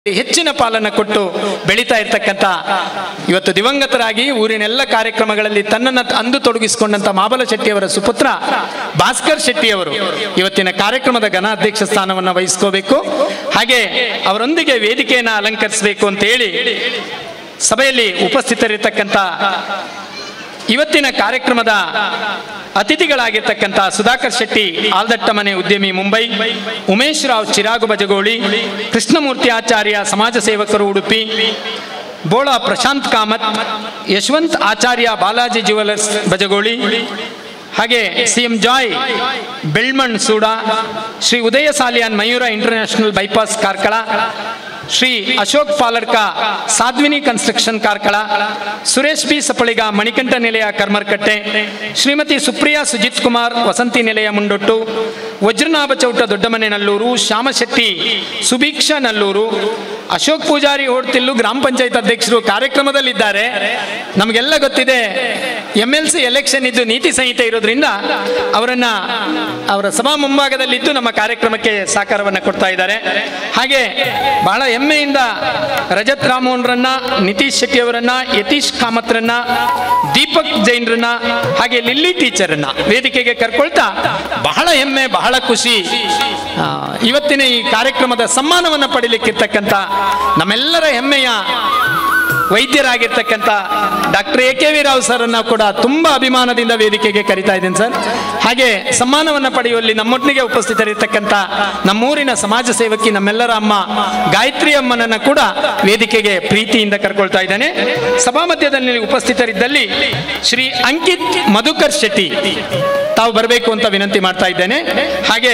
ಹೆಚ್ಚಿನ ಪಾಲನ್ನ ಕೊಟ್ಟು ಬೆಳೀತಾ ಇರ್ತಕ್ಕಂಥ ಇವತ್ತು ದಿವಂಗತರಾಗಿ ಊರಿನೆಲ್ಲ ಕಾರ್ಯಕ್ರಮಗಳಲ್ಲಿ ತನ್ನನ್ನು ಅಂದು ತೊಡಗಿಸಿಕೊಂಡಂತ ಮಾಬಲ ಶೆಟ್ಟಿಯವರ ಸುಪುತ್ರ ಭಾಸ್ಕರ್ ಶೆಟ್ಟಿಯವರು ಇವತ್ತಿನ ಕಾರ್ಯಕ್ರಮದ ಘನ ಅಧ್ಯಕ್ಷ ಸ್ಥಾನವನ್ನು ವಹಿಸ್ಕೋಬೇಕು ಹಾಗೆ ಅವರೊಂದಿಗೆ ವೇದಿಕೆಯನ್ನು ಅಲಂಕರಿಸಬೇಕು ಅಂತ ಹೇಳಿ ಸಭೆಯಲ್ಲಿ ಉಪಸ್ಥಿತರಿರ್ತಕ್ಕಂಥ ಇವತ್ತಿನ ಕಾರ್ಯಕ್ರಮದ ಅತಿಥಿಗಳಾಗಿರ್ತಕ್ಕಂಥ ಸುಧಾಕರ್ ಶೆಟ್ಟಿ ಆಲ್ದಟ್ಟ ಮನೆ ಉದ್ಯಮಿ ಮುಂಬೈ ಉಮೇಶ್ ರಾವ್ ಚಿರಾಗು ಬಜಗೋಳಿ ಕೃಷ್ಣಮೂರ್ತಿ ಆಚಾರ್ಯ ಸಮಾಜ ಸೇವಕರು ಉಡುಪಿ ಬೋಳ ಪ್ರಶಾಂತ್ ಕಾಮತ್ ಯಶವಂತ್ ಆಚಾರ್ಯ ಬಾಲಾಜಿ ಜ್ಯುವೆಲರ್ಸ್ ಬಜಗೋಳಿ ಹಾಗೆ C M Joy Belman Sooda Shri Udaya Saliyan Mayura international bypass Karkala Shri Ashok Palarka Sadhvini construction Karkala Suresh B Sapaliga Manikanta Nilaya Karmarkatte Shrimati Supriya Sujit Kumar Vasanthi ನಿಲಯ ಮುಂಡೊಟ್ಟು ವಜ್ರನಾಭ ಚೌಟ ದೊಡ್ಡಮನೆ ನಲ್ಲೂರು ಶ್ಯಾಮಶೆಟ್ಟಿ ಸುಭೀಕ್ಷಾ ನಲ್ಲೂರು ಅಶೋಕ್ ಪೂಜಾರಿ ಹೋಡ್ತಿಲ್ಲು ಗ್ರಾಮ ಪಂಚಾಯತ್ ಅಧ್ಯಕ್ಷರು ಕಾರ್ಯಕ್ರಮದಲ್ಲಿದ್ದಾರೆ ನಮಗೆಲ್ಲ ಗೊತ್ತಿದೆ ಎಂ ಎಲ್ ಸಿ ಎಲೆಕ್ಷನ್ ಇದ್ದು ನೀತಿ ಸಂಹಿತೆ ಇರೋದ್ರಿಂದ ಅವರನ್ನ ಅವರ ಸಭಾ ಮುಂಭಾಗದಲ್ಲಿದ್ದು ನಮ್ಮ ಕಾರ್ಯಕ್ರಮಕ್ಕೆ ಸಹಕಾರವನ್ನು ಕೊಡ್ತಾ ಇದ್ದಾರೆ ಹಾಗೆ ಬಹಳ ಹೆಮ್ಮೆಯಿಂದ ರಜತ್ ರಾಮೋನ್ರನ್ನ ನಿತೀಶ್ ಶೆಟ್ಟಿ ಅವರನ್ನ ಯತೀಶ್ ಕಾಮತ್ರನ್ನ ದೀಪಕ್ ಜೈನ್ರನ್ನ ಹಾಗೆ ಲಿಲ್ಲಿ ಟೀಚರನ್ನ ವೇದಿಕೆಗೆ ಕರ್ಕೊಳ್ತಾ ಬಹಳ ಹೆಮ್ಮೆ ಬಹಳ ಖುಷಿ ಆ, ಇವತ್ತಿನ ಈ ಕಾರ್ಯಕ್ರಮದ ಸಮ್ಮಾನವನ್ನು ಪಡಿಲಿಕ್ಕಿರ್ತಕ್ಕಂಥ ನಮ್ಮೆಲ್ಲರ ಹೆಮ್ಮೆಯ ವೈದ್ಯರಾಗಿರ್ತಕ್ಕಂಥ doctor A K V Rao sir ಅನ್ನ ಕೂಡ ತುಂಬಾ ಅಭಿಮಾನದಿಂದ ವೇದಿಕೆಗೆ ಕರಿತಾ ಇದ್ದೇನೆ ಸರ್ ಹಾಗೆ ಸಮ್ಮಾನವನ್ನು ಪಡೆಯುವಲ್ಲಿ ನಮ್ಮೊಟ್ಟಿಗೆ ಉಪಸ್ಥಿತರಿರ್ತಕ್ಕಂಥ ನಮ್ಮೂರಿನ ಸಮಾಜ ಸೇವಕಿ ನಮ್ಮೆಲ್ಲರ ಅಮ್ಮ ಗಾಯತ್ರಿ ಅಮ್ಮನನ್ನ ಕೂಡ ವೇದಿಕೆಗೆ ಪ್ರೀತಿಯಿಂದ ಕರ್ಕೊಳ್ತಾ ಇದ್ದೇನೆ ಸಭಾ ಮಧ್ಯದಲ್ಲಿ ಉಪಸ್ಥಿತರಿದ್ದಲ್ಲಿ ಶ್ರೀ ಅಂಕಿತ್ ಮಧುಕರ್ ಶೆಟ್ಟಿ ತಾವು ಬರಬೇಕು ಅಂತ ವಿನಂತಿ ಮಾಡ್ತಾ ಇದ್ದೇನೆ ಹಾಗೆ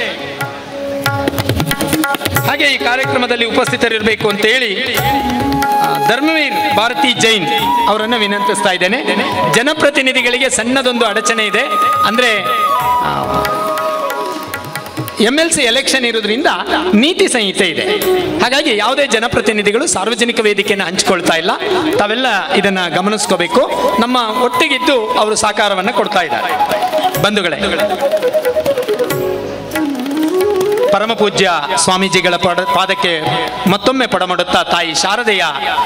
ಹಾಗೆ ಈ ಕಾರ್ಯಕ್ರಮದಲ್ಲಿ ಉಪಸ್ಥಿತರಿರಬೇಕು ಅಂತ ಹೇಳಿ ಆ, ಧರ್ಮವೀರ್ ಭಾರತಿ ಜೈನ್ ಅವರನ್ನ ವಿನಂತಿಸ್ತಾ ಇದ್ದೇನೆ ಜನಪ್ರತಿನಿಧಿಗಳಿಗೆ ಸಣ್ಣದೊಂದು ಅಡಚಣೆ ಇದೆ ಅಂದ್ರೆ ಎಂ ಎಲ್ ಸಿ ಎಲೆಕ್ಷನ್ ಇರೋದ್ರಿಂದ ನೀತಿ ಸಂಹಿತೆ ಇದೆ ಹಾಗಾಗಿ ಯಾವುದೇ ಜನಪ್ರತಿನಿಧಿಗಳು ಸಾರ್ವಜನಿಕ ವೇದಿಕೆಯನ್ನು ಹಂಚಿಕೊಳ್ತಾ ಇಲ್ಲ ತಾವೆಲ್ಲ ಇದನ್ನ ಗಮನಿಸ್ಕೋಬೇಕು ನಮ್ಮ ಒಟ್ಟಿಗಿದ್ದು ಅವರು ಸಹಕಾರವನ್ನು ಕೊಡ್ತಾ ಇದ್ದಾರೆ ಬಂಧುಗಳೇ ಪರಮ ಪೂಜ್ಯ ಸ್ವಾಮೀಜಿಗಳ ಪಡ ಪಾದಕ್ಕೆ ಮತ್ತೊಮ್ಮೆ ಪಡಮಡುತ್ತಾ ತಾಯಿ ಶಾರದೆಯ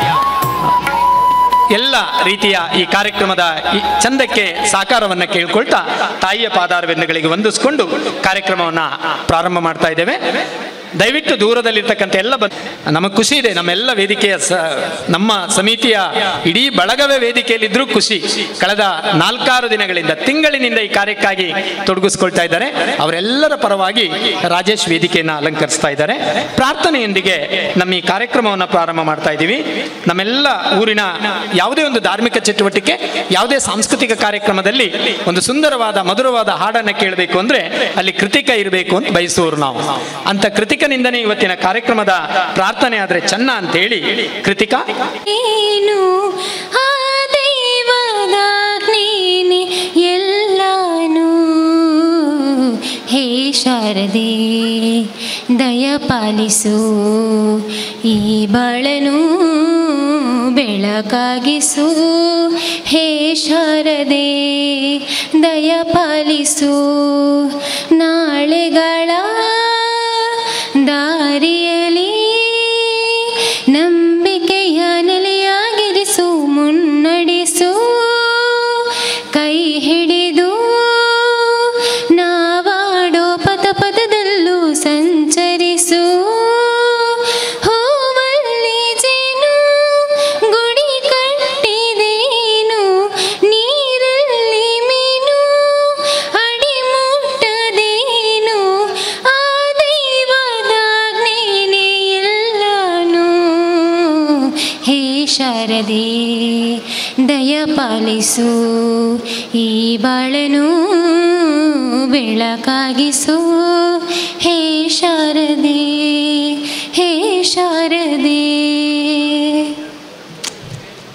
ಎಲ್ಲ ರೀತಿಯ ಈ ಕಾರ್ಯಕ್ರಮದ ಈ ಚಂದಕ್ಕೆ ಸಾಕಾರವನ್ನು ಕೇಳ್ಕೊಳ್ತಾ ತಾಯಿಯ ಪಾದಾರವೆಂದುಗಳಿಗೆ ವಂದಿಸ್ಕೊಂಡು ಕಾರ್ಯಕ್ರಮವನ್ನು ಪ್ರಾರಂಭ ಮಾಡ್ತಾ ಇದ್ದೇವೆ ದಯವಿಟ್ಟು ದೂರದಲ್ಲಿರ್ತಕ್ಕಂಥ ಎಲ್ಲ ಬಂದ್ ನಮಗೆ ಖುಷಿ ಇದೆ ನಮ್ಮೆಲ್ಲ ವೇದಿಕೆಯ ಸ ನಮ್ಮ ಸಮಿತಿಯ ಇಡೀ ಬಳಗವೇ ವೇದಿಕೆಯಲ್ಲಿದ್ದರೂ ಖುಷಿ ಕಳೆದ ನಾಲ್ಕಾರು ದಿನಗಳಿಂದ ತಿಂಗಳಿನಿಂದ ಈ ಕಾರ್ಯಕ್ಕಾಗಿ ತೊಡಗಿಸ್ಕೊಳ್ತಾ ಇದ್ದಾರೆ ಅವರೆಲ್ಲರ ಪರವಾಗಿ ರಾಜೇಶ್ ವೇದಿಕೆಯನ್ನು ಅಲಂಕರಿಸ್ತಾ ಇದ್ದಾರೆ ಪ್ರಾರ್ಥನೆಯೊಂದಿಗೆ ನಮ್ಮ ಈ ಕಾರ್ಯಕ್ರಮವನ್ನು ಪ್ರಾರಂಭ ಮಾಡ್ತಾ ಇದ್ದೀವಿ ನಮ್ಮೆಲ್ಲ ಊರಿನ ಯಾವುದೇ ಒಂದು ಧಾರ್ಮಿಕ ಚಟುವಟಿಕೆ ಯಾವುದೇ ಸಾಂಸ್ಕೃತಿಕ ಕಾರ್ಯಕ್ರಮದಲ್ಲಿ ಒಂದು ಸುಂದರವಾದ ಮಧುರವಾದ ಹಾಡನ್ನು ಕೇಳಬೇಕು ಅಂದ್ರೆ ಅಲ್ಲಿ ಕೃತಿಕ ಇರಬೇಕು ಅಂತ ಬಯಸುವರು ನಾವು ಅಂತ ಕೃತಿಕನಿಂದನೇ ಇವತ್ತಿನ ಕಾರ್ಯಕ್ರಮದ ಪ್ರಾರ್ಥನೆ ಆದ್ರೆ ಚೆನ್ನ ಅಂತ ಹೇಳಿ ಕೃತಿಕ ಏನು ಆ ದೈವದಾಜ್ಞೇನೆ ಎಲ್ಲಾನು ಹೇ ಶಾರದೆ ದಯಪಾಲಿಸು ಈ ಬಾಳನು ಬೆಳಕಾಗಿಸು ಹೇ ಶಾರದೆ ದಯಪಾಲಿಸು ನಾಳೆಗಳ ದಾರಿಯಲಿ ನಂಬಿಕೆಯ ನೆಲೆಯಾಗಿರಿಸು ಮುನ್ನಡೆಸು ಕೈ ಹಿಡಿದು ನಾವಾಡೋ ಪದ ಪದದಲ್ಲೂ ಸಂಚರಿಸು ಹೂವಲ್ಲಿ ಜೇನು ಗುಡಿ ಕಟ್ಟಿದೇನು ನೀರಲ್ಲಿ ಮೀನು ಅಡಿ ಮುಟ್ಟದೇನು ಆ ದೈವದಾಜ್ಞೇನೆ ಎಲ್ಲಾನು ಹೇ ಶಾರದೆ ದಯಪಾಲಿಸು ಈ ಬಾಳನು ಬೆಳಕಾಗಿಸು ಹೇ ಶಾರದೆ ಹೇ ಶಾರದೆ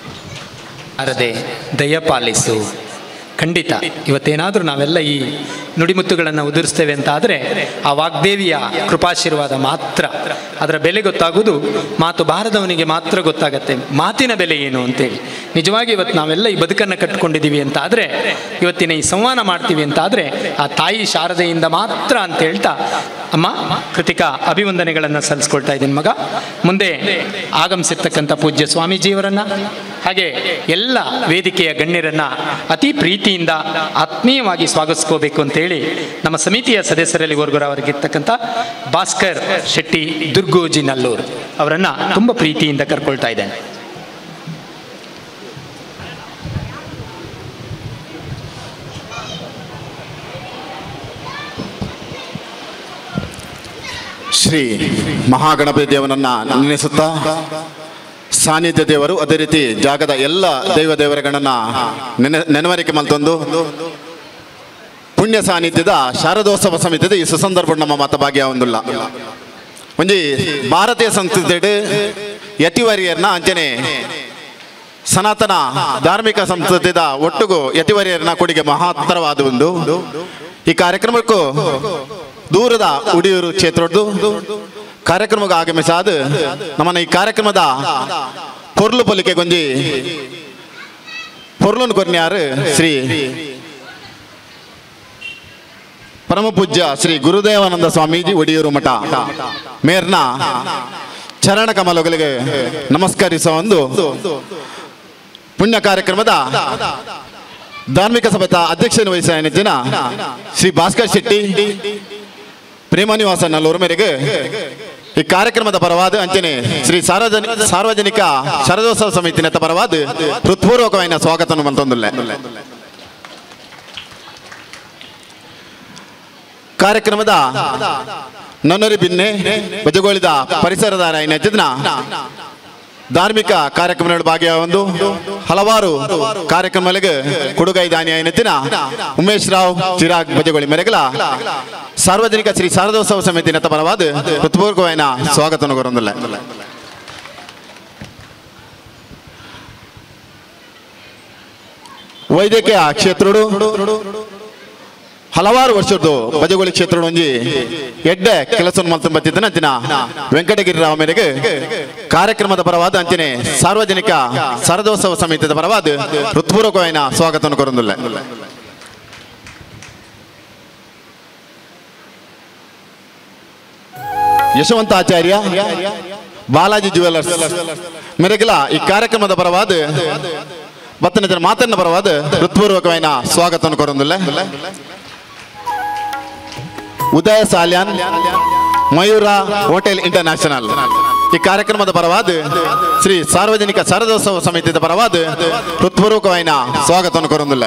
ಅರದೆ ದಯಪಾಲಿಸು ಖಂಡಿತ ಇವತ್ತೇನಾದರೂ ನಾವೆಲ್ಲ ಈ ನುಡಿಮುತ್ತುಗಳನ್ನು ಉದುರಿಸ್ತೇವೆ ಅಂತ ಆದರೆ ಆ ವಾಗ್ದೇವಿಯ ಕೃಪಾಶೀರ್ವಾದ ಮಾತ್ರ ಅದರ ಬೆಲೆ ಗೊತ್ತಾಗುವುದು ಮಾತು ಬಾರದವನಿಗೆ ಮಾತ್ರ ಗೊತ್ತಾಗತ್ತೆ ಮಾತಿನ ಬೆಲೆ ಏನು ಅಂತೇಳಿ ನಿಜವಾಗಿ ಇವತ್ತು ನಾವೆಲ್ಲ ಈ ಬದುಕನ್ನು ಕಟ್ಕೊಂಡಿದ್ದೀವಿ ಅಂತ ಆದರೆ ಇವತ್ತಿನ ಈ ಸಂವಾದ ಮಾಡ್ತೀವಿ ಅಂತ ಆದರೆ ಆ ತಾಯಿ ಶಾರದೆಯಿಂದ ಮಾತ್ರ ಅಂತ ಹೇಳ್ತಾ ಅಮ್ಮ ಕೃತಿಕಾ ಅಭಿವಂದನೆಗಳನ್ನು ಸಲ್ಲಿಸ್ಕೊಳ್ತಾ ಇದ್ದೀನಿ ಮಗ ಮುಂದೆ ಆಗಮಿಸಿರ್ತಕ್ಕಂಥ ಪೂಜ್ಯ ಸ್ವಾಮೀಜಿಯವರನ್ನ ಹಾಗೆ ಎಲ್ಲ ವೇದಿಕೆಯ ಗಣ್ಯರನ್ನ ಅತಿ ಪ್ರೀತಿಯಿಂದ ಆತ್ಮೀಯವಾಗಿ ಸ್ವಾಗತಿಸ್ಕೋಬೇಕು ಅಂತೇಳಿ ನಮ್ಮ ಸಮಿತಿಯ ಸದಸ್ಯರಲ್ಲಿ ಅವರಿಗಿರ್ತಕ್ಕಂಥ ಭಾಸ್ಕರ್ ಶೆಟ್ಟಿ ದುರ್ಗೋಜಿ ನಲ್ಲೂರು ಅವರನ್ನ ತುಂಬ ಪ್ರೀತಿಯಿಂದ ಕರ್ಕೊಳ್ತಾ ಇದ್ದೇನೆ ಶ್ರೀ ಮಹಾಗಣಪತಿ ದೇವನನ್ನ ನೆನೆಸುತ್ತಾ ಸಾನ್ನಿಧ್ಯ ದೇವರು ಅದೇ ರೀತಿ ಜಾಗದ ಎಲ್ಲ ದೈವ ದೇವರುಗಳನ್ನ ನೆನೆ ನೆನವರಿಕೆ ಮಲ್ತೊಂದು ಪುಣ್ಯ ಸಾನ್ನಿಧ್ಯದ ಶಾರದೋತ್ಸವ ಸಮಿತಿದ ಈ ಸುಸಂದರ್ಭ ನಮ್ಮ ಮತ ಭಾಗ್ಯ ಹೊಂದಿಲ್ಲ ಒಂಜಿ ಭಾರತೀಯ ಸಂಸ್ಕೃತಿ ಯತಿವರಿಯರ್ನ ಅಂಚನೆ ಸನಾತನ ಧಾರ್ಮಿಕ ಸಂಸ್ಕೃತಿದ ಒಟ್ಟುಗು ಯತಿವರಿಯರ್ನ ಕೊಡುಗೆ ಮಹತ್ತರವಾದ ಒಂದು ಈ ಕಾರ್ಯಕ್ರಮಕ್ಕೂ ದೂರದ ಉಡಿಯೂರು ಕ್ಷೇತ್ರದ್ದು ಕಾರ್ಯಕ್ರಮಕ್ಕೆ ಆಗಮಿಸಾದ ನಮ್ಮನ್ನ ಈ ಕಾರ್ಯಕ್ರಮದ ಪೊರ್ಲು ಪೊಲಿಕೆ ಗೊಂಜಿ ಪೊರ್ಲನ್ ಕೊರ್ನ್ಯಾರು ಶ್ರೀ ಪರಮ ಪೂಜ್ಯ ಶ್ರೀ ಗುರುದೇವಾನಂದ ಸ್ವಾಮೀಜಿ ಒಡಿಯೂರು ಮಠ ಮೇರ್ನ ಚರಣ ಕಮಲಗಳಿಗೆ ನಮಸ್ಕರಿಸುವ ಒಂದು ಪುಣ್ಯ ಕಾರ್ಯಕ್ರಮದ ಧಾರ್ಮಿಕ ಸಭೆತ ಅಧ್ಯಕ್ಷನ ವಹಿಸಿನ ಶ್ರೀ ಭಾಸ್ಕರ್ ಶೆಟ್ಟಿ ಪ್ರೇಮ ನಿವಾಸ ನಲ್ಲೂರು ಮೇರೆಗೆ ಈ ಕಾರ್ಯಕ್ರಮದ ಪರವಾದ ಅಂಚನೆ ಶ್ರೀ ಸಾರ್ವಜನಿಕ ಸಾರ್ವಜನಿಕ ಶರದೋತ್ಸವ ಸಮಿತಿನ ಪರವಾದ ಹೃತ್ಪೂರ್ವಕమైన ಸ್ವಾಗತವನ್ನು ಮಂತೊಂದುಲ್ಲೆ ಕಾರ್ಯಕ್ರಮದ ನನ್ನರಿ ಬಿನ್ನೆ ಬಜಗೋಳಿದ ಪರಿಸರದ ನೆಚ್ಚಿನ ಧಾರ್ಮಿಕ ಕಾರ್ಯಕ್ರಮಗಳ ಭಾಗಿಯಾಗೊಂಡು ಹಲವಾರು ಕಾರ್ಯಕ್ರಮಗಳಿಗೆ ಕೊಡುಗೈ ದಾನಿ ನೆತ್ತಿನ ಉಮೇಶ್ ರಾವ್ ಚಿರಾಗ್ ಬಜಗೋಳಿ ಮೆರೆಗಲ ಸಾರ್ವಜನಿಕ ಶ್ರೀ ಶಾರದೋತ್ಸವ ಸಮಿತಿನ ಪರವಾದ ಹೃತ್ಪೂರ್ವಕమైన ಸ್ವಾಗತವನ್ನು ಕೊರೊಂದಿಲ್ಲ ವೈದ್ಯಕೀಯ ಕ್ಷೇತ್ರಡು ಹಲವಾರು ವರ್ಷದ್ದು ಬಜಗೋಳಿ ಕ್ಷೇತ್ರ ಒಂಜಿ ಎಡ್ಡೆ ಕೆಲಸವನ್ನು ಮಲ್ತು ಬತ್ತಿದ್ದನ ಅಂಚಿನ ವೆಂಕಟಗಿರಿರಾವ್ ಮೇರೆಗೆ ಕಾರ್ಯಕ್ರಮದ ಪರವಾದ ಅಂಚಿನೆ ಸಾರ್ವಜನಿಕ ಸರದೋತ್ಸವ ಸಮಿತಿಯ ಪರವಾದ ಹೃತ್ಪೂರ್ವಕమైన ಸ್ವಾಗತವನ್ನು ಕೊರೊಂದಿಲ್ಲ ಯಶವಂತ ಆಚಾರ್ಯ ಬಾಲಾಜಿ ಜ್ಯುವೆಲರ್ಸ್ ಮೆರೆಗಲ ಈ ಕಾರ್ಯಕ್ರಮದ ಪರವಾದ ಬತ್ತನ ಜನ ಮಾತನ್ನ ಪರವಾದ ಹೃತ್ಪೂರ್ವಕమైన ಸ್ವಾಗತವನ್ನು ಕೊರೊಂದಿಲ್ಲ ಉದಯ ಸಾಲ್ಯಾನ್ ಮಯೂರ ಹೋಟೆಲ್ ಇಂಟರ್ನ್ಯಾಷನಲ್ ಈ ಕಾರ್ಯಕ್ರಮದ ಪರವಾದ ಶ್ರೀ ಸಾರ್ವಜನಿಕ ಸರದೋತ್ಸವ ಸಮಿತಿಯ ಪರವಾದ ಹೃತ್ಪೂರ್ವಕమైన ಸ್ವಾಗತವನ್ನು ಕೊರೊಂದಿಲ್ಲ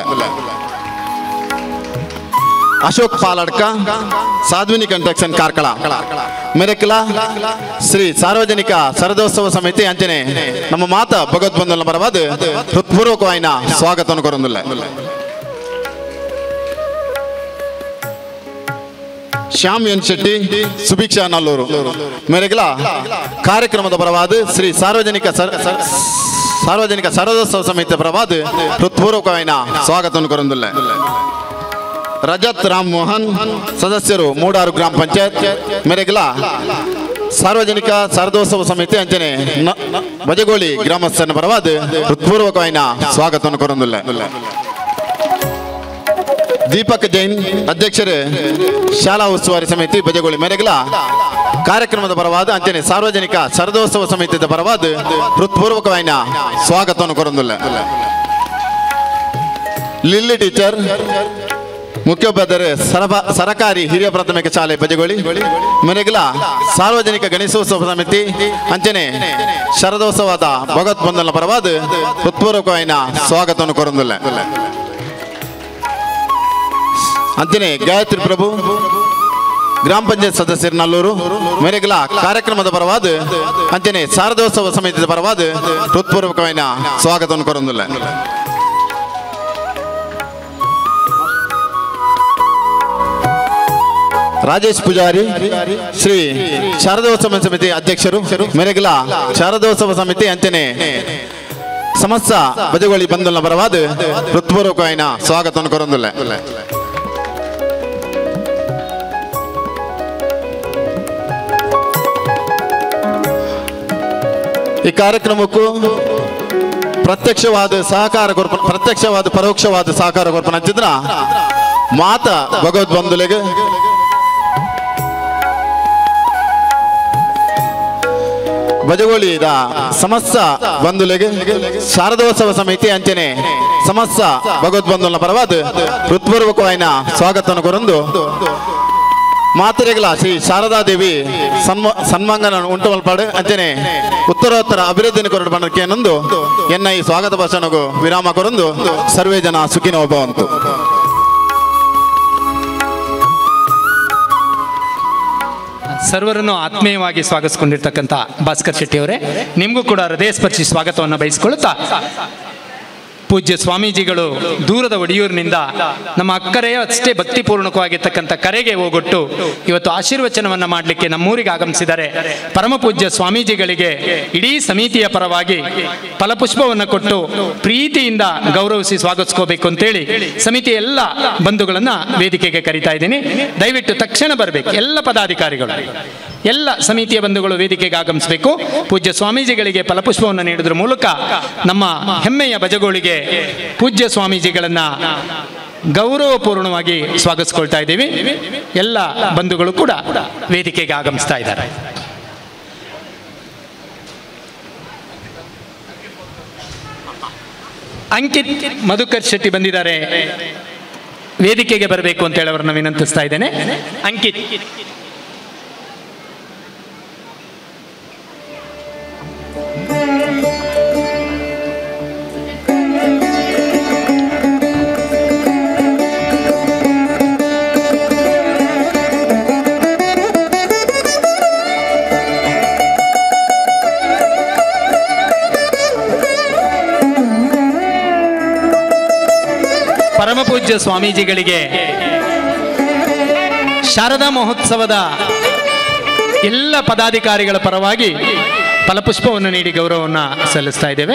ಅಶೋಕ್ ಪಾಲಡ್ಕ ಸಾಧ್ವಿನಿ ಕನ್ಸ್ಟ್ರಕ್ಷನ್ ಕಾರ್ಕಳ ಮೆರೆಕಲ ಶ್ರೀ ಸಾರ್ವಜನಿಕ ಸರದೋತ್ಸವ ಸಮಿತಿ ಅಂಚನೆ ನಮ್ಮ ಮಾತ ಭಗವದ್ಬಂಧನ ಪರವಾದ ಹೃತ್ಪೂರ್ವಕమైన ಸ್ವಾಗತವನ್ನು ಕೊರೊಂದಿಲ್ಲ ಶ್ಯಾಮ್ ಎನ್ ಶೆಟ್ಟಿ ಸುಭಿಕ್ಷಾ ನಲ್ಲೂರು ಮೇರೆಗಲ ಕಾರ್ಯಕ್ರಮದ ಪರವಾದ ಶ್ರೀ ಸಾರ್ವಜನಿಕ ಸರ್- ಸರ್- ಸಾರ್ವಜನಿಕ ಸರದೋತ್ಸವ ಸಮಿತಿಯ ಪರವಾದ ಹೃತ್ಪೂರ್ವಕమైన ಸ್ವಾಗತವನ್ನು ಕೊರೊಂದಿಲ್ಲ ರಜತ್ ರಾಮ್ ಮೋಹನ್ ಸದಸ್ಯರು ಮೂಡಾರು ಗ್ರಾಮ ಪಂಚಾಯತ್ ಮೇರೆಗಲ ಸಾರ್ವಜನಿಕ ಸರದೋತ್ಸವ ಸಮಿತಿ ಅಂಚನೆ ನ- ಬಜಗೋಳಿ ಗ್ರಾಮಸ್ಥನ ಪರವಾದ ಹೃತ್ಪೂರ್ವಕమైన ಸ್ವಾಗತವನ್ನು ಕೊರೊಂದಿಲ್ಲ ದೀಪಕ್ ಜೈನ್ ಅಧ್ಯಕ್ಷರು ಶಾಲಾ ಉಸ್ತುವಾರಿ ಸಮಿತಿ ಬಜಗೋಳಿ ಮೇರೆಗಲ ಕಾರ್ಯಕ್ರಮದ ಪರವಾದ ಅಂಚನೆ ಸಾರ್ವಜನಿಕ ಸರದೋತ್ಸವ ಸಮಿತಿಯ ಪರವಾದ ಹೃತ್ಪೂರ್ವಕమైన ಸ್ವಾಗತವನ್ನು ಕೊರೊಂದಿಲ್ಲ ಲಿಲ್ಲಿ ಟೀಚರ್ ಮುಖ್ಯೋಪಾಧ್ಯಾಯರು ಸರಬ ಸರಕಾರಿ ಹಿರಿಯ ಪ್ರಾಥಮಿಕ ಶಾಲೆ ಬಜಗೋಳಿ ಮೆರೆಗಲ ಸಾರ್ವಜನಿಕ ಗಣೇಶೋತ್ಸವ ಸಮಿತಿ ಅಂಚನೆ ಶರದೋತ್ಸವದ ಭಗವದ್ಬಂಧನ ಪರವಾದ ಹೃತ್ಪೂರ್ವಕమైన ಸ್ವಾಗತವನ್ನು ಕೊರೊಂದಿಲ್ಲ ಅಂಚನೆ ಗಾಯತ್ರಿ ಪ್ರಭು ಗ್ರಾಮ ಪಂಚಾಯತ್ ಸದಸ್ಯರು ನಲ್ಲೂರು ಮೇರೆಗಲ ಕಾರ್ಯಕ್ರಮದ ಪರವಾದ ಅಂಚನೆ ಶಾರದೋತ್ಸವ ಸಮಿತಿಯ ಪರವಾದ ಹೃತ್ಪೂರ್ವಕమైన ಸ್ವಾಗತವನ್ನು ಕೊರೊಂದಿಲ್ಲ ರಾಜೇಶ್ ಪೂಜಾರಿ ಶ್ರೀ ಶಾರದೋತ್ಸವ ಸಮಿತಿ ಅಧ್ಯಕ್ಷರು ಮೆರೆಗಲ ಶಾರದೋತ್ಸವ ಸಮಿತಿ ಅಂಚನೆ ಸಮಸ್ತ ಬಜಗೋಳಿ ಬಂಧುನ ಪರವಾದ ಹೃತ್ಪೂರ್ವಕమైన ಸ್ವಾಗತವನ್ನು ಕೊರೊಂದಿಲ್ಲ ಈ ಕಾರ್ಯಕ್ರಮಕ್ಕೂ ಪ್ರತ್ಯಕ್ಷವಾದ ಸಹಕಾರ ಕೊರ್ಪ ಪ್ರತ್ಯಕ್ಷವಾದ ಪರೋಕ್ಷವಾದ ಸಹಕಾರ ಕೊರ್ಪನ ಹಂಚಿದ್ರ ಮಾತ ಭಗವದ್ ಬಂಧುಲೆಗೆ ಬಜಗೋಳಿದ ಸಮಸ್ತ ಬಂಧುಲೆಗೆ ಶಾರದೋತ್ಸವ ಸಮಿತಿ ಅಂಚನೆ ಸಮಸ್ತ ಭಗವದ್ಬಂಧುల ಪರವಾದ ಹೃತ್ಪೂರ್ವಕವಾದ ಸ್ವಾಗತವನ್ನು ಕೊರಂದು ಮಾತೆರೆಗಳ ಶ್ರೀ ಶಾರದಾದೇವಿ ಸನ್ಮ ಸನ್ಮಾಂಗನ ಉಂಟು ಮಲ್ಪಾಡು ಅಂಚನೆ ಉತ್ತರೋತ್ತರ ಅಭಿವೃದ್ಧಿನ ಕೊರಡು ಬಣ್ಣಕ್ಕೆ ನಂದು ಎನ್ನ ಈ ಸ್ವಾಗತ ಭಾಷಣಗೂ ವಿರಾಮ ಕೊರಂದು ಸರ್ವೇ ಜನ ಸುಖಿನೋ ಭವಂತು ಸರ್ವರನ್ನು ಆತ್ಮೀಯವಾಗಿ ಸ್ವಾಗತಿಸಿಕೊಂಡಿರ್ತಕ್ಕಂಥ ಭಾಸ್ಕರ್ ಶೆಟ್ಟಿ ಅವರೇ ನಿಮಗೂ ಕೂಡ ಹೃದಯ ಸ್ಪರ್ಶಿ ಸ್ವಾಗತವನ್ನು ಬಯಸಿಕೊಳ್ಳುತ್ತಾ ಪೂಜ್ಯ ಸ್ವಾಮೀಜಿಗಳು ದೂರದ ಒಡಿಯೂರಿನಿಂದ ನಮ್ಮ ಅಕ್ಕರೆಯ ಅಷ್ಟೇ ಭಕ್ತಿಪೂರ್ಣಕವಾಗಿರ್ತಕ್ಕಂಥ ಕರೆಗೆ ಹೋಗೊಟ್ಟು ಇವತ್ತು ಆಶೀರ್ವಚನವನ್ನು ಮಾಡಲಿಕ್ಕೆ ನಮ್ಮೂರಿಗೆ ಆಗಮಿಸಿದ್ದಾರೆ ಪರಮ ಪೂಜ್ಯ ಸ್ವಾಮೀಜಿಗಳಿಗೆ ಇಡೀ ಸಮಿತಿಯ ಪರವಾಗಿ ಫಲಪುಷ್ಪವನ್ನು ಕೊಟ್ಟು ಪ್ರೀತಿಯಿಂದ ಗೌರವಿಸಿ ಸ್ವಾಗತಿಸ್ಕೋಬೇಕು ಅಂತೇಳಿ ಸಮಿತಿ ಎಲ್ಲ ಬಂಧುಗಳನ್ನು ವೇದಿಕೆಗೆ ಕರಿತಾ ಇದ್ದೀನಿ ದಯವಿಟ್ಟು ತಕ್ಷಣ ಬರಬೇಕು ಎಲ್ಲ ಪದಾಧಿಕಾರಿಗಳು ಎಲ್ಲ ಸಮಿತಿಯ ಬಂಧುಗಳು ವೇದಿಕೆಗೆ ಆಗಮಿಸಬೇಕು ಪೂಜ್ಯ ಸ್ವಾಮೀಜಿಗಳಿಗೆ ಫಲಪುಷ್ಪವನ್ನು ನೀಡುವುದರ ಮೂಲಕ ನಮ್ಮ ಹೆಮ್ಮೆಯ ಬಜಗೋಳಿಗೆ ಪೂಜ್ಯ ಸ್ವಾಮೀಜಿಗಳನ್ನ ಗೌರವಪೂರ್ಣವಾಗಿ ಸ್ವಾಗತಿಸ್ಕೊಳ್ತಾ ಇದ್ದೀವಿ ಎಲ್ಲ ಬಂಧುಗಳು ಕೂಡ ವೇದಿಕೆಗೆ ಆಗಮಿಸ್ತಾ ಇದ್ದಾರೆ ಅಂಕಿತ್ ಮಧುಕರ್ ಶೆಟ್ಟಿ ಬಂದಿದ್ದಾರೆ ವೇದಿಕೆಗೆ ಬರಬೇಕು ಅಂತ ಹೇಳಿ ಅವರನ್ನ ವಿನಂತಿಸ್ತಾ ಇದ್ದೇನೆ ಅಂಕಿತ್ ಪರಮಪೂಜ್ಯ ಸ್ವಾಮೀಜಿಗಳಿಗೆ ಶಾರದಾ ಮಹೋತ್ಸವದ ಎಲ್ಲ ಪದಾಧಿಕಾರಿಗಳ ಪರವಾಗಿ ಫಲಪುಷ್ಪವನ್ನು ನೀಡಿ ಗೌರವವನ್ನು ಸಲ್ಲಿಸ್ತಾ ಇದ್ದೇವೆ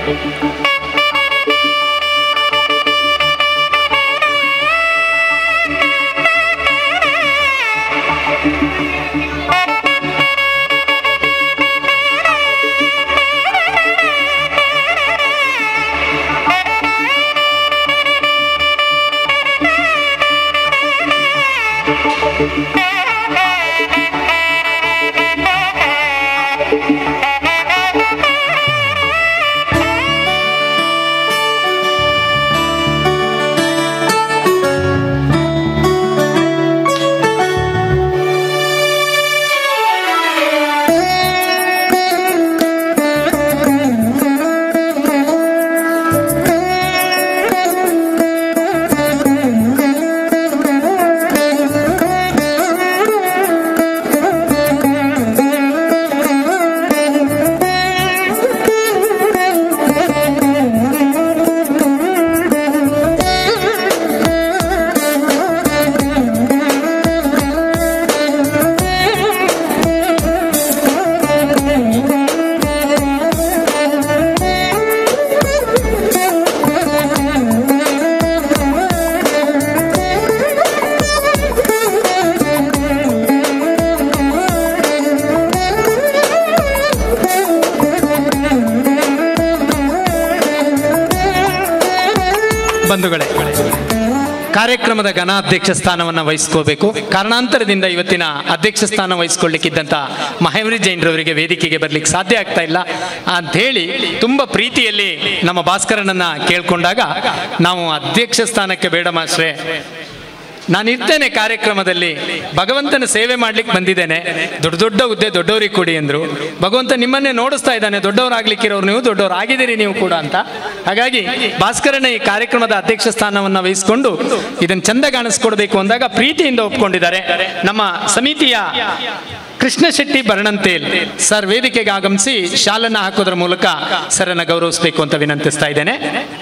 ಬಂಧುಗಳೇ ಕಾರ್ಯಕ್ರಮದ ಘನಾಧ್ಯಕ್ಷ ಸ್ಥಾನವನ್ನು ವಹಿಸ್ಕೋಬೇಕು ಕಾರಣಾಂತರದಿಂದ ಇವತ್ತಿನ ಅಧ್ಯಕ್ಷ ಸ್ಥಾನ ವಹಿಸ್ಕೊಳ್ಳಿಕ್ಕಿದ್ದಂಥ ಮಹೇಂದ್ರ ಜೈನ್ರವರಿಗೆ ವೇದಿಕೆಗೆ ಬರ್ಲಿಕ್ಕೆ ಸಾಧ್ಯ ಆಗ್ತಾ ಇಲ್ಲ ಅಂತ ಹೇಳಿ ತುಂಬ ಪ್ರೀತಿಯಲ್ಲಿ ನಮ್ಮ ಭಾಸ್ಕರನನ್ನ ಕೇಳ್ಕೊಂಡಾಗ ನಾವು ಅಧ್ಯಕ್ಷ ಸ್ಥಾನಕ್ಕೆ ಬೇಡ ಮಾಸ್ಟ್ರೆ ನಾನು ಇರ್ತೇನೆ ಕಾರ್ಯಕ್ರಮದಲ್ಲಿ ಭಗವಂತನ ಸೇವೆ ಮಾಡ್ಲಿಕ್ಕೆ ಬಂದಿದ್ದೇನೆ ದೊಡ್ಡ ದೊಡ್ಡ ಹುದ್ದೆ ದೊಡ್ಡವರಿಗೆ ಕೊಡಿ ಅಂದ್ರು ಭಗವಂತ ನಿಮ್ಮನ್ನೇ ನೋಡಿಸ್ತಾ ಇದ್ದಾನೆ ದೊಡ್ಡವರಾಗ್ಲಿಕ್ಕಿರೋರು ನೀವು ದೊಡ್ಡವರು ಆಗಿದ್ದೀರಿ ನೀವು ಕೂಡ ಅಂತ ಹಾಗಾಗಿ ಭಾಸ್ಕರನ ಈ ಕಾರ್ಯಕ್ರಮದ ಅಧ್ಯಕ್ಷ ಸ್ಥಾನವನ್ನು ವಹಿಸಿಕೊಂಡು ಇದನ್ನು ಚಂದ ಕಾಣಿಸ್ಕೊಡ್ಬೇಕು ಅಂದಾಗ ಪ್ರೀತಿಯಿಂದ ಒಪ್ಕೊಂಡಿದ್ದಾರೆ ನಮ್ಮ ಸಮಿತಿಯ ಕೃಷ್ಣ ಶೆಟ್ಟಿ ಬರ್ಣಂತೇಲ್ ಸರ್ ವೇದಿಕೆಗೆ ಆಗಮಿಸಿ ಶಾಲನ್ನ ಹಾಕೋದ್ರ ಮೂಲಕ ಸರನ್ನ ಗೌರವಿಸಬೇಕು ಅಂತ ವಿನಂತಿಸ್ತಾ ಇದ್ದೇನೆ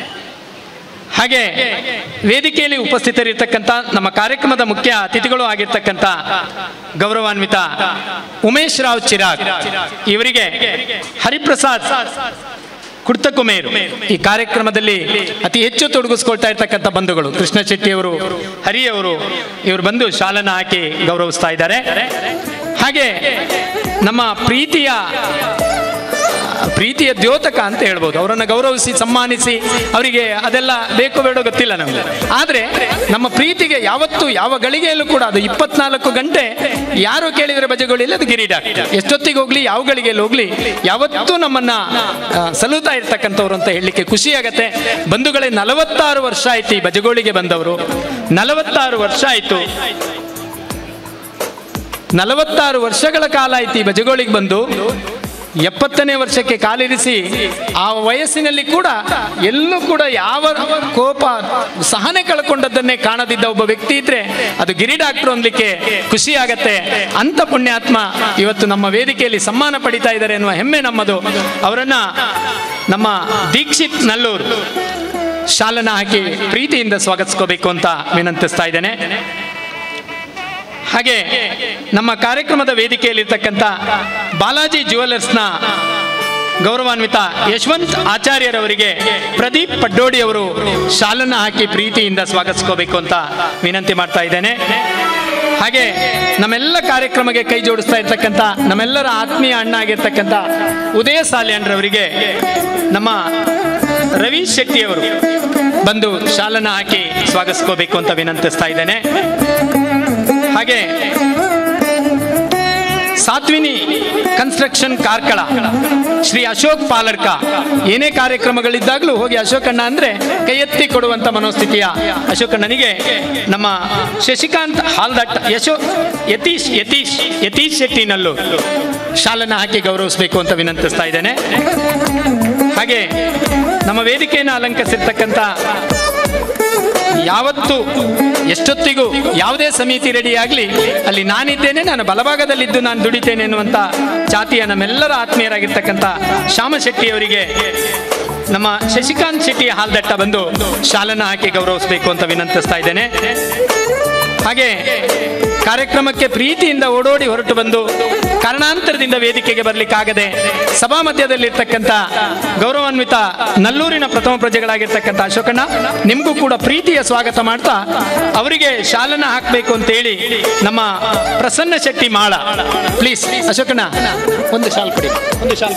ಹಾಗೆ ವೇದಿಕೆಯಲ್ಲಿ ಉಪಸ್ಥಿತರಿರ್ತಕ್ಕಂಥ ನಮ್ಮ ಕಾರ್ಯಕ್ರಮದ ಮುಖ್ಯ ಅತಿಥಿಗಳು ಆಗಿರ್ತಕ್ಕಂಥ ಗೌರವಾನ್ವಿತ ಉಮೇಶ್ ರಾವ್ ಚಿರಾಗ್ ಇವರಿಗೆ ಹರಿಪ್ರಸಾದ್ ಕುರ್ತಕುಮೇರು ಈ ಕಾರ್ಯಕ್ರಮದಲ್ಲಿ ಅತಿ ಹೆಚ್ಚು ತೊಡಗಿಸ್ಕೊಳ್ತಾ ಇರ್ತಕ್ಕಂಥ ಬಂಧುಗಳು ಕೃಷ್ಣ ಶೆಟ್ಟಿಯವರು ಹರಿಯವರು ಇವರು ಬಂದು ಶಾಲನ ಹಾಕಿ ಗೌರವಿಸ್ತಾ ಇದ್ದಾರೆ ಹಾಗೆ ನಮ್ಮ ಪ್ರೀತಿಯ ಪ್ರೀತಿಯ ದ್ಯೋತಕ ಅಂತ ಹೇಳ್ಬೋದು ಅವರನ್ನು ಗೌರವಿಸಿ ಸನ್ಮಾನಿಸಿ ಅವರಿಗೆ ಅದೆಲ್ಲ ಬೇಕು ಬೇಡೋ ಗೊತ್ತಿಲ್ಲ ನಮಗೆ ಆದರೆ ನಮ್ಮ ಪ್ರೀತಿಗೆ ಯಾವತ್ತು ಯಾವ ಗಳಿಗೆಯಲ್ಲೂ ಕೂಡ ಅದು ಇಪ್ಪತ್ನಾಲ್ಕು ಗಂಟೆ ಯಾರು ಕೇಳಿದರೆ ಬಜೆಗಳಿಲ್ಲ ಅದು ಗಿರೀಡ ಎಷ್ಟೊತ್ತಿಗೆ ಹೋಗ್ಲಿ ಯಾವ ಗಳಿಗೆಯಲ್ಲಿ ಹೋಗ್ಲಿ ಯಾವತ್ತೂ ನಮ್ಮನ್ನ ಆ, ಸಲುತ್ತಾ ಇರ್ತಕ್ಕಂಥವ್ರು ಅಂತ ಹೇಳಲಿಕ್ಕೆ ಖುಷಿ ಆಗತ್ತೆ ಬಂಧುಗಳೇ ನಲವತ್ತಾರು ವರ್ಷ ಆಯ್ತು ಈ ಬಜಗೋಳಿಗೆ ಬಂದವರು ನಲವತ್ತಾರು ವರ್ಷ ಆಯ್ತು ನಲವತ್ತಾರು ವರ್ಷಗಳ ಕಾಲ ಆಯ್ತು ಈ ಬಜಗೋಳಿಗೆ ಬಂದು ಎಪ್ಪತ್ತನೇ ವರ್ಷಕ್ಕೆ ಕಾಲಿರಿಸಿ ಆ ವಯಸ್ಸಿನಲ್ಲಿ ಕೂಡ ಎಲ್ಲೂ ಕೂಡ ಯಾವ ಕೋಪ ಸಹನೆ ಕಳ್ಕೊಂಡದ್ದನ್ನೇ ಕಾಣದಿದ್ದ ಒಬ್ಬ ವ್ಯಕ್ತಿ ಇದ್ರೆ ಅದು ಗಿರಿ ಡಾಕ್ಟರ್ ಅನ್ಲಿಕ್ಕೆ ಖುಷಿ ಆಗತ್ತೆ ಅಂತ ಪುಣ್ಯಾತ್ಮ ಇವತ್ತು ನಮ್ಮ ವೇದಿಕೆಯಲ್ಲಿ ಸಮ್ಮಾನ ಪಡಿತಾ ಇದ್ದಾರೆ ಎನ್ನುವ ಹೆಮ್ಮೆ ನಮ್ಮದು ಅವರನ್ನ ನಮ್ಮ ದೀಕ್ಷಿತ್ ನಲ್ಲೂರು ಶಾಲನ ಹಾಕಿ ಪ್ರೀತಿಯಿಂದ ಸ್ವಾಗತಿಸ್ಕೋಬೇಕು ಅಂತ ವಿನಂತಿಸ್ತಾ ಇದ್ದೇನೆ ಹಾಗೆ ನಮ್ಮ ಕಾರ್ಯಕ್ರಮದ ವೇದಿಕೆಯಲ್ಲಿರ್ತಕ್ಕಂಥ ಬಾಲಾಜಿ ಜ್ಯುವೆಲರ್ಸ್ನ ಗೌರವಾನ್ವಿತ ಯಶವಂತ್ ಆಚಾರ್ಯರವರಿಗೆ ಪ್ರದೀಪ್ ಪಡ್ಡೋಡಿ ಅವರು ಶಾಲನ್ನ ಹಾಕಿ ಪ್ರೀತಿಯಿಂದ ಸ್ವಾಗತಿಸ್ಕೋಬೇಕು ಅಂತ ವಿನಂತಿ ಮಾಡ್ತಾ ಇದ್ದೇನೆ ಹಾಗೆ ನಮ್ಮೆಲ್ಲ ಕಾರ್ಯಕ್ರಮಕ್ಕೆ ಕೈ ಜೋಡಿಸ್ತಾ ಇರ್ತಕ್ಕಂಥ ನಮ್ಮೆಲ್ಲರ ಆತ್ಮೀಯ ಅಣ್ಣ ಆಗಿರ್ತಕ್ಕಂಥ ಉದಯ ಸಾಲ್ಯಾನ್ರವರಿಗೆ ನಮ್ಮ ರವಿ ಶೆಟ್ಟಿ ಅವರು ಬಂದು ಶಾಲನ್ನ ಹಾಕಿ ಸ್ವಾಗತಿಸ್ಕೋಬೇಕು ಅಂತ ವಿನಂತಿಸ್ತಾ ಇದ್ದೇನೆ ಹಾಗೆ ಸಾತ್ವಿನಿ ಕನ್ಸ್ಟ್ರಕ್ಷನ್ ಕಾರ್ಕಳ ಶ್ರೀ ಅಶೋಕ್ ಪಾಲರ್ಕ ಏನೇ ಕಾರ್ಯಕ್ರಮಗಳಿದ್ದಾಗಲೂ ಹೋಗಿ ಅಶೋಕಣ್ಣ ಅಂದ್ರೆ ಕೈ ಎತ್ತಿ ಕೊಡುವಂತ ಮನೋಸ್ಥಿತಿಯ ಅಶೋಕಣ್ಣನಿಗೆ ನಮ್ಮ ಶಶಿಕಾಂತ್ ಹಾಲ್ದಟ್ ಯಶೋ ಯತೀಶ್ ಯತೀಶ್ ಯತೀಶ್ ಶೆಟ್ಟಿನಲ್ಲೂ ಶಾಲನ್ನ ಹಾಕಿ ಗೌರವಿಸಬೇಕು ಅಂತ ವಿನಂತಿಸ್ತಾ ಇದ್ದೇನೆ ಹಾಗೆ ನಮ್ಮ ವೇದಿಕೆಯನ್ನು ಅಲಂಕರಿಸಿರ್ತಕ್ಕಂಥ ಯಾವತ್ತು ಎಷ್ಟೊತ್ತಿಗೂ ಯಾವುದೇ ಸಮಿತಿ ರೆಡಿ ಆಗಲಿ ಅಲ್ಲಿ ನಾನಿದ್ದೇನೆ ನಾನು ಬಲಭಾಗದಲ್ಲಿದ್ದು ನಾನು ದುಡಿತೇನೆ ಎನ್ನುವಂಥ ಜಾತಿಯ ನಮ್ಮೆಲ್ಲರ ಆತ್ಮೀಯರಾಗಿರ್ತಕ್ಕಂಥ ಶ್ಯಾಮ ಶೆಟ್ಟಿ ಅವರಿಗೆ ನಮ್ಮ ಶಶಿಕಾಂತ್ ಶೆಟ್ಟಿ ಹಾಲ್ದಟ್ಟ ಬಂದು ಶಾಲನ ಹಾಕಿ ಗೌರವಿಸಬೇಕು ಅಂತ ವಿನಂತಿಸ್ತಾ ಇದ್ದೇನೆ ಹಾಗೆ ಕಾರ್ಯಕ್ರಮಕ್ಕೆ ಪ್ರೀತಿಯಿಂದ ಓಡೋಡಿ ಹೊರಟು ಬಂದು ಕಾರಣಾಂತರದಿಂದ ವೇದಿಕೆಗೆ ಬರಲಿಕ್ಕಾಗದೆ ಸಭಾ ಮಧ್ಯದಲ್ಲಿರ್ತಕ್ಕಂಥ ಗೌರವಾನ್ವಿತ ನಲ್ಲೂರಿನ ಪ್ರಥಮ ಪ್ರಜೆಗಳಾಗಿರ್ತಕ್ಕಂಥ ಅಶೋಕಣ್ಣ ನಿಮಗೂ ಕೂಡ ಪ್ರೀತಿಯ ಸ್ವಾಗತ ಮಾಡ್ತಾ ಅವರಿಗೆ ಶಾಲನ ಹಾಕಬೇಕು ಅಂತೇಳಿ ನಮ್ಮ ಪ್ರಸನ್ನ ಶೆಟ್ಟಿ ಮಾಳ ಪ್ಲೀಸ್ ಅಶೋಕಣ್ಣ ಒಂದು ಶಾಲ್ ಕೊಡಿ ಒಂದು ಶಾಲ್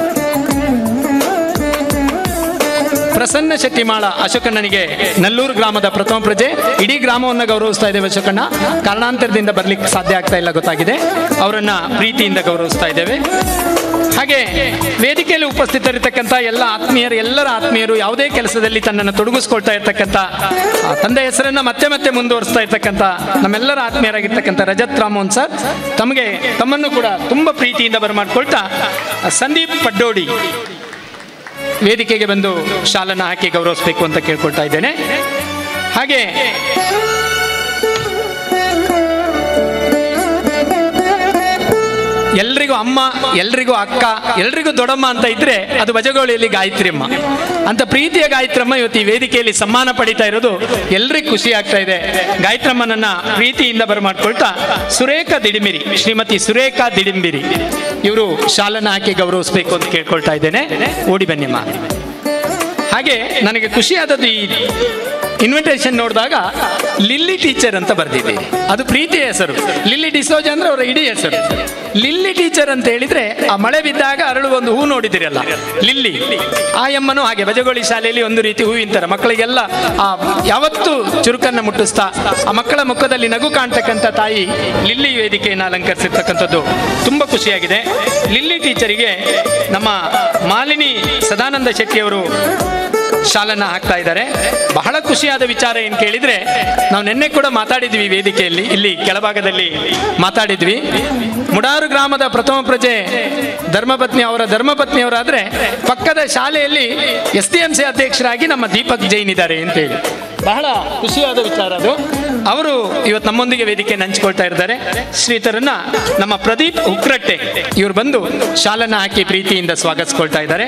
ಪ್ರಸನ್ನ ಶೆಟ್ಟಿಮಾಳ ಅಶೋಕಣ್ಣನಿಗೆ ನಲ್ಲೂರು ಗ್ರಾಮದ ಪ್ರಥಮ ಪ್ರಜೆ ಇಡೀ ಗ್ರಾಮವನ್ನು ಗೌರವಿಸ್ತಾ ಇದ್ದೇವೆ ಅಶೋಕಣ್ಣ ಕಾರಣಾಂತರದಿಂದ ಬರ್ಲಿಕ್ಕೆ ಸಾಧ್ಯ ಆಗ್ತಾ ಇಲ್ಲ ಗೊತ್ತಾಗಿದೆ ಅವರನ್ನ ಪ್ರೀತಿಯಿಂದ ಗೌರವಿಸ್ತಾ ಇದ್ದೇವೆ ಹಾಗೆ ವೇದಿಕೆಯಲ್ಲಿ ಉಪಸ್ಥಿತರಿರ್ತಕ್ಕಂಥ ಎಲ್ಲ ಆತ್ಮೀಯರು ಎಲ್ಲರ ಆತ್ಮೀಯರು ಯಾವುದೇ ಕೆಲಸದಲ್ಲಿ ತನ್ನನ್ನು ತೊಡಗಿಸ್ಕೊಳ್ತಾ ಇರ್ತಕ್ಕಂಥ ಆ ತಂದೆ ಹೆಸರನ್ನ ಮತ್ತೆ ಮತ್ತೆ ಮುಂದುವರಿಸ್ತಾ ಇರ್ತಕ್ಕಂಥ ನಮ್ಮೆಲ್ಲರ ಆತ್ಮೀಯರಾಗಿರ್ತಕ್ಕಂಥ ರಜತ್ ರಾಮೋಹನ್ ಸರ್ ತಮಗೆ ತಮ್ಮನ್ನು ಕೂಡ ತುಂಬಾ ಪ್ರೀತಿಯಿಂದ ಬರಮಾಡ್ಕೊಳ್ತಾ ಸಂದೀಪ್ ಪಡ್ಡೋಡಿ ವೇದಿಕೆಗೆ ಬಂದು ಶಾಲನ ಹಾಕಿ ಗೌರವಿಸಬೇಕು ಅಂತ ಕೇಳ್ಕೊಳ್ತಾ ಇದ್ದೇನೆ ಹಾಗೆ ಎಲ್ರಿಗೂ ಅಮ್ಮ ಎಲ್ರಿಗೂ ಅಕ್ಕ ಎಲ್ರಿಗೂ ದೊಡ್ಡಮ್ಮ ಅಂತ ಇದ್ರೆ ಅದು ಬಜಗೋಳಿಯಲ್ಲಿ ಗಾಯತ್ರಿಯಮ್ಮ ಅಂತ ಪ್ರೀತಿಯ ಗಾಯತ್ರಮ್ಮ ಇವತ್ತು ಈ ವೇದಿಕೆಯಲ್ಲಿ ಸಮ್ಮಾನ ಪಡಿತಾ ಇರೋದು ಎಲ್ರಿಗೂ ಖುಷಿ ಆಗ್ತಾ ಇದೆ ಗಾಯತ್ರಮ್ಮನನ್ನ ಪ್ರೀತಿಯಿಂದ ಬರಮಾಡ್ಕೊಳ್ತಾ ಸುರೇಖ ದಿಡಿಮಿರಿ ಶ್ರೀಮತಿ ಸುರೇಖಾ ದಿಡಿಂಬಿರಿ ಇವರು ಶಾಲನ ಹಾಕಿ ಗೌರವಿಸಬೇಕು ಅಂತ ಕೇಳ್ಕೊಳ್ತಾ ಇದ್ದೇನೆ ಓಡಿ ಬನ್ನಿಮ್ಮ ಹಾಗೆ ನನಗೆ ಖುಷಿಯಾದದ್ದು ಈ ಇನ್ವಿಟೇಷನ್ ನೋಡಿದಾಗ ಲಿಲ್ಲಿ ಟೀಚರ್ ಅಂತ ಬರ್ದಿದೆ ಅದು ಪ್ರೀತಿಯ ಹೆಸರು ಲಿಲ್ಲಿ ಡಿಸೋಜ ಅಂದ್ರೆ ಅವರ ಇಡೀ ಹೆಸರು ಲಿಲ್ಲಿ ಟೀಚರ್ ಅಂತ ಹೇಳಿದ್ರೆ ಆ ಮಳೆ ಬಿದ್ದಾಗ ಅರಳುವ ಒಂದು ಹೂ ನೋಡಿದಿರಲ್ಲ ಲಿಲ್ಲಿ ಆ ಎಮ್ಮನು ಹಾಗೆ ಬಜಗೋಳಿ ಶಾಲೆಯಲ್ಲಿ ಒಂದು ರೀತಿ ಹೂವಿನ ಥರ ಮಕ್ಕಳಿಗೆಲ್ಲ ಆ ಯಾವತ್ತೂ ಚುರುಕನ್ನ ಮುಟ್ಟಿಸ್ತಾ ಆ ಮಕ್ಕಳ ಮುಖದಲ್ಲಿ ನಗು ಕಾಣ್ತಕ್ಕಂಥ ತಾಯಿ ಲಿಲ್ಲಿ ವೇದಿಕೆಯನ್ನು ಅಲಂಕರಿಸಿರ್ತಕ್ಕಂಥದ್ದು ತುಂಬ ಖುಷಿಯಾಗಿದೆ ಲಿಲ್ಲಿ ಟೀಚರಿಗೆ ನಮ್ಮ ಮಾಲಿನಿ ಸದಾನಂದ ಶೆಟ್ಟಿಯವರು ಶಾಲನ್ನ ಹಾಕ್ತಾ ಇದ್ದಾರೆ ಬಹಳ ಖುಷಿಯಾದ ವಿಚಾರ ಏನು ಕೇಳಿದ್ರೆ ನಾವು ನಿನ್ನೆ ಕೂಡ ಮಾತಾಡಿದ್ವಿ ವೇದಿಕೆಯಲ್ಲಿ ಇಲ್ಲಿ ಕೆಳಭಾಗದಲ್ಲಿ ಮಾತಾಡಿದ್ವಿ ಮುಡಾರು ಗ್ರಾಮದ ಪ್ರಥಮ ಪ್ರಜೆ ಧರ್ಮಪತ್ನಿ ಅವರ ಧರ್ಮಪತ್ನಿಯವರಾದ್ರೆ ಪಕ್ಕದ ಶಾಲೆಯಲ್ಲಿ ಎಸ್ ಡಿ ಎಂ ಸಿ ಅಧ್ಯಕ್ಷರಾಗಿ ನಮ್ಮ ದೀಪಕ್ ಜೈನ್ ಇದ್ದಾರೆ ಅಂತೇಳಿ ಬಹಳ ಖುಷಿಯಾದ ವಿಚಾರ ಅದು ಅವರು ಇವತ್ತು ನಮ್ಮೊಂದಿಗೆ ವೇದಿಕೆ ಹಂಚ್ಕೊಳ್ತಾ ಇದ್ದಾರೆ ಶ್ರೀತರನ್ನ ನಮ್ಮ ಪ್ರದೀಪ್ ಉಕ್ರಟ್ಟೆ ಇವರು ಬಂದು ಶಾಲನ್ನ ಹಾಕಿ ಪ್ರೀತಿಯಿಂದ ಸ್ವಾಗತಿಸ್ಕೊಳ್ತಾ ಇದ್ದಾರೆ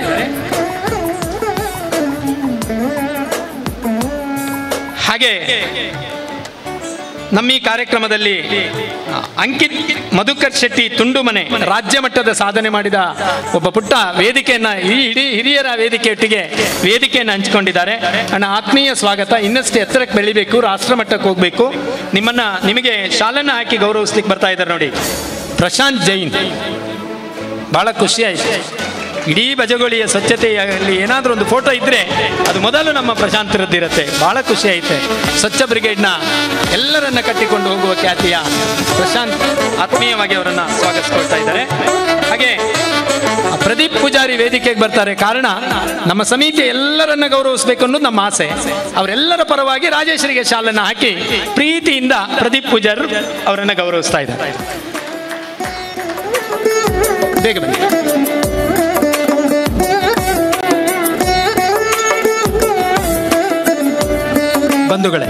ಹಾಗೆ ನಮ್ಮ ಈ ಕಾರ್ಯಕ್ರಮದಲ್ಲಿ ಆ, ಅಂಕಿತ್ ಮಧುಕರ್ ಶೆಟ್ಟಿ ತುಂಡುಮನೆ ರಾಜ್ಯ ಮಟ್ಟದ ಸಾಧನೆ ಮಾಡಿದ ಒಬ್ಬ ಪುಟ್ಟ ವೇದಿಕೆಯನ್ನ ಈ ಇಡೀ ಹಿರಿಯರ ವೇದಿಕೆಯೊಟ್ಟಿಗೆ ವೇದಿಕೆಯನ್ನು ಹಂಚಿಕೊಂಡಿದ್ದಾರೆ ಅಣ್ಣ ಆತ್ಮೀಯ ಸ್ವಾಗತ ಇನ್ನಷ್ಟು ಎತ್ತರಕ್ಕೆ ಬೆಳಿಬೇಕು ರಾಷ್ಟ್ರ ಮಟ್ಟಕ್ಕೆ ಹೋಗಬೇಕು ನಿಮ್ಮನ್ನ ನಿಮಗೆ ಶಾಲನ್ನ ಹಾಕಿ ಗೌರವಿಸ್ಲಿಕ್ಕೆ ಬರ್ತಾ ಇದ್ದಾರೆ ನೋಡಿ ಪ್ರಶಾಂತ್ ಜೈನ್ ಬಹಳ ಖುಷಿ ಆಯ್ತು ಇಡೀ ಬಜಗೋಳಿಯ ಸ್ವಚ್ಛತೆಯಲ್ಲಿ ಏನಾದರೂ ಒಂದು ಫೋಟೋ ಇದ್ದರೆ ಅದು ಮೊದಲು ನಮ್ಮ ಪ್ರಶಾಂತರದ್ದಿರುತ್ತೆ ಭಾಳ ಖುಷಿ ಐತೆ ಸ್ವಚ್ಛ ಬ್ರಿಗೇಡ್ನ ಎಲ್ಲರನ್ನ ಕಟ್ಟಿಕೊಂಡು ಹೋಗುವ ಖ್ಯಾತಿಯ ಪ್ರಶಾಂತ್ ಆತ್ಮೀಯವಾಗಿ ಅವರನ್ನು ಸ್ವಾಗತಿಸ್ಕೊಳ್ತಾ ಇದ್ದಾರೆ ಹಾಗೆ ಪ್ರದೀಪ್ ಪೂಜಾರಿ ವೇದಿಕೆಗೆ ಬರ್ತಾರೆ ಕಾರಣ ನಮ್ಮ ಸಮಿತಿ ಎಲ್ಲರನ್ನ ಗೌರವಿಸಬೇಕು ಅನ್ನೋದು ನಮ್ಮ ಆಸೆ ಅವರೆಲ್ಲರ ಪರವಾಗಿ ರಾಜೇಶ್ವರಿಗೆ ಶಾಲನ್ನು ಹಾಕಿ ಪ್ರೀತಿಯಿಂದ ಪ್ರದೀಪ್ ಪೂಜಾರಿ ಅವರನ್ನ ಗೌರವಿಸ್ತಾ ಇದ್ದಾರೆ ಬೇಗ ಬನ್ನಿ ಬಂಧುಗಳೇ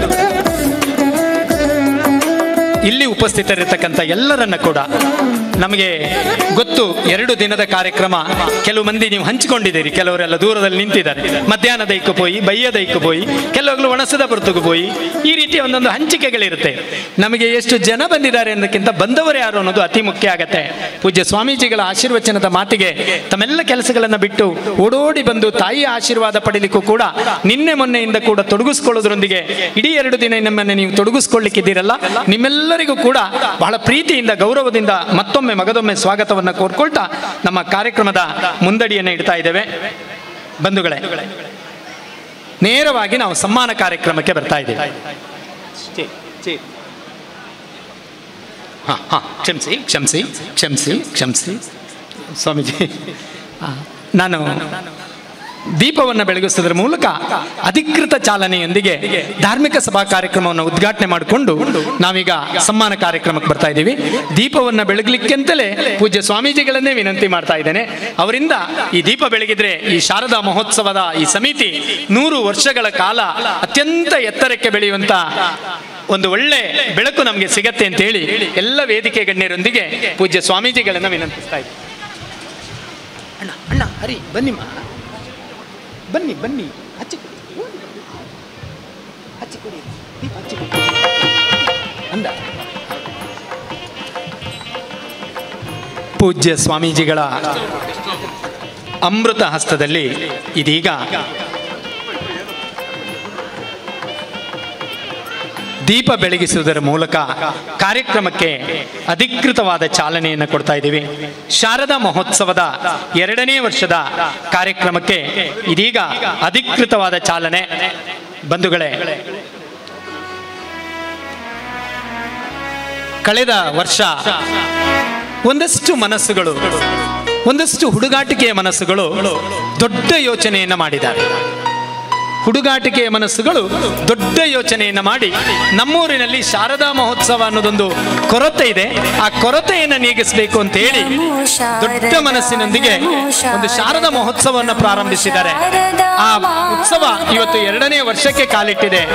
ಇಲ್ಲಿ ಉಪಸ್ಥಿತರಿರ್ತಕ್ಕಂಥ ಎಲ್ಲರನ್ನ ಕೂಡ ನಮಗೆ ಗೊತ್ತು ಎರಡು ದಿನದ ಕಾರ್ಯಕ್ರಮ ಕೆಲವು ಮಂದಿ ನೀವು ಹಂಚಿಕೊಂಡಿದ್ದೀರಿ ಕೆಲವರೆಲ್ಲ ದೂರದಲ್ಲಿ ನಿಂತಿದ್ದಾರೆ ಮಧ್ಯಾಹ್ನ ದೈಕು ಪೋಯಿ ಬಯ್ಯ ದೈಕು ಪೋಯಿ ಕೆಲವೊಗ್ಲು ಒಣಸದ ಪುರ್ತಕು ಪೋಯಿ ಈ ರೀತಿಯ ಒಂದೊಂದು ಹಂಚಿಕೆಗಳಿರುತ್ತೆ ನಮಗೆ ಎಷ್ಟು ಜನ ಬಂದಿದ್ದಾರೆ ಅನ್ನೋದಕ್ಕಿಂತ ಬಂದವರು ಯಾರು ಅನ್ನೋದು ಅತಿ ಮುಖ್ಯ ಆಗತ್ತೆ ಪೂಜ್ಯ ಸ್ವಾಮೀಜಿಗಳ ಆಶೀರ್ವಚನದ ಮಾತಿಗೆ ತಮ್ಮೆಲ್ಲ ಕೆಲಸಗಳನ್ನು ಬಿಟ್ಟು ಓಡೋಡಿ ಬಂದು ತಾಯಿಯ ಆಶೀರ್ವಾದ ಪಡೀಲಿಕ್ಕೂ ಕೂಡ ನಿನ್ನೆ ಮೊನ್ನೆಯಿಂದ ಕೂಡ ತೊಡಗಿಸ್ಕೊಳ್ಳೋದ್ರೊಂದಿಗೆ ಇಡೀ ಎರಡು ದಿನ ನಮ್ಮನ್ನು ನೀವು ತೊಡಗಿಸ್ಕೊಳ್ಳಿಕ್ಕಿದ್ದೀರಲ್ಲ ನಿಮ್ಮೆಲ್ಲರಿಗೂ ಕೂಡ ಬಹಳ ಪ್ರೀತಿಯಿಂದ ಗೌರವದಿಂದ ಮತ್ತೊಮ್ಮೆ ಮಗದೊಮ್ಮೆ ಸ್ವಾಗತವನ್ನು ಕೋರ್ಕೊಳ್ತಾ ನಮ್ಮ ಕಾರ್ಯಕ್ರಮದ ಮುಂದಡಿಯನ್ನು ಇಡ್ತಾ ಇದ್ದೇವೆ ಬಂಧುಗಳೇ ನೇರವಾಗಿ ನಾವು ಸಮ್ಮಾನ ಕಾರ್ಯಕ್ರಮಕ್ಕೆ ಬರ್ತಾ ಇದ್ದೇವೆ ಹಾ ಹಾ ಕ್ಷಮಿಸಿ ಕ್ಷಮಿಸಿ ಕ್ಷಮಿಸಿ ಕ್ಷಮಿಸಿ ಸ್ವಾಮೀಜಿ ಆ, ನಾನು ದೀಪವನ್ನು ಬೆಳಗಿಸೋದ್ರ ಮೂಲಕ ಅಧಿಕೃತ ಚಾಲನೆಯೊಂದಿಗೆ ಧಾರ್ಮಿಕ ಸಭಾ ಕಾರ್ಯಕ್ರಮವನ್ನು ಉದ್ಘಾಟನೆ ಮಾಡಿಕೊಂಡು ನಾವೀಗ ಸಮ್ಮಾನ ಕಾರ್ಯಕ್ರಮಕ್ಕೆ ಬರ್ತಾ ಇದ್ದೀವಿ ದೀಪವನ್ನು ಬೆಳಗಲಿಕ್ಕೆಂತಲೇ ಪೂಜ್ಯ ಸ್ವಾಮೀಜಿಗಳನ್ನೇ ವಿನಂತಿ ಮಾಡ್ತಾ ಇದ್ದೇನೆ ಅವರಿಂದ ಈ ದೀಪ ಬೆಳಗಿದ್ರೆ ಈ ಶಾರದಾ ಮಹೋತ್ಸವದ ಈ ಸಮಿತಿ ನೂರು ವರ್ಷಗಳ ಕಾಲ ಅತ್ಯಂತ ಎತ್ತರಕ್ಕೆ ಬೆಳೆಯುವಂತ ಒಂದು ಒಳ್ಳೆ ಬೆಳಕು ನಮಗೆ ಸಿಗತ್ತೆ ಅಂತ ಹೇಳಿ ಎಲ್ಲ ವೇದಿಕೆ ಗಣ್ಯರೊಂದಿಗೆ ಪೂಜ್ಯ ಸ್ವಾಮೀಜಿಗಳನ್ನ ವಿನಂತಿಸ್ತಾ ಇದ್ದೀನಿ ಅಣ್ಣ ಅಣ್ಣ ಹರಿ ಬನ್ನಿ ಮಾ ಬನ್ನಿ ಬನ್ನಿ ಹಚ್ಚಿ ಕೊಡಿ ಹಚ್ಚಿ ಕೊಡಿ ದೀಪ ಹಚ್ಚಿ ಕೊಡಿ ಅಂದ ಪೂಜ್ಯ ಸ್ವಾಮೀಜಿಗಳ ಅಮೃತ ಹಸ್ತದಲ್ಲಿ ಇದೀಗ ದೀಪ ಬೆಳಗಿಸುವುದರ ಮೂಲಕ ಕಾರ್ಯಕ್ರಮಕ್ಕೆ ಅಧಿಕೃತವಾದ ಚಾಲನೆಯನ್ನು ಕೊಡ್ತಾ ಇದ್ದೀವಿ ಶಾರದಾ ಮಹೋತ್ಸವದ ಎರಡನೇ ವರ್ಷದ ಕಾರ್ಯಕ್ರಮಕ್ಕೆ ಇದೀಗ ಅಧಿಕೃತವಾದ ಚಾಲನೆ ಬಂಧುಗಳೇ ಕಳೆದ ವರ್ಷ ಒಂದಷ್ಟು ಮನಸ್ಸುಗಳು ಒಂದಷ್ಟು ಹುಡುಗಾಟಿಕೆಯ ಮನಸ್ಸುಗಳು ದೊಡ್ಡ ಯೋಚನೆಯನ್ನು ಮಾಡಿದ್ದಾರೆ ಹುಡುಗಾಟಿಕೆಯ ಮನಸ್ಸುಗಳು ದೊಡ್ಡ ಯೋಚನೆಯನ್ನು ಮಾಡಿ ನಮ್ಮೂರಿನಲ್ಲಿ ಶಾರದಾ ಮಹೋತ್ಸವ ಅನ್ನೋದೊಂದು ಕೊರತೆ ಇದೆ ಆ ಕೊರತೆಯನ್ನು ನೀಗಿಸಬೇಕು ಅಂತ ಹೇಳಿ ದೊಡ್ಡ ಮನಸ್ಸಿನೊಂದಿಗೆ ಒಂದು ಶಾರದಾ ಮಹೋತ್ಸವವನ್ನು ಪ್ರಾರಂಭಿಸಿದ್ದಾರೆ ಆ ಉತ್ಸವ ಇವತ್ತು ಎರಡನೇ ವರ್ಷಕ್ಕೆ ಕಾಲಿಟ್ಟಿದೆ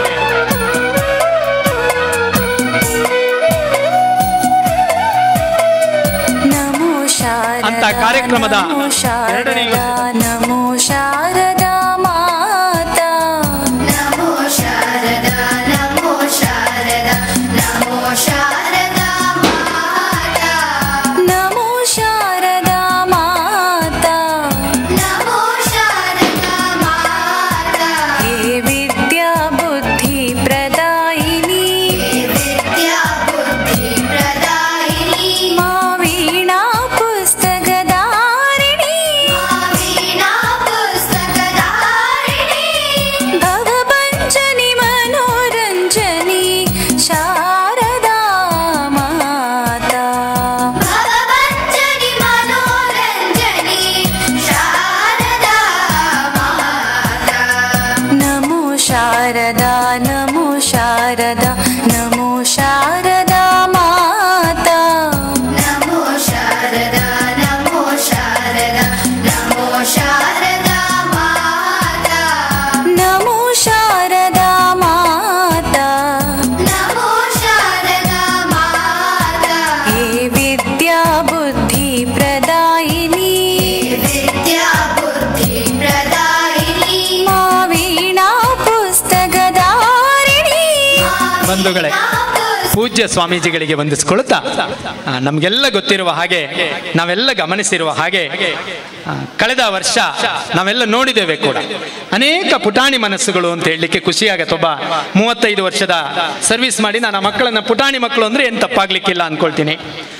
ನಮೋ ಶಾರದಾ ಅಂತ ಕಾರ್ಯಕ್ರಮದ ನಮೋ ಎರಡನೇ ಶಾರದಾ ವರ್ಷ. ನಮೋ ಶಾರದಾ ಮಾತಾ ನಮೋ ಶಾರದಾ ನಮೋ ಶಾರದಾ ನಮೋ ಶಾರದಾ ಮಾತಾ ನಮೋ ಶಾರದಾ ಮಾತಾ ನಮೋ ಶಾರದಾ ಮಾತಾ ಹೇ ವಿದ್ಯಾ ಬುದ್ಧಿ ಪ್ರದಾಯಿನಿ ವಿದ್ಯಾ ಬುದ್ಧಿ ಪ್ರದಾಯಿನಿ ಮಾ ವೀಣಾ ಪುಸ್ತಕದಾರಿಣಿ ವೀಣಾ ಪುಸ್ತಕಧಾರಿಣಿ ಭವಭಂಜನಿ ಮನೋರಂಜನಿ ಶಾರದಾ ಮಾತಾ ಭವಭಂಜನಿ ಮನೋರಂಜನಿ ಶಾರದಾ ಮಾತಾ ನಮೋ ಶಾರದಾ ನಮೋ ಶಾರದಾ ನಮೋ ಶಾರದಾ ಮಾತಾ ನಮೋ ಶಾರದಾ ನಮೋ ಶಾರದಾ ನಮೋ ಶಾರದಾ ಮಾತಾ ನಮೋ ಶಾರದಾ ಮಾತಾ ನಮೋ ಶಾರದಾ ಮಾತಾ ಹೇ ವಿದ್ಯಾ ಬುದ್ಧಿ ಪ್ರದಾಯಿನಿ ವಿದ್ಯಾ ಬುದ್ಧಿ ಪ್ರದಾಯಿನಿ ಮಾ ವೀಣಾ ಪುಸ್ತಕದಾರಿಣಿ ಬಂಧುಗಳೇ ಪೂಜ್ಯ ಸ್ವಾಮೀಜಿಗಳಿಗೆ ವಂದಿಸ್ಕೊಳ್ತಾ ಆ, ನಮಗೆಲ್ಲ ಗೊತ್ತಿರುವ ಹಾಗೆ ನಾವೆಲ್ಲ ಗಮನಿಸಿರುವ ಹಾಗೆ ಆ, ಕಳೆದ ವರ್ಷ ನಾವೆಲ್ಲ ನೋಡಿದ್ದೇವೆ ಕೂಡ ಅನೇಕ ಪುಟಾಣಿ ಮನಸ್ಸುಗಳು ಅಂತ ಹೇಳಲಿಕ್ಕೆ ಖುಷಿಯಾಗತ್ತೆ ಒಬ್ಬ ಮೂವತ್ತೈದು ವರ್ಷದ ಸರ್ವಿಸ್ ಮಾಡಿ ನಾನು ಆ ಮಕ್ಕಳನ್ನ ಪುಟಾಣಿ ಮಕ್ಕಳು ಅಂದ್ರೆ ಏನು ತಪ್ಪಾಗ್ಲಿಕ್ಕಿಲ್ಲ ಅನ್ಕೊಳ್ತೀನಿ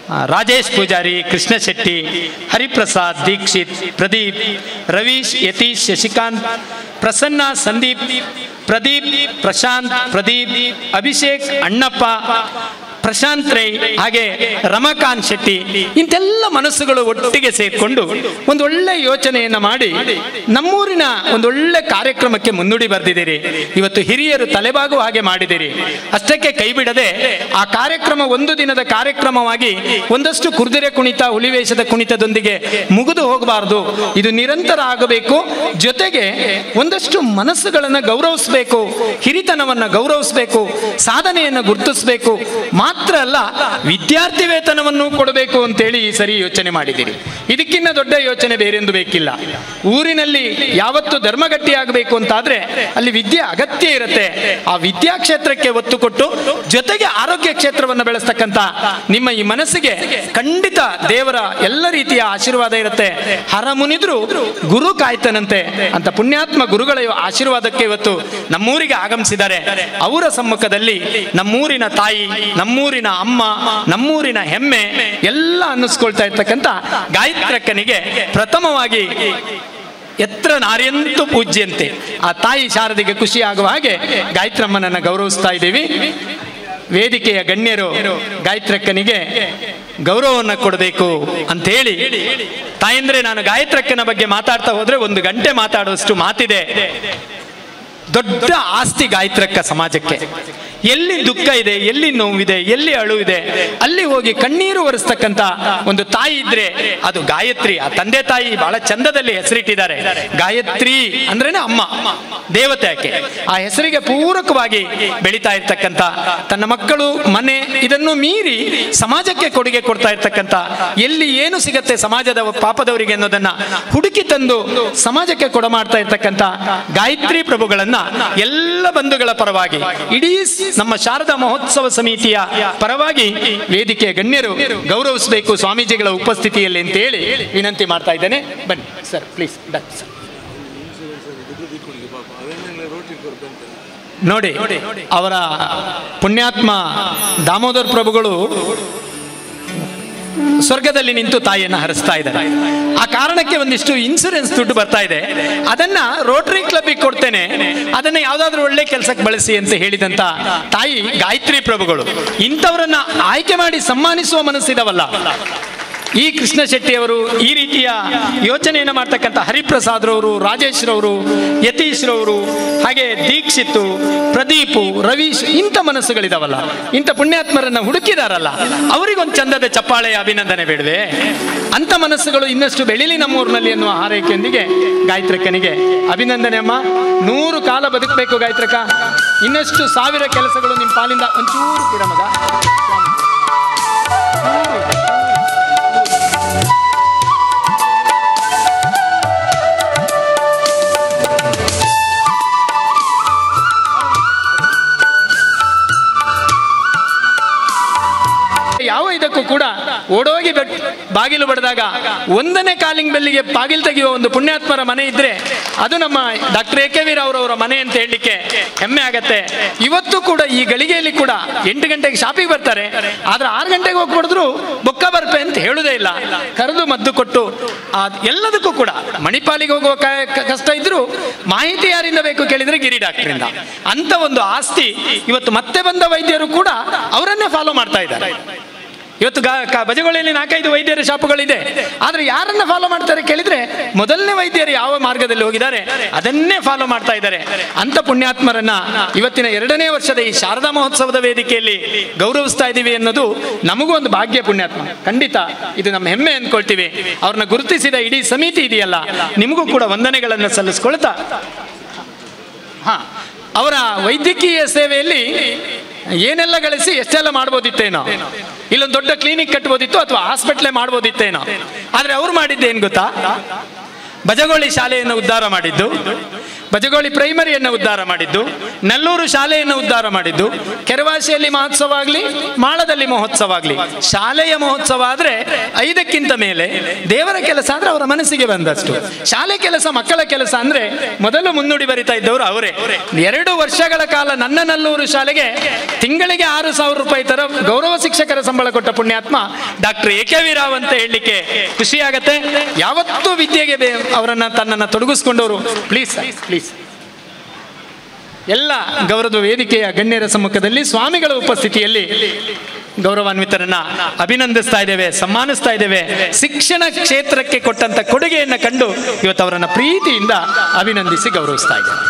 ಆ, ರಾಜೇಶ್ ಪೂಜಾರಿ ಕೃಷ್ಣ ಶೆಟ್ಟಿ ಹರಿಪ್ರಸಾದ್ ದೀಕ್ಷಿತ್ ಪ್ರದೀಪ್ ರವೀಶ್ ಯತೀಶ್ ಶಶಿಕಾಂತ್ ಪ್ರಸನ್ನ ಸಂದೀಪ್ ಪ್ರದೀಪ್ ಪ್ರಶಾಂತ್ ಪ್ರದೀಪ್ ಅಭಿಷೇಕ್ ಅಣ್ಣಪ್ಪ ಪ್ರಶಾಂತ್ ರೈ ಹಾಗೆ ರಮಾಕಾಂತ್ ಶೆಟ್ಟಿ ಇಂತೆಲ್ಲ ಮನಸ್ಸುಗಳು ಒಟ್ಟಿಗೆ ಸೇರಿಕೊಂಡು ಒಂದು ಒಳ್ಳೆ ಯೋಚನೆಯನ್ನ ಮಾಡಿ ನಮ್ಮೂರಿನ ಒಂದು ಒಳ್ಳೆ ಕಾರ್ಯಕ್ರಮಕ್ಕೆ ಮುನ್ನುಡಿ ಬರೆದಿದ್ದೀರಿ ಇವತ್ತು ಹಿರಿಯರು ತಲೆಬಾಗುವ ಹಾಗೆ ಮಾಡಿದಿರಿ ಅಷ್ಟಕ್ಕೆ ಕೈ ಬಿಡದೆ ಆ ಕಾರ್ಯಕ್ರಮ ಒಂದು ದಿನದ ಕಾರ್ಯಕ್ರಮವಾಗಿ ಒಂದಷ್ಟು ಕುರ್ದಿರೆ ಕುಣಿತ ಹುಲಿವೇಷದ ಕುಣಿತದೊಂದಿಗೆ ಮುಗಿದು ಹೋಗಬಾರದು ಇದು ನಿರಂತರ ಆಗಬೇಕು ಜೊತೆಗೆ ಒಂದಷ್ಟು ಮನಸ್ಸುಗಳನ್ನು ಗೌರವಿಸಬೇಕು ಹಿರಿತನವನ್ನ ಗೌರವಿಸಬೇಕು ಸಾಧನೆಯನ್ನು ಗುರುತಿಸಬೇಕು ಮಾತ್ರ ಅಲ್ಲ ವಿದ್ಯಾರ್ಥಿ ವೇತನವನ್ನು ಕೊಡಬೇಕು ಅಂತೇಳಿ ಈ ಸರಿ ಯೋಚನೆ ಮಾಡಿದ್ದೀರಿ ಇದಕ್ಕಿಂತ ದೊಡ್ಡ ಯೋಚನೆ ಬೇರೆಂದು ಬೇಕಿಲ್ಲ ಊರಿನಲ್ಲಿ ಯಾವತ್ತು ಧರ್ಮಗಟ್ಟಿ ಆಗಬೇಕು ಅಂತಾದ್ರೆ ಅಲ್ಲಿ ವಿದ್ಯೆ ಅಗತ್ಯ ಇರುತ್ತೆ ಆ ವಿದ್ಯಾ ಕ್ಷೇತ್ರಕ್ಕೆ ಒತ್ತು ಕೊಟ್ಟು ಜೊತೆಗೆ ಆರೋಗ್ಯ ಕ್ಷೇತ್ರವನ್ನು ಬೆಳೆಸ್ತಕ್ಕಂಥ ನಿಮ್ಮ ಈ ಮನಸ್ಸಿಗೆ ಖಂಡಿತ ದೇವರ ಎಲ್ಲ ರೀತಿಯ ಆಶೀರ್ವಾದ ಇರುತ್ತೆ ಹರ ಮುನಿದ್ರು ಗುರು ಕಾಯ್ತನಂತೆ ಅಂತ ಪುಣ್ಯಾತ್ಮ ಗುರುಗಳ ಆಶೀರ್ವಾದಕ್ಕೆ ಇವತ್ತು ನಮ್ಮೂರಿಗೆ ಆಗಮಿಸಿದ್ದಾರೆ ಅವರ ಸಮ್ಮುಖದಲ್ಲಿ ನಮ್ಮೂರಿನ ತಾಯಿ ನಮ್ಮೂರಿನ ಅಮ್ಮ ನಮ್ಮೂರಿನ ಹೆಮ್ಮೆ ಎಲ್ಲ ಅನ್ನಿಸ್ಕೊಳ್ತಾ ಇರ್ತಕ್ಕಂಥ ಗಾಯತ್ರಕ್ಕನಿಗೆ ಪ್ರಥಮವಾಗಿ ಎತ್ರ ನಾರ್ಯಂತು ಪೂಜ್ಯಂತೆ ಆ ತಾಯಿ ಶಾರದಿಗೆ ಖುಷಿ ಆಗುವ ಹಾಗೆ ಗಾಯತ್ರಮ್ಮನನ್ನ ಗೌರವಿಸ್ತಾ ಇದ್ದೀವಿ ವೇದಿಕೆಯ ಗಣ್ಯರು ಗಾಯತ್ರಕ್ಕನಿಗೆ ಗೌರವವನ್ನು ಕೊಡಬೇಕು ಅಂತ ಹೇಳಿ ತಾಯಂದ್ರೆ ನಾನು ಗಾಯತ್ರಕ್ಕನ ಬಗ್ಗೆ ಮಾತಾಡ್ತಾ ಹೋದ್ರೆ ಒಂದು ಗಂಟೆ ಮಾತಾಡುವಷ್ಟು ಮಾತಿದೆ ದೊಡ್ಡ ಆಸ್ತಿ ಗಾಯತ್ರಕ್ಕ ಸಮಾಜಕ್ಕೆ ಎಲ್ಲಿ ದುಃಖ ಇದೆ ಎಲ್ಲಿ ನೋವಿದೆ ಎಲ್ಲಿ ಅಳು ಇದೆ ಅಲ್ಲಿ ಹೋಗಿ ಕಣ್ಣೀರು ಒರೆಸ್ತಕ್ಕಂತ ಒಂದು ತಾಯಿ ಇದ್ರೆ ಅದು ಗಾಯತ್ರಿ ಆ ತಂದೆ ತಾಯಿ ಬಹಳ ಚಂದದಲ್ಲಿ ಹೆಸರಿಟ್ಟಿದ್ದಾರೆ ಗಾಯತ್ರಿ ಅಂದ್ರೇನೆ ಅಮ್ಮ ದೇವತೆ ಆಕೆ ಆ ಹೆಸರಿಗೆ ಪೂರಕವಾಗಿ ಬೆಳೀತಾ ಇರ್ತಕ್ಕಂಥ ತನ್ನ ಮಕ್ಕಳು ಮನೆ ಇದನ್ನು ಮೀರಿ ಸಮಾಜಕ್ಕೆ ಕೊಡುಗೆ ಕೊಡ್ತಾ ಇರ್ತಕ್ಕಂಥ ಎಲ್ಲಿ ಏನು ಸಿಗತ್ತೆ ಸಮಾಜದ ಪಾಪದವರಿಗೆ ಅನ್ನೋದನ್ನ ಹುಡುಕಿ ತಂದು ಸಮಾಜಕ್ಕೆ ಕೊಡ ಮಾಡ್ತಾ ಇರ್ತಕ್ಕಂಥ ಗಾಯತ್ರಿ ಪ್ರಭುಗಳನ್ನ ಎಲ್ಲ ಬಂಧುಗಳ ಪರವಾಗಿ ಇಡೀ ಸ್- ನಮ್ಮ ಶಾರದಾ ಮಹೋತ್ಸವ ಸಮಿತಿಯ ಪರವಾಗಿ ವೇದಿಕೆಯ ಗಣ್ಯರು ಗೌರವಿಸಬೇಕು ಸ್ವಾಮೀಜಿಗಳ ಉಪಸ್ಥಿತಿಯಲ್ಲಿ ಅಂತ ಹೇಳಿ ವಿನಂತಿ ಮಾಡ್ತಾ ಇದ್ದೇನೆ ಬನ್ನಿ ಸರ್ ಪ್ಲೀಸ್ ಡನ್ ಸರ್ ನೋಡಿ ಅವರ ಪುಣ್ಯಾತ್ಮ ದಾಮೋದರ್ ಪ್ರಭುಗಳು ಸ್ವರ್ಗದಲ್ಲಿ ನಿಂತು ತಾಯಿಯನ್ನು ಹರಿಸ್ತಾ ಇದ್ದಾರೆ ಆ ಕಾರಣಕ್ಕೆ ಒಂದಿಷ್ಟು ಇನ್ಸೂರೆನ್ಸ್ ದುಡ್ಡು ಬರ್ತಾ ಇದೆ ಅದನ್ನ ರೋಟರಿ ಕ್ಲಬ್ಗೆ ಕೊಡ್ತೇನೆ ಅದನ್ನ ಯಾವ್ದಾದ್ರು ಒಳ್ಳೆ ಕೆಲಸಕ್ಕೆ ಬಳಸಿ ಅಂತ ಹೇಳಿದಂತ ತಾಯಿ ಗಾಯತ್ರಿ ಪ್ರಭುಗಳು ಇಂಥವರನ್ನ ಆಯ್ಕೆ ಮಾಡಿ ಸನ್ಮಾನಿಸುವ ಮನಸ್ಸಿದವಲ್ಲ ಈ ಕೃಷ್ಣ ಶೆಟ್ಟಿ ಅವರು ಈ ರೀತಿಯ ಯೋಚನೆಯನ್ನು ಮಾಡ್ತಕ್ಕಂಥ ಹರಿಪ್ರಸಾದ್ ರವರು ರಾಜೇಶ್ ರವರು ಯತೀಶ್ ರವರು ಹಾಗೆ ದೀಕ್ಷಿತ್ ಪ್ರದೀಪು ರವೀಶ್ ಇಂಥ ಮನಸ್ಸುಗಳಿದಾವಲ್ಲ ಇಂಥ ಪುಣ್ಯಾತ್ಮರನ್ನ ಹುಡುಕಿದಾರಲ್ಲ ಅವರಿಗೊಂದು ಚಂದದ ಚಪ್ಪಾಳೆಯ ಅಭಿನಂದನೆ ಬೇಡವೆ ಅಂಥ ಮನಸ್ಸುಗಳು ಇನ್ನಷ್ಟು ಬೆಳಿಲಿ ನಮ್ಮೂರಿನಲ್ಲಿ ಎನ್ನುವ ಹಾರೈಕೆಯೊಂದಿಗೆ ಗಾಯತ್ರಕ್ಕನಿಗೆ ಅಭಿನಂದನೆ ಅಮ್ಮ ನೂರು ಕಾಲ ಬದುಕಬೇಕು ಗಾಯತ್ರಕ್ಕ ಇನ್ನಷ್ಟು ಸಾವಿರ ಕೆಲಸಗಳು ನಿಮ್ಮ ಪಾಲಿಂದ ಒಂಚೂರು ಕಿರಮಗ ಯಾವ ಇದಕ್ಕೂ ಕೂಡ ಓಡೋಗಿ ಬೆಟ್ ಬಾಗಿಲು ಬಡಿದಾಗ ಒಂದನೇ ಕಾಲಿಂಗ್ ಬೆಲ್ಲಿಗೆ ಬಾಗಿಲು ತೆಗೆಯುವ ಒಂದು ಪುಣ್ಯಾತ್ಮರ ಮನೆ ಇದ್ರೆ ಅದು ನಮ್ಮ ಡಾಕ್ಟರ್ ಎ ಕೆ ವೀರ್ ಅವರವರ ಮನೆ ಅಂತ ಹೇಳಲಿಕ್ಕೆ ಹೆಮ್ಮೆ ಆಗತ್ತೆ ಇವತ್ತು ಕೂಡ ಈ ಗಳಿಗೆಯಲ್ಲಿ ಕೂಡ ಎಂಟು ಗಂಟೆಗೆ ಶಾಪಿಗೆ ಬರ್ತಾರೆ ಆದ್ರೆ ಆರು ಗಂಟೆಗೆ ಹೋಗಿ ಹೊಡೆದ್ರು ಬೊಕ್ಕ ಬರ್ಪೆ ಅಂತ ಹೇಳುದೇ ಇಲ್ಲ ಕರೆದು ಮದ್ದು ಕೊಟ್ಟು ಆ ಎಲ್ಲದಕ್ಕೂ ಕೂಡ ಮಣಿಪಾಲಿಗೆ ಹೋಗುವ ಕ- ಕ- ಕಷ್ಟ ಇದ್ರು ಮಾಹಿತಿ ಯಾರಿಂದ ಬೇಕು ಕೇಳಿದ್ರೆ ಗಿರಿ ಡಾಕ್ಟರಿಂದ ಅಂತ ಒಂದು ಆಸ್ತಿ ಇವತ್ತು ಮತ್ತೆ ಬಂದ ವೈದ್ಯರು ಕೂಡ ಅವರನ್ನೇ ಫಾಲೋ ಮಾಡ್ತಾ ಇದ್ದಾರೆ ಇವತ್ತು ಗಾ ಕ- ಬಜಗೊಳ್ಳಿಯಲ್ಲಿ ನಾಲ್ಕೈದು ವೈದ್ಯರ ಶಾಪುಗಳಿದೆ ಆದ್ರೆ ಯಾರನ್ನ ಫಾಲೋ ಮಾಡ್ತಾರೆ ಕೇಳಿದ್ರೆ ಮೊದಲನೇ ವೈದ್ಯರು ಯಾವ ಮಾರ್ಗದಲ್ಲಿ ಹೋಗಿದ್ದಾರೆ ಅದನ್ನೇ ಫಾಲೋ ಮಾಡ್ತಾ ಇದ್ದಾರೆ ಅಂತ ಪುಣ್ಯಾತ್ಮರನ್ನ ಇವತ್ತಿನ ಎರಡನೇ ವರ್ಷದ ಈ ಶಾರದಾ ಮಹೋತ್ಸವದ ವೇದಿಕೆಯಲ್ಲಿ ಗೌರವಿಸ್ತಾ ಇದ್ದೀವಿ ಅನ್ನೋದು ನಮಗೂ ಒಂದು ಭಾಗ್ಯ ಪುಣ್ಯಾತ್ಮ ಖಂಡಿತ ಇದು ನಮ್ಮ ಹೆಮ್ಮೆ ಅಂದ್ಕೊಳ್ತೀವಿ ಅವ್ರನ್ನ ಗುರುತಿಸಿದ ಇಡೀ ಸಮಿತಿ ಇದೆಯಲ್ಲ ನಿಮಗೂ ಕೂಡ ವಂದನೆಗಳನ್ನು ಸಲ್ಲಿಸ್ಕೊಳ್ತಾ ಹಾ ಅವರ ವೈದ್ಯಕೀಯ ಸೇವೆಯಲ್ಲಿ ಏನೆಲ್ಲ ಗಳಿಸಿ ಎಷ್ಟೆಲ್ಲ ಮಾಡ್ಬೋದಿತ್ತೇನೋ ಇಲ್ಲೊಂದು ದೊಡ್ಡ ಕ್ಲಿನಿಕ್ ಕಟ್ಬೋದಿತ್ತು ಅಥವಾ ಹಾಸ್ಪಿಟ್ಲೇ ಮಾಡ್ಬೋದಿತ್ತೇನೋ ಆದ್ರೆ ಅವ್ರು ಮಾಡಿದ್ದೇನು ಗೊತ್ತಾ ಬಜಗೋಳಿ ಶಾಲೆಯನ್ನು ಉದ್ಧಾರ ಮಾಡಿದ್ದು ಬಜಗೋಳಿ ಪ್ರೈಮರಿಯನ್ನು ಉದ್ಧಾರ ಮಾಡಿದ್ದು ನಲ್ಲೂರು ಶಾಲೆಯನ್ನು ಉದ್ಧಾರ ಮಾಡಿದ್ದು ಕೆರವಾಸಿಯಲ್ಲಿ ಮಹೋತ್ಸವ ಆಗಲಿ ಮಾಳದಲ್ಲಿ ಮಹೋತ್ಸವ ಆಗಲಿ ಶಾಲೆಯ ಮಹೋತ್ಸವ ಆದರೆ ಐದಕ್ಕಿಂತ ಮೇಲೆ ದೇವರ ಕೆಲಸ ಅಂದ್ರೆ ಅವರ ಮನಸ್ಸಿಗೆ ಬಂದಷ್ಟು ಶಾಲೆ ಕೆಲಸ ಮಕ್ಕಳ ಕೆಲಸ ಅಂದ್ರೆ ಮೊದಲು ಮುನ್ನುಡಿ ಬರಿತಾ ಇದ್ದವರು ಅವರೇ ಎರಡು ವರ್ಷಗಳ ಕಾಲ ನನ್ನ ನಲ್ಲೂರು ಶಾಲೆಗೆ ತಿಂಗಳಿಗೆ ಆರು ಸಾವಿರ ರೂಪಾಯಿ ತರ ಗೌರವ ಶಿಕ್ಷಕರ ಸಂಬಳ ಕೊಟ್ಟ ಪುಣ್ಯಾತ್ಮ doctor A K V Rao ಅಂತ ಹೇಳಲಿಕ್ಕೆ ಖುಷಿಯಾಗತ್ತೆ ಯಾವತ್ತೂ ವಿದ್ಯೆಗೆ ಬೇ- ಅವರನ್ನ ತನ್ನನ್ನು ತೊಡಗಿಸ್ಕೊಂಡವರು ಪ್ಲೀಸ್ ಪ್ಲೀಸ್ ಎಲ್ಲ ಗೌರವ ವೇದಿಕೆಯ ಗಣ್ಯರ ಸಮ್ಮುಖದಲ್ಲಿ ಸ್ವಾಮಿಗಳ ಉಪಸ್ಥಿತಿಯಲ್ಲಿ ಗೌರವಾನ್ವಿತರನ್ನ ಅಭಿನಂದಿಸ್ತಾ ಇದ್ದೇವೆ ಸನ್ಮಾನಿಸ್ತಾ ಇದ್ದೇವೆ ಶಿಕ್ಷಣ ಕ್ಷೇತ್ರಕ್ಕೆ ಕೊಟ್ಟಂತ ಕೊಡುಗೆಯನ್ನು ಕಂಡು ಇವತ್ತು ಅವರನ್ನ ಪ್ರೀತಿಯಿಂದ ಅಭಿನಂದಿಸಿ ಗೌರವಿಸ್ತಾ ಇದ್ದೇವೆ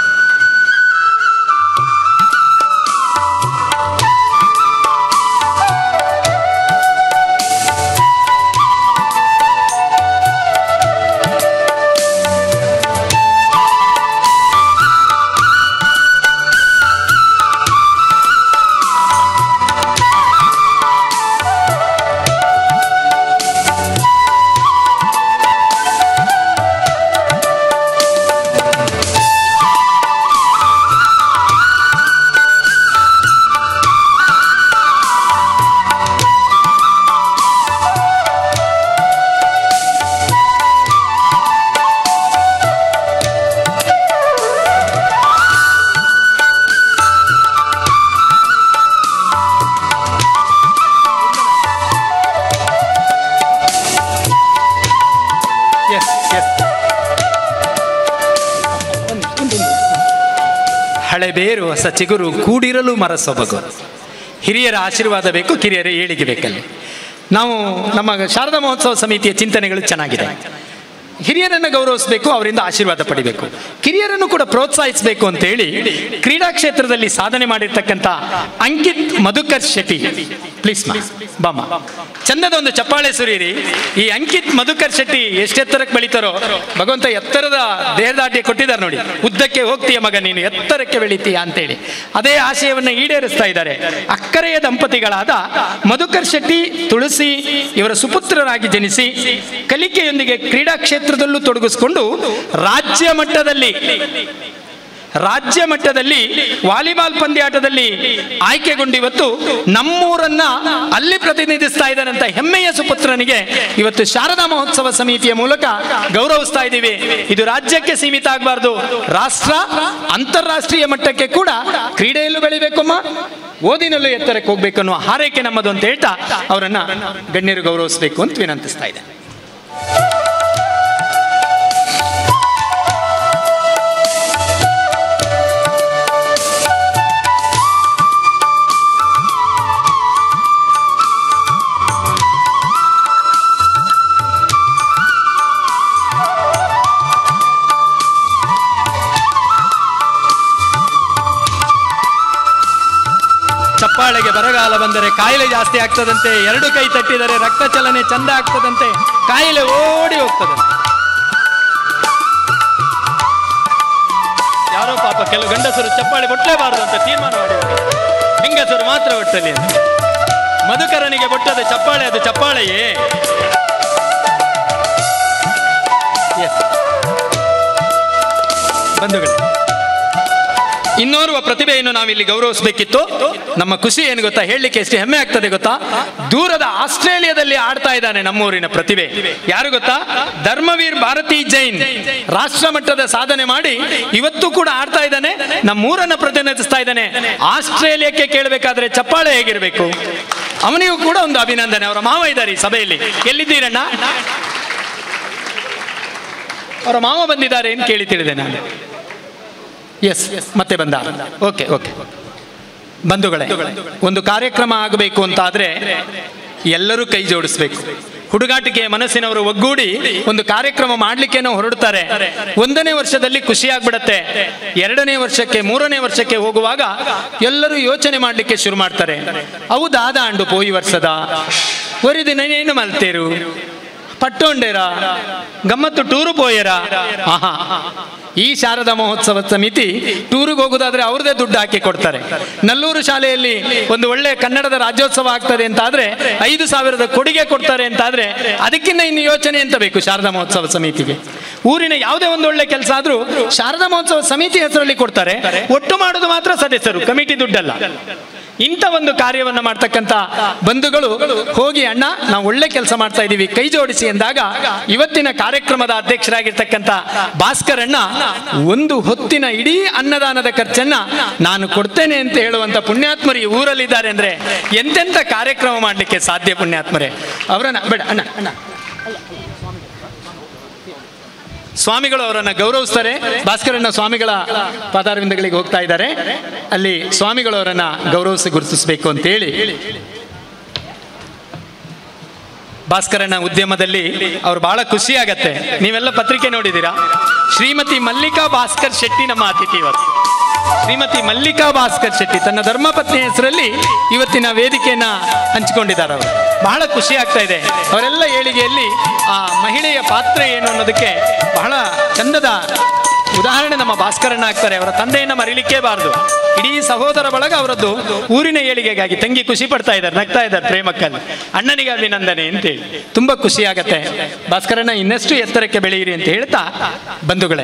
ಎಸ್ ಎಸ್ ಹಳೆ ಬೇರು ಹೊಸ ಚಿಗುರು ಕೂಡಿರಲು ಮರ ಸೊಬಗು ಹಿರಿಯರ ಆಶೀರ್ವಾದ ಬೇಕು ಕಿರಿಯರ ಏಳಿಗೆ ಬೇಕಲ್ಲಿ ನಾವು ನಮ್ಮ ಶಾರದಾ ಮಹೋತ್ಸವ ಸಮಿತಿಯ ಚಿಂತನೆಗಳು ಚೆನ್ನಾಗಿದೆ ಹಿರಿಯರನ್ನು ಗೌರವಿಸಬೇಕು ಅವರಿಂದ ಆಶೀರ್ವಾದ ಪಡಿಬೇಕು ಕಿರಿಯರನ್ನು ಕೂಡ ಪ್ರೋತ್ಸಾಹಿಸಬೇಕು ಅಂತ ಹೇಳಿ ಕ್ರೀಡಾ ಕ್ಷೇತ್ರದಲ್ಲಿ ಸಾಧನೆ ಮಾಡಿರ್ತಕ್ಕಂಥ ಅಂಕಿತ್ ಮಧುಕರ್ ಶೆಟ್ಟಿ ಪ್ಲೀಸ್ ಮಾ ಬಾಮ ಚಂದದ ಒಂದು ಚಪ್ಪಾಳೆ ಸುರೀರಿ ಈ ಅಂಕಿತ್ ಮಧುಕರ್ ಶೆಟ್ಟಿ ಎಷ್ಟೆತ್ತರಕ್ಕೆ ಬೆಳಿತಾರೋ ಭಗವಂತ ಎತ್ತರದ ದೇಹದಾಟಿ ಕೊಟ್ಟಿದ್ದಾರೆ ನೋಡಿ ಉದ್ದಕ್ಕೆ ಹೋಗ್ತೀಯ ಮಗ ನೀನು ಎತ್ತರಕ್ಕೆ ಬೆಳಿತೀಯ ಅಂತೇಳಿ ಅದೇ ಆಶಯವನ್ನು ಈಡೇರಿಸ್ತಾ ಇದ್ದಾರೆ ಅಕ್ಕರೆಯ ದಂಪತಿಗಳಾದ ಮಧುಕರ್ ಶೆಟ್ಟಿ ತುಳಸಿ ಇವರ ಸುಪುತ್ರರಾಗಿ ಜನಿಸಿ ಕಲಿಕೆಯೊಂದಿಗೆ ಕ್ರೀಡಾ ಕ್ಷೇತ್ರದಲ್ಲೂ ತೊಡಗಿಸಿಕೊಂಡು ರಾಜ್ಯ ಮಟ್ಟದಲ್ಲಿ ರಾಜ್ಯ ಮಟ್ಟದಲ್ಲಿ ವಾಲಿಬಾಲ್ ಪಂದ್ಯಾಟದಲ್ಲಿ ಆಯ್ಕೆಗೊಂಡು ಇವತ್ತು ನಮ್ಮೂರನ್ನ ಅಲ್ಲಿ ಪ್ರತಿನಿಧಿಸ್ತಾ ಇದ್ದಾನಂತ ಹೆಮ್ಮೆಯ ಸುಪುತ್ರನಿಗೆ ಇವತ್ತು ಶಾರದಾ ಮಹೋತ್ಸವ ಸಮಿತಿಯ ಮೂಲಕ ಗೌರವಿಸ್ತಾ ಇದ್ದೀವಿ ಇದು ರಾಜ್ಯಕ್ಕೆ ಸೀಮಿತ ಆಗಬಾರ್ದು ರಾಷ್ಟ್ರ ಅಂತಾರಾಷ್ಟ್ರೀಯ ಮಟ್ಟಕ್ಕೆ ಕೂಡ ಕ್ರೀಡೆಯಲ್ಲೂ ಬೆಳಿಬೇಕಮ್ಮ ಓದಿನಲ್ಲೂ ಎತ್ತರಕ್ಕೆ ಹೋಗ್ಬೇಕು ಅನ್ನೋ ಹಾರೈಕೆ ನಮ್ಮದು ಅಂತ ಹೇಳ್ತಾ ಅವರನ್ನ ಗಣ್ಯರು ಗೌರವಿಸಬೇಕು ಅಂತ ವಿನಂತಿಸ್ತಾ ಇದೆ ಚಪ್ಪಾಳೆಗೆ ಬರಗಾಲ ಬಂದರೆ ಕಾಯಿಲೆ ಜಾಸ್ತಿ ಆಗ್ತದಂತೆ ಎರಡು ಕೈ ತಟ್ಟಿದರೆ ರಕ್ತ ಚಲನೆ ಚಂದ ಆಗ್ತದಂತೆ ಕಾಯಿಲೆ ಓಡಿ ಹೋಗ್ತದೆ ಯಾರೋ ಪಾಪ ಕೆಲವು ಗಂಡಸರು ಚಪ್ಪಾಳೆ ಕೊಟ್ಟಲೇಬಾರದು ಅಂತ ತೀರ್ಮಾನ ಮಾಡಿದ್ದಾರೆ ಹೆಂಗಸರು ಮಾತ್ರ ಒಟ್ಟಲಿ ಅಂತ ಮಧುಕರನಿಗೆ ಕೊಟ್ಟದ ಚಪ್ಪಾಳೆ ಅದು ಚಪ್ಪಾಳೆಯೇ Yes. ಬಂಧುಗಳೇ ಇನ್ನೋರ್ವ ಪ್ರತಿಭೆಯನ್ನು ನಾವಿಲ್ಲಿ ಗೌರವಿಸಬೇಕಿತ್ತು ನಮ್ಮ ಖುಷಿ ಏನು ಗೊತ್ತಾ ಹೇಳಲಿಕ್ಕೆ ಎಷ್ಟು ಹೆಮ್ಮೆ ಆಗ್ತದೆ ಗೊತ್ತಾ ದೂರದ ಆಸ್ಟ್ರೇಲಿಯಾದಲ್ಲಿ ಆಡ್ತಾ ಇದ್ದಾನೆ ನಮ್ಮೂರಿನ ಪ್ರತಿಭೆ ಯಾರು ಗೊತ್ತಾ ಧರ್ಮವೀರ್ ಭಾರತಿ ಜೈನ್ ರಾಷ್ಟ್ರ ಮಟ್ಟದ ಸಾಧನೆ ಮಾಡಿ ಇವತ್ತು ಕೂಡ ಆಡ್ತಾ ಇದ್ದಾನೆ ನಮ್ಮೂರನ್ನ ಪ್ರತಿನಿಧಿಸ್ತಾ ಇದ್ದಾನೆ ಆಸ್ಟ್ರೇಲಿಯಾಕ್ಕೆ ಕೇಳಬೇಕಾದ್ರೆ ಚಪ್ಪಾಳೆ ಹೇಗಿರಬೇಕು ಅವನಿಗೂ ಕೂಡ ಒಂದು ಅಭಿನಂದನೆ ಅವರ ಮಾವ ಇದ್ದಾರೆ ಈ ಸಭೆಯಲ್ಲಿ ಎಲ್ಲಿದ್ದೀರಣ್ಣ ಅವರ ಮಾವ ಬಂದಿದ್ದಾರೆ ಅಂತ ಕೇಳಿ ತಿಳಿದೆ ನಾನು ಎಸ್ ಮತ್ತೆ ಬಂದ ಓಕೆ ಓಕೆ ಬಂಧುಗಳೇ ಒಂದು ಕಾರ್ಯಕ್ರಮ ಆಗಬೇಕು ಅಂತ ಆದ್ರೆ ಎಲ್ಲರೂ ಕೈ ಜೋಡಿಸ್ಬೇಕು ಹುಡುಗಾಟಿಕೆ ಮನಸ್ಸಿನವರು ಒಗ್ಗೂಡಿ ಒಂದು ಕಾರ್ಯಕ್ರಮ ಮಾಡ್ಲಿಕ್ಕೇನೋ ಹೊರಡ್ತಾರೆ ಒಂದನೇ ವರ್ಷದಲ್ಲಿ ಖುಷಿ ಆಗ್ಬಿಡತ್ತೆ ಎರಡನೇ ವರ್ಷಕ್ಕೆ ಮೂರನೇ ವರ್ಷಕ್ಕೆ ಹೋಗುವಾಗ ಎಲ್ಲರೂ ಯೋಚನೆ ಮಾಡ್ಲಿಕ್ಕೆ ಶುರು ಮಾಡ್ತಾರೆ ಅವು ದಾದ ಅಂಡು ಪೋಯಿ ವರ್ಷದ ಒರಿದಿನ ಏನು ಮಲ್ತೇರು ಪಟ್ಟೊಂಡೇರ ಗಮ್ಮತ್ತು ಟೂರು ಪೋಯರ ಆಹಾ ಈ ಶಾರದಾ ಮಹೋತ್ಸವ ಸಮಿತಿ ಟೂರಿಗೆ ಹೋಗೋದಾದ್ರೆ ಅವ್ರದೇ ದುಡ್ಡು ಹಾಕಿ ಕೊಡ್ತಾರೆ ನಲ್ಲೂರು ಶಾಲೆಯಲ್ಲಿ ಒಂದು ಒಳ್ಳೆ ಕನ್ನಡದ ರಾಜ್ಯೋತ್ಸವ ಆಗ್ತದೆ ಅಂತ ಆದ್ರೆ ಐದು ಸಾವಿರದ ಕೊಡುಗೆ ಕೊಡ್ತಾರೆ ಅಂತ ಆದ್ರೆ ಅದಕ್ಕಿಂತ ಇನ್ನು ಯೋಚನೆ ಅಂತ ಬೇಕು ಶಾರದಾ ಮಹೋತ್ಸವ ಸಮಿತಿಗೆ ಊರಿನ ಯಾವುದೇ ಒಂದು ಒಳ್ಳೆ ಕೆಲಸ ಆದ್ರೂ ಶಾರದಾ ಮಹೋತ್ಸವ ಸಮಿತಿ ಹೆಸರಲ್ಲಿ ಕೊಡ್ತಾರೆ ಒಟ್ಟು ಮಾಡೋದು ಮಾತ್ರ ಸದಸ್ಯರು ಕಮಿಟಿ ದುಡ್ಡಲ್ಲ ಇಂಥ ಒಂದು ಕಾರ್ಯವನ್ನ ಮಾಡ್ತಕ್ಕಂಥ ಬಂಧುಗಳು ಹೋಗಿ ಅಣ್ಣ ನಾವು ಒಳ್ಳೆ ಕೆಲಸ ಮಾಡ್ತಾ ಇದ್ದೀವಿ ಕೈ ಜೋಡಿಸಿ ಎಂದಾಗ ಇವತ್ತಿನ ಕಾರ್ಯಕ್ರಮದ ಅಧ್ಯಕ್ಷರಾಗಿರ್ತಕ್ಕಂಥ ಭಾಸ್ಕರ್ ಅಣ್ಣ ಒಂದು ಹೊತ್ತಿನ ಇಡೀ ಅನ್ನದಾನದ ಖರ್ಚನ್ನ ನಾನು ಕೊಡ್ತೇನೆ ಅಂತ ಹೇಳುವಂತ ಪುಣ್ಯಾತ್ಮರು ಈ ಊರಲ್ಲಿದ್ದಾರೆ ಅಂದ್ರೆ ಎಂತೆಂಥ ಕಾರ್ಯಕ್ರಮ ಮಾಡಲಿಕ್ಕೆ ಸಾಧ್ಯ ಪುಣ್ಯಾತ್ಮರೇ ಅವರನ್ನ ಬೇಡ ಅಣ್ಣ ಅಣ್ಣ ಸ್ವಾಮಿಗಳು ಅವರನ್ನ ಗೌರವಿಸ್ತಾರೆ ಭಾಸ್ಕರಣ್ಣ ಸ್ವಾಮಿಗಳ ಪಾದಾರವಿಂದಗಳಿಗೆ ಹೋಗ್ತಾ ಇದ್ದಾರೆ ಅಲ್ಲಿ ಸ್ವಾಮಿಗಳು ಅವರನ್ನ ಗೌರವಿಸಿ ಗುರುತಿಸಬೇಕು ಅಂತ ಹೇಳಿ ಭಾಸ್ಕರಣ್ಣ ಉದ್ಯಮದಲ್ಲಿ ಅವ್ರು ಬಹಳ ಖುಷಿ ಆಗತ್ತೆ ನೀವೆಲ್ಲ ಪತ್ರಿಕೆ ನೋಡಿದ್ದೀರಾ ಶ್ರೀಮತಿ ಮಲ್ಲಿಕಾ ಭಾಸ್ಕರ್ ಶೆಟ್ಟಿ ನಮ್ಮ ಅತಿಥಿ ಇವತ್ತು ಶ್ರೀಮತಿ ಮಲ್ಲಿಕಾ ಭಾಸ್ಕರ್ ಶೆಟ್ಟಿ ತನ್ನ ಧರ್ಮಪತ್ನಿ ಹೆಸರಲ್ಲಿ ಇವತ್ತಿನ ವೇದಿಕೆಯನ್ನ ಹಂಚಿಕೊಂಡಿದ್ದಾರೆ ಅವರು ಬಹಳ ಖುಷಿ ಆಗ್ತಾ ಇದೆ ಅವರೆಲ್ಲ ಏಳಿಗೆಯಲ್ಲಿ ಆ ಮಹಿಳೆಯ ಪಾತ್ರ ಏನು ಅನ್ನೋದಕ್ಕೆ ಬಹಳ ಚಂದದ ಉದಾಹರಣೆ ನಮ್ಮ ಭಾಸ್ಕರಣ್ಣ ಆಗ್ತಾರೆ ಅವರ ತಂದೆಯನ್ನ ಮರಿಲಿಕ್ಕೇ ಬಾರದು ಇಡೀ ಸಹೋದರ ಬಳಗ ಅವರದ್ದು ಊರಿನ ಏಳಿಗೆಗಾಗಿ ತಂಗಿ ಖುಷಿ ಪಡ್ತಾ ಇದ್ದಾರೆ ನಗ್ತಾ ಇದ್ದಾರೆ ಪ್ರೇಮಕ್ಕಲ್ಲಿ ಅಣ್ಣನಿಗೆ ಅಭಿನಂದನೆ ಅಂತೇಳಿ ತುಂಬಾ ಖುಷಿ ಆಗತ್ತೆ ಭಾಸ್ಕರಣ್ಣ ಇನ್ನಷ್ಟು ಎತ್ತರಕ್ಕೆ ಬೆಳೆಯಿರಿ ಅಂತ ಹೇಳ್ತಾ ಬಂಧುಗಳೇ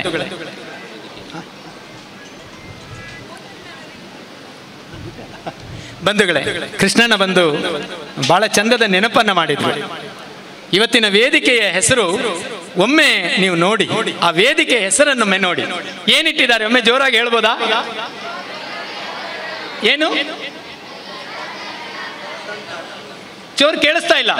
ಬಂಧುಗಳೇ ಕೃಷ್ಣನ ಬಂದು ಬಹಳ ಚಂದದ ನೆನಪನ್ನ ಮಾಡಿದ್ರು ಇವತ್ತಿನ ವೇದಿಕೆಯ ಹೆಸರು ಒಮ್ಮೆ ನೀವು ನೋಡಿ ಆ ವೇದಿಕೆ ಹೆಸರನ್ನೊಮ್ಮೆ ನೋಡಿ ಏನಿಟ್ಟಿದ್ದಾರೆ ಒಮ್ಮೆ ಜೋರಾಗಿ ಹೇಳ್ಬೋದಾ ಏನು ಜೋರ್ ಕೇಳಿಸ್ತಾ ಇಲ್ಲ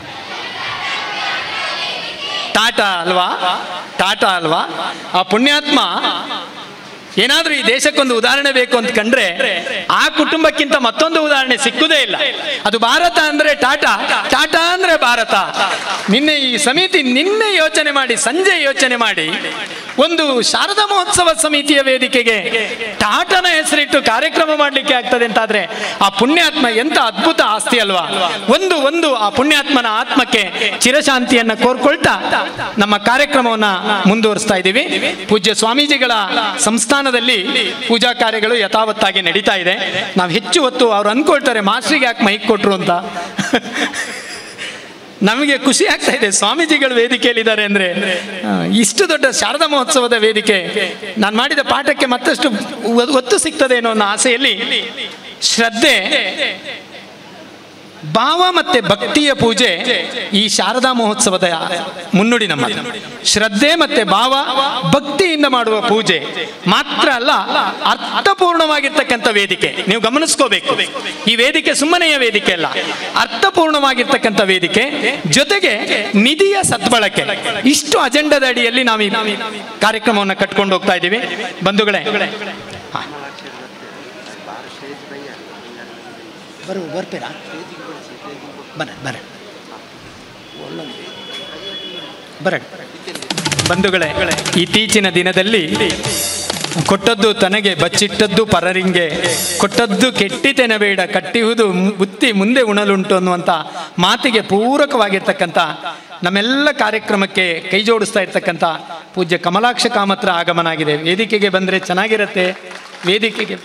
ಟಾಟಾ ಅಲ್ವಾ ಟಾಟಾ ಅಲ್ವಾ ಆ ಪುಣ್ಯಾತ್ಮ ಏನಾದ್ರೂ ಈ ದೇಶಕ್ಕೊಂದು ಉದಾಹರಣೆ ಬೇಕು ಅಂತ ಕಂಡ್ರೆ ಆ ಕುಟುಂಬಕ್ಕಿಂತ ಮತ್ತೊಂದು ಉದಾಹರಣೆ ಸಿಕ್ಕುದೇ ಇಲ್ಲ ಅದು ಭಾರತ ಅಂದ್ರೆ ಟಾಟಾ ಟಾಟಾ ಅಂದ್ರೆ ಭಾರತ ನಿನ್ನೆ ಈ ಸಮಿತಿ ನಿನ್ನೆ ಯೋಚನೆ ಮಾಡಿ ಸಂಜೆ ಯೋಚನೆ ಮಾಡಿ ಒಂದು ಶಾರದಾ ಮಹೋತ್ಸವ ಸಮಿತಿಯ ವೇದಿಕೆಗೆ ಟಾಟನ ಹೆಸರಿಟ್ಟು ಕಾರ್ಯಕ್ರಮ ಮಾಡಲಿಕ್ಕೆ ಆಗ್ತದೆ ಅಂತಾದ್ರೆ ಆ ಪುಣ್ಯಾತ್ಮ ಎಂತ ಅದ್ಭುತ ಆಸ್ತಿ ಅಲ್ವಾ ಒಂದು ಒಂದು ಆ ಪುಣ್ಯಾತ್ಮನ ಆತ್ಮಕ್ಕೆ ಚಿರಶಾಂತಿಯನ್ನ ಕೋರ್ಕೊಳ್ತಾ ನಮ್ಮ ಕಾರ್ಯಕ್ರಮವನ್ನ ಮುಂದುವರಿಸ್ತಾ ಇದ್ದೀವಿ ಪೂಜ್ಯ ಸ್ವಾಮೀಜಿಗಳ ಸಂಸ್ಥಾನದಲ್ಲಿ ಪೂಜಾ ಕಾರ್ಯಗಳು ಯಥಾವತ್ತಾಗಿ ನಡೀತಾ ಇದೆ ನಾವು ಹೆಚ್ಚು ಹೊತ್ತು ಅವ್ರು ಅನ್ಕೊಳ್ತಾರೆ ಮಾಸ್ಟ್ರಿಗೆ ಯಾಕೆ ಮೈಕ್ ಕೊಟ್ರು ಅಂತ ನಮಗೆ ಖುಷಿ ಆಗ್ತಾ ಇದೆ ಸ್ವಾಮೀಜಿಗಳು ವೇದಿಕೆಯಲ್ಲಿದ್ದಾರೆ ಅಂದ್ರೆ ಆ, ಇಷ್ಟು ದೊಡ್ಡ ಶಾರದಾ ಮಹೋತ್ಸವದ ವೇದಿಕೆ ನಾನು ಮಾಡಿದ ಪಾಠಕ್ಕೆ ಮತ್ತಷ್ಟು ಒ- ಒತ್ತು ಸಿಗ್ತದೇನೋ ಅನ್ನೋ ಆಸೆಯಲ್ಲಿ ಶ್ರದ್ಧೆ ಭಾವ ಮತ್ತೆ ಭಕ್ತಿಯ ಪೂಜೆ ಈ ಶಾರದಾ ಮಹೋತ್ಸವದ ಮುನ್ನುಡಿ ನಮ್ಮ ಶ್ರದ್ಧೆ ಮತ್ತೆ ಭಾವ ಭಕ್ತಿಯಿಂದ ಮಾಡುವ ಪೂಜೆ ಮಾತ್ರ ಅಲ್ಲ ಅರ್ಥಪೂರ್ಣವಾಗಿರ್ತಕ್ಕಂಥ ವೇದಿಕೆ ನೀವು ಗಮನಿಸ್ಕೋಬೇಕು ಈ ವೇದಿಕೆ ಸುಮ್ಮನೆಯ ವೇದಿಕೆ ಅಲ್ಲ ಅರ್ಥಪೂರ್ಣವಾಗಿರ್ತಕ್ಕಂಥ ವೇದಿಕೆ ಜೊತೆಗೆ ನಿಧಿಯ ಸದ್ಬಳಕೆ ಇಷ್ಟು ಅಜೆಂಡದ ಅಡಿಯಲ್ಲಿ ನಾವು ಈ ಕಾರ್ಯಕ್ರಮವನ್ನು ಕಟ್ಕೊಂಡು ಹೋಗ್ತಾ ಇದ್ದೀವಿ ಬಂಧುಗಳೇ ಹಾ. ಬರು ಬರ್ತೀರಾ ಬರ ಬರ ಬರ ಬಂಧುಗಳೇ ಇತ್ತೀಚಿನ ದಿನದಲ್ಲಿ ಕೊಟ್ಟದ್ದು ತನಗೆ ಬಚ್ಚಿಟ್ಟದ್ದು ಪರರಿಂಗೆ ಕೊಟ್ಟದ್ದು ಕೆಟ್ಟಿತೆನಬೇಡ ಕಟ್ಟಿಹುದು ಬುತ್ತಿ ಮುಂದೆ ಉಣಲುಂಟು ಅನ್ನುವಂಥ ಮಾತಿಗೆ ಪೂರಕವಾಗಿರ್ತಕ್ಕಂಥ ನಮ್ಮೆಲ್ಲ ಕಾರ್ಯಕ್ರಮಕ್ಕೆ ಕೈ ಜೋಡಿಸ್ತಾ ಇರ್ತಕ್ಕಂಥ ಪೂಜ್ಯ ಕಮಲಾಕ್ಷ ಕಾಮತ್ರ ಆಗಮನ ಆಗಿದೆ ವೇದಿಕೆಗೆ ಬಂದರೆ ಚೆನ್ನಾಗಿರತ್ತೆ ವೇದಿಕೆಗೆ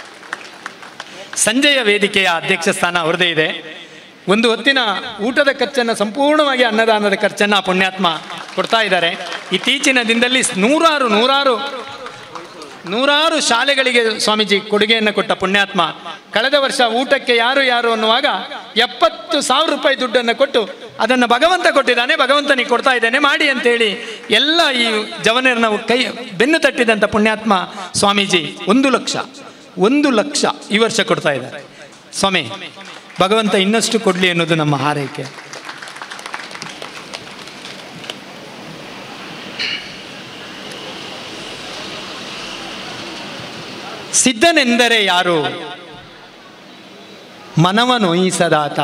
ಸಂಜೆಯ ವೇದಿಕೆಯ ಅಧ್ಯಕ್ಷ ಸ್ಥಾನ ಅವ್ರದೇ ಇದೆ ಒಂದು ಹೊತ್ತಿನ ಊಟದ ಖರ್ಚನ್ನು ಸಂಪೂರ್ಣವಾಗಿ ಅನ್ನದಾನದ ಖರ್ಚನ್ನು ಆ ಪುಣ್ಯಾತ್ಮ ಕೊಡ್ತಾ ಇದ್ದಾರೆ ಇತ್ತೀಚಿನ ದಿನದಲ್ಲಿ ನೂರಾರು ನೂರಾರು ನೂರಾರು ಶಾಲೆಗಳಿಗೆ ಸ್ವಾಮೀಜಿ ಕೊಡುಗೆಯನ್ನು ಕೊಟ್ಟ ಪುಣ್ಯಾತ್ಮ ಕಳೆದ ವರ್ಷ ಊಟಕ್ಕೆ ಯಾರು ಯಾರು ಅನ್ನುವಾಗ ಎಪ್ಪತ್ತು ಸಾವಿರ ರೂಪಾಯಿ ದುಡ್ಡನ್ನು ಕೊಟ್ಟು ಅದನ್ನು ಭಗವಂತ ಕೊಟ್ಟಿದ್ದಾನೆ ಭಗವಂತನಿಗೆ ಕೊಡ್ತಾ ಇದ್ದೇನೆ ಮಾಡಿ ಅಂತೇಳಿ ಎಲ್ಲ ಈ ಜವನರನ್ನ ಕೈ ಬೆನ್ನು ತಟ್ಟಿದಂಥ ಪುಣ್ಯಾತ್ಮ ಸ್ವಾಮೀಜಿ ಒಂದು ಲಕ್ಷ ಒಂದು ಲಕ್ಷ ಈ ವರ್ಷ ಕೊಡ್ತಾ ಇದ್ದಾರೆ ಸ್ವಾಮಿ ಭಗವಂತ ಇನ್ನಷ್ಟು ಕೊಡ್ಲಿ ಅನ್ನೋದು ನಮ್ಮ ಹಾರೈಕೆ ಸಿದ್ಧನೆಂದರೆ ಯಾರು ಮನವ ನೋಯಿಸದಾತ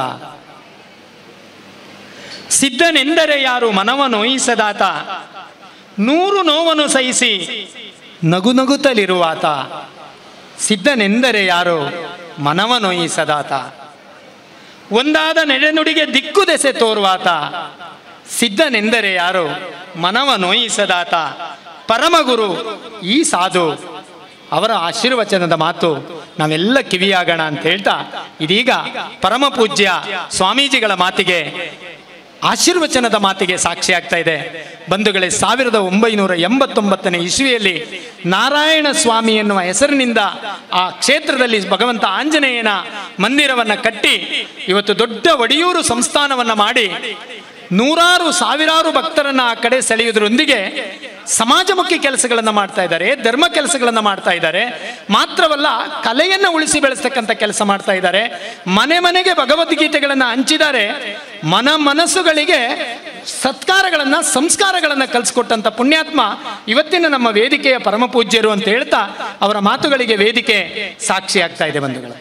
ಸಿದ್ಧನೆಂದರೆ ಯಾರು ಮನವ ನೋಯಿಸದಾತ ನೂರು ನೋವನ್ನು ಸಹಿಸಿ ನಗು ನಗುತ್ತಲಿರುವಾತ ಸಿದ್ಧನೆಂದರೆ ಯಾರು ಮನವ ನೋಯಿಸದಾತ ಒಂದಾದ ನಡೆನುಡಿಗೆ ದಿಕ್ಕು ದೆಸೆ ತೋರುವಾತ ಸಿದ್ಧನೆಂದರೆ ಯಾರು ಮನವ ನೋಯಿಸದಾತ ಪರಮಗುರು ಈ ಸಾಧು ಅವರ ಆಶೀರ್ವಚನದ ಮಾತು ನಾವೆಲ್ಲ ಕಿವಿಯಾಗೋಣ ಅಂತ ಹೇಳ್ತಾ ಇದೀಗ ಪರಮ ಪೂಜ್ಯ ಸ್ವಾಮೀಜಿಗಳ ಮಾತಿಗೆ ಆಶೀರ್ವಚನದ ಮಾತಿಗೆ ಸಾಕ್ಷಿ ಆಗ್ತಾ ಇದೆ ಬಂಧುಗಳೇ ಸಾವಿರದ ಒಂಬೈನೂರ ಎಂಬತ್ತೊಂಬತ್ತನೇ ಇಸುವಿಯಲ್ಲಿ ನಾರಾಯಣ ಸ್ವಾಮಿ ಎನ್ನುವ ಹೆಸರಿನಿಂದ ಆ ಕ್ಷೇತ್ರದಲ್ಲಿ ಭಗವಂತ ಆಂಜನೇಯನ ಮಂದಿರವನ್ನು ಕಟ್ಟಿ ಇವತ್ತು ದೊಡ್ಡ ಒಡಿಯೂರು ಸಂಸ್ಥಾನವನ್ನು ಮಾಡಿ ನೂರಾರು ಸಾವಿರಾರು ಭಕ್ತರನ್ನ ಆ ಕಡೆ ಸೆಳೆಯುವುದರೊಂದಿಗೆ ಸಮಾಜಮುಖಿ ಕೆಲಸಗಳನ್ನು ಮಾಡ್ತಾ ಇದ್ದಾರೆ ಧರ್ಮ ಕೆಲಸಗಳನ್ನು ಮಾಡ್ತಾ ಇದ್ದಾರೆ ಮಾತ್ರವಲ್ಲ ಕಲೆಯನ್ನು ಉಳಿಸಿ ಬೆಳೆಸ್ತಕ್ಕಂಥ ಕೆಲಸ ಮಾಡ್ತಾ ಇದ್ದಾರೆ ಮನೆ ಮನೆಗೆ ಭಗವದ್ಗೀತೆಗಳನ್ನು ಹಂಚಿದ್ದಾರೆ ಮನ ಮನಸ್ಸುಗಳಿಗೆ ಸತ್ಕಾರಗಳನ್ನು ಸಂಸ್ಕಾರಗಳನ್ನು ಕಲಿಸ್ಕೊಟ್ಟಂಥ ಪುಣ್ಯಾತ್ಮ ಇವತ್ತಿನ ನಮ್ಮ ವೇದಿಕೆಯ ಪರಮ ಪೂಜ್ಯರು ಅಂತ ಹೇಳ್ತಾ ಅವರ ಮಾತುಗಳಿಗೆ ವೇದಿಕೆ ಸಾಕ್ಷಿ ಆಗ್ತಾ ಇದೆ ಬಂಧುಗಳು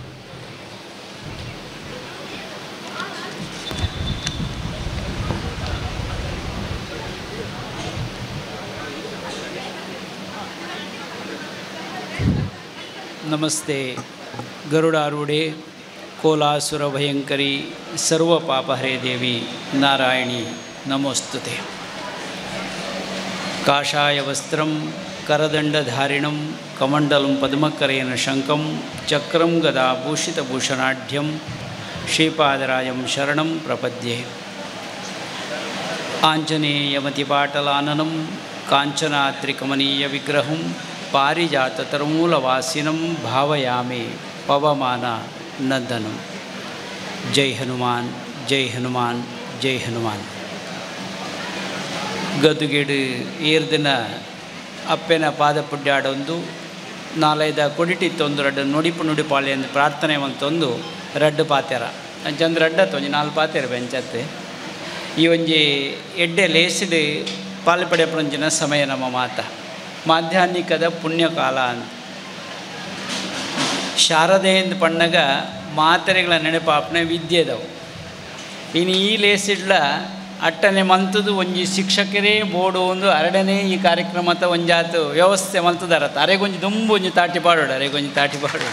ನಮಸ್ತೆ ಗರುಡಾರೂಢೆ ಕೋಲಾಸುರ ಭಯಂಕರಿ ಸರ್ವ ಪಾಪಹರೇ ದೇವಿ ನಾರಾಯಣಿ ನಮೋಸ್ತುತೆ ಕಾಷಾಯ ವಸ್ತ್ರಂ ಕರದಂಡಧಾರಿಣಂ ಕಮಂಡಲಂ ಪದ್ಮಕರೇನ ಶಂಕಂ ಚಕ್ರಂ ಗದಾ ಭೂಷಿತಭೂಷಣಾಢ್ಯಂ ಶ್ರೀಪಾದರಾಯಂ ಶರಣಂ ಪ್ರಪದ್ಯೆ ಆಂಜನೇಯಮತಿಪಾಟಲಾನನಂ ಕಾಂಚನಾತ್ರಿಕಮನೀಯ ವಿಗ್ರಹಂ ಪಾರಿಜಾತತರ್ಮೂಲವಾಸಿನಂ ಭಾವಯಾಮೆ ಪವಮಾನ ನಂದನಂ ಜೈ ಹನುಮಾನ್ ಜೈ ಹನುಮಾನ್ ಜೈ ಹನುಮಾನ್ ಗದುಗೆಡು ಏರ್ದಿನ ಅಪ್ಪೆನ ಪಾದ ಪುಡ್ಯಾಡೊಂದು ನಾಲೈದ ಕೊಡಿಟಿತ್ತೊಂದು ರಡ್ಡು ನುಡಿಪು ನುಡಿಪಾಳಿ ಎಂದು ಪ್ರಾರ್ಥನೆ ಮಂತೊಂದು ರಡ್ಡು ಪಾತೆರ ಅಂಚಂದು ರಡ್ಡ ತೊಂಜಿ ನಾಲ್ಕು ಪಾತೆರ ಬೆಂಚತ್ತೆ ಈ ಒಂಜಿ ಎಡ್ಡೆ ಲೇಸಿಡ್ ಪಾಲ್ಪಡೆಪುಂಚಿನ ಸಮಯ ನಮ್ಮ ಮಾತ ಮಾಧ್ಯಾಹ್ನಿಕದ ಪುಣ್ಯಕಾಲ ಅಂತ ಶಾರದೆಯಿಂದ ಪಣ್ಣಗ ಮಾತ್ರೆಗಳ ನೆನಪಾಪನೆ ವಿದ್ಯೆದವು ಇನ್ನು ಈ ಲೇಸಿಡ್ಲ ಅಟ್ಟನೆ ಮಂತದು ಒಂಜಿ ಶಿಕ್ಷಕರೇ ಬೋಡು ಒಂದು ಅರಡನೇ ಈ ಕಾರ್ಯಕ್ರಮದ ಒಂಜಾತು ವ್ಯವಸ್ಥೆ ಮಂತದಾರತ್ತ ಅರೆಗೊಂಜಿ ದುಂಬು ಒಂಜಿ ತಾಟಿ ಪಾಡೋಡು ಅರೆಗೊಂಜಿ ತಾಟಿ ಪಾಡೋಡು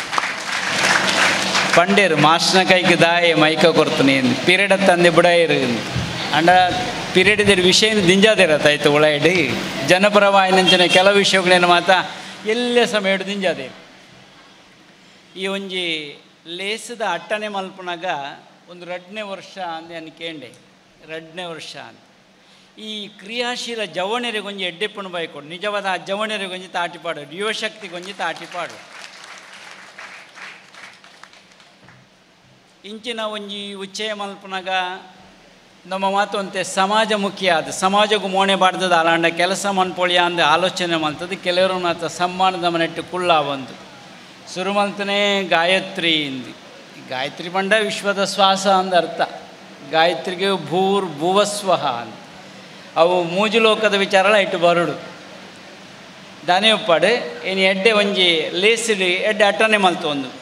ಪಂಡೇರು ಮಾಸ್ಟರ್ನ ಕೈಗೆ ದಾಯೆ ಮೈಕ ಕೊಡ್ತಾನೆ ಪಿರಿಯಡ್ ತಂದೆ ಬುಡಾಯಿರು ಅಂಡ ಪಿರಿಯಡ್ ವಿಷಯ ದಿಂಜಾದಿರತ್ತಾಯ್ತು ಒಳಗಡೆ ಜನಪರವಾಯಿನಂಚಿನ ಕೆಲವು ವಿಷಯಗಳೇನು ಮಾತ ಎಲ್ಲ ಸಮಯ ಹಿಡಿದು ದಿಂಜಾದೆ ಈ ಒಂಜಿ ಲೇಸದ ಅಟ್ಟನೆ ಮಲ್ಪನಾಗ ಒಂದು ರಡ್ನೇ ವರ್ಷ ಅಂದೆ ಅನ್ಕೇಂಡೆ ರಡ್ನೇ ವರ್ಷ ಅಂತ ಈ ಕ್ರಿಯಾಶೀಲ ಜವಣರಿಗೊಂಜಿ ಎಡ್ಡೆಪ್ಪಣ ಬೈಕೊಡು ನಿಜವಾದ ಆ ಜವಣರಿಗೊಂಜಿ ತಾಟಿಪಾಡು ಯುವಶಕ್ತಿಗೊಂಜಿ ತಾಟಿಪಾಡು ಇಂಚಿನ ಒಂಜಿ ಉಚ್ಚಯ ಮಲ್ಪನಾಗ ನಮ್ಮ ಮಾತು ಅಂತೆ ಸಮಾಜಮುಖಿ ಆದ ಸಮಾಜಕ್ಕೂ ಮೋಣೆ ಬಾಡ್ದದ ಅಲಾಂಡ ಕೆಲಸ ಮನ್ಪೊಳಿಯ ಅಂದ ಆಲೋಚನೆ ಮಲ್ತದ್ದು ಕೆಲವರು ಮಾತ್ರ ಸಮ್ಮಾನದ ಮನೆಟ್ಟು ಕುಳ್ಳ ಬಂದು ಶುರು ಮಲ್ತನೇ ಗಾಯತ್ರಿ ಇಂದು ಗಾಯತ್ರಿ ಬಂಡ ವಿಶ್ವದ ಶ್ವಾಸ ಅಂದ ಅರ್ಥ ಗಾಯತ್ರಿಗೆ ಭೂರ್ ಭುವಸ್ವಹ ಅಂತ ಅವು ಮೂಜು ಲೋಕದ ವಿಚಾರಲ ಇಟ್ಟು ಬರುಡು ದಾನೆ ಉಪ್ಪಾಡು ಏನು ಎಡ್ಡೆ ಒಂಜಿ ಲೇಸಿಡಿ ಎಡ್ಡೆ ಅಟ್ಟನೆ ಮಲ್ತು ಒಂದು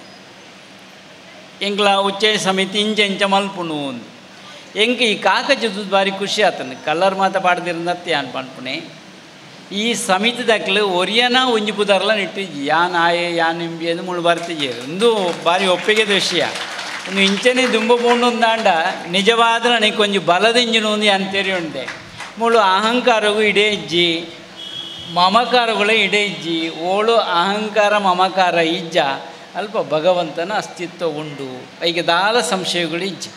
ಎಂಕ್ಲ ಉಚ್ಚಯ ಸಮಿತಿ ಇಂಚ ಇಂಚ ಮಲ್ಪುಣು ಒಂದು ಎಂಕ್ ಈ ಕಾಕಜದು ಬಾರಿ ಖುಷಿ ಆತನು ಕಲ್ಲರ್ ಮಾತ ಪಾಡ್ದಿರಂದತ್ತೆ ಅನ್ ಪನ್ಪುಣೆ ಈ ಸಮಿತಿ ದಾಖಲೆ ಒರಿಯನ ಒಂಜಿ ಪುದಾರ್ಲ ನಿಟ್ಟಿಜ್ಜಿ ಯಾನ್ ಆಯೆ ಯಾನ್ ಎಂಬಿ ಎಂದು ಮುಳು ಬರ್ತಿಜ್ಜಿ ಒಂದು ಬಾರಿ ಒಪ್ಪಿಗೆದ ವಿಷಯ ಒಂದು ಇಂಚನೆ ದುಂಬ ಪೋಂಡೊಂದಾಂಡ ನಿಜವಾದ ನನಗೆ ಕೊಂಚ ಬಲದಿಂಜಿನ ಒಂದು ಅಂತೇರಿ ಉಂಡೆ ಮುಳು ಅಹಂಕಾರಗೂ ಇಡೇ ಇಜ್ಜಿ ಮಮಕಾರಗಳೇ ಇಡೇ ಇಜ್ಜಿ ಓಳು ಅಹಂಕಾರ ಮಮಕಾರ ಇಜ್ಜ ಅಲ್ಪ ಭಗವಂತನ ಅಸ್ತಿತ್ವ ಉಂಡು ಐಗೆ ದಾಲ ಸಂಶಯಗಳು ಇಜ್ಜಿ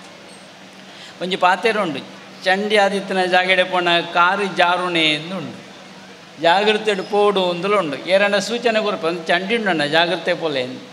ಒಂಜಿ ಪಾತೆರ ಉಂಡು ಚಂಡಿ ಆದಿತ್ಯನ ಜಾಗಡೆ ಪೋಣ ಕಾರು ಜಾರುಣೆ ಎಂದು ಉಂಡು ಜಾಗ್ರತೆ ಪೋಡು ಒಂದಲು ಉಂಡು ಏರಣ್ಣ ಸೂಚನೆ ಕೊರಪ ಒಂದು ಚಂಡಿ ಉಂಡಣ್ಣ ಜಾಗ್ರತೆ ಪೋಲೆ ಎಂದು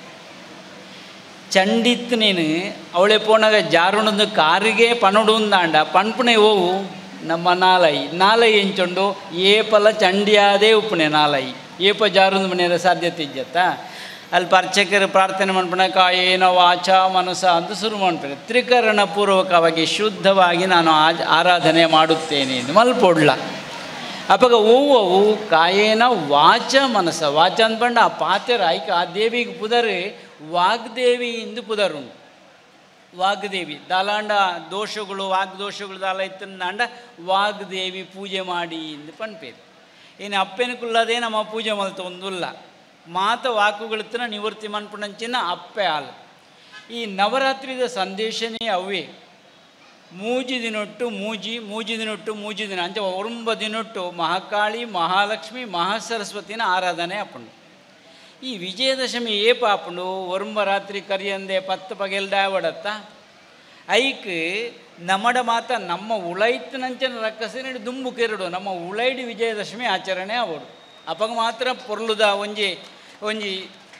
ಚಂಡಿತ್ತು ನೀನು ಅವಳೆ ಪೋನಾಗ ಜಾರುಣದ ಕಾರಿಗೆ ಪನಡು ఉందాండ ಪನ್ಪುಣೆ ಹೋವು ನಮ್ಮ ನಾಲೈ ನಾಲೈ ಎಂಚೊಂಡು ಏಪಲ ಚಂಡಿಯಾದೇ ಉಪ್ಪುಣೆ ನಾಲೈ ಏಪ ಜಾರುಂದ ಮನೆಯ ಸಾಧ್ಯತೆ ಇಜ್ಜತ್ತ ಅಲ್ಲಿ ಅರ್ಚಕರು ಪ್ರಾರ್ಥನೆ ಮಾಡ್ಪಣ ಕಾಯೇನ ವಾಚ ಮನಸ ಅಂತ ಶುರು ಮಾಡ್ತಾರೆ ತ್ರಿಕರಣ ಪೂರ್ವಕವಾಗಿ ಶುದ್ಧವಾಗಿ ನಾನು ಆಜ್ ಆರಾಧನೆ ಮಾಡುತ್ತೇನೆ ಎಂದು ಮಲ್ಪೊಡ್ಲ ಅಪ್ಪಗ ಹೂವು ಕಾಯೇನ ವಾಚ ಮನಸ ವಾಚ ಅಂದ್ಪಂಡ ಆ ಪಾತೆರ ಐಕ ಆ ದೇವಿಗೆ ಪುದರ್ ವಾಗ್ದೇವಿ ಇಂದು ಪುದರುಂಡು ವಾಗ್ದೇವಿ ದಾಲಾಂಡ ದೋಷಗಳು ವಾಗ್ದೋಷಗಳು ದಾಲ ಇತ್ತಂದಾಂಡ ವಾಗ್ದೇವಿ ಪೂಜೆ ಮಾಡಿ ಇಂದು ಪನ್ಪೇರು ಏನು ಅಪ್ಪೆನಕುಲ್ಲದೇ ನಮ್ಮ ಪೂಜೆ ಮಲ್ತ ಒಂದುಲ್ಲ ಮಾತ ವಾಕುಗಳಿತ್ತನ ನಿವೃತ್ತಿ ಮನ್ಪುಣಂಚಿನ ಅಪ್ಪೆ ಹಾಲು ಈ ನವರಾತ್ರಿದ ಸಂದೇಶನೇ ಅವೇ ಮೂಜಿ ದಿನೊಟ್ಟು ಮೂಜಿ ಮೂಜಿ ದಿನೊಟ್ಟು ಮೂಜಿ ದಿನ ಅಂಚೆ ಒಂಬ ದಿನೊಟ್ಟು ಮಹಾಕಾಳಿ ಮಹಾಲಕ್ಷ್ಮಿ ಮಹಾಸರಸ್ವತಿನ ಆರಾಧನೆ ಅಪ್ಪಂಡು ಈ ವಿಜಯದಶಮಿ ಏಪ ಅಪ್ಪಂಡು ಒರಂಬ ರಾತ್ರಿ ಕರಿಯಂದೆ ಪತ್ತು ಪಗೆಲ್ಡ ಒಡತ್ತ ಐಕ್ ನಮ್ಮಡ ಮಾತ ನಮ್ಮ ಉಳೈತಿನಂಚಿನ ರಕ್ಕಸಿನ ದುಂಬು ಕೆರಡು ನಮ್ಮ ಉಳೈಡಿ ವಿಜಯದಶಮಿ ಆಚರಣೆ ಆವಡು ಅಪಗ ಮಾತ್ರ ಪೊರ್ಲುದ ಒಂಜಿ ಒಂಜಿ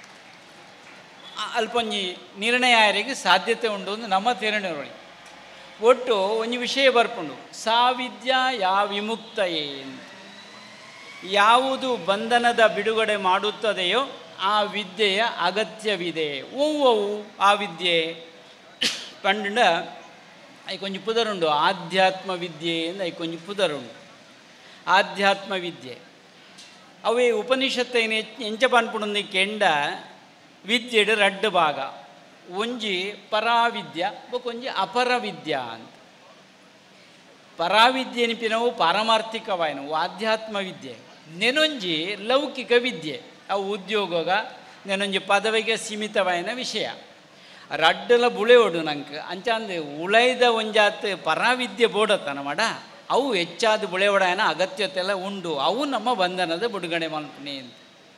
ಅ- ಅಲ್ಪೊಂಜಿ ನಿರ್ಣಯ ಆಯರಿಗೆ ಸಾಧ್ಯತೆ ಉಂಡು ಒಂದು ನಮ್ಮ ತಿರಣಿ ಒಟ್ಟು ಒಂಜಿ ವಿಷಯ ಬರ್ಪುಂಡು ಸಾವಿದ್ಯ ಯಾ ವಿಮುಕ್ತಯೇ ಅಂತ. ಯಾವುದು ಬಂಧನದ ಬಿಡುಗಡೆ ಮಾಡುತ್ತದೆಯೋ ಆ ವಿದ್ಯೆಯ ಅಗತ್ಯವಿದೆ ಓವು ಆ ವಿದ್ಯೆ ಪಂಡ ಐಕೊಂಜಿ ಪುದರುಂಡು ಆಧ್ಯಾತ್ಮ ವಿದ್ಯೆ ಎಂದು ಐಕೊಂಜಿ ಪುದರುಂಡು ಆಧ್ಯಾತ್ಮ ವಿದ್ಯೆ ಅವೇ ಉಪನಿಷತ್ತೈನ ಎಂಚ ಪನ್ಪುಂಡು ಕೆಂಡ ವಿದ್ಯೆಡ್ ರಡ್ಡು ಭಾಗ ಒಂಜಿ ಪರಾವಿದ್ಯ ಬೊಕೊಂಜಿ ಅಪರ ವಿದ್ಯಾ ಅಂತ ಪರಾವಿದ್ಯೆ ಎನಿಪಿನವು ಪಾರಮಾರ್ಥಿಕವಾಯಿನವು ಆಧ್ಯಾತ್ಮ ವಿದ್ಯೆ ನೆನೊಂಜಿ ಲೌಕಿಕ ವಿದ್ಯೆ ಅವು ಉದ್ಯೋಗಗ ನೆನೊಂಜಿ ಪದವಿಗೆ ಸೀಮಿತವಾಯಿನ ವಿಷಯ ರಡ್ಡಲ ಬುಳೆ ಒಡು ನಂಗೆ ಅಂಚಾಂದು ಉಳೈದ ಒಂಜಾತ್ ಪರಾವಿದ್ಯೆ ಬೋಡತನ ಮಾಡ ಅವು ಹೆಚ್ಚಾದ ಬುಳೆ ಒಡಾಯನ ಅಗತ್ಯತೆ ಎಲ್ಲ ಉಂಡು ಅವು ನಮ್ಮ ಬಂಧನದ ಬಿಡುಗಡೆ ಮಲ್ಪನೆ ಅಂತ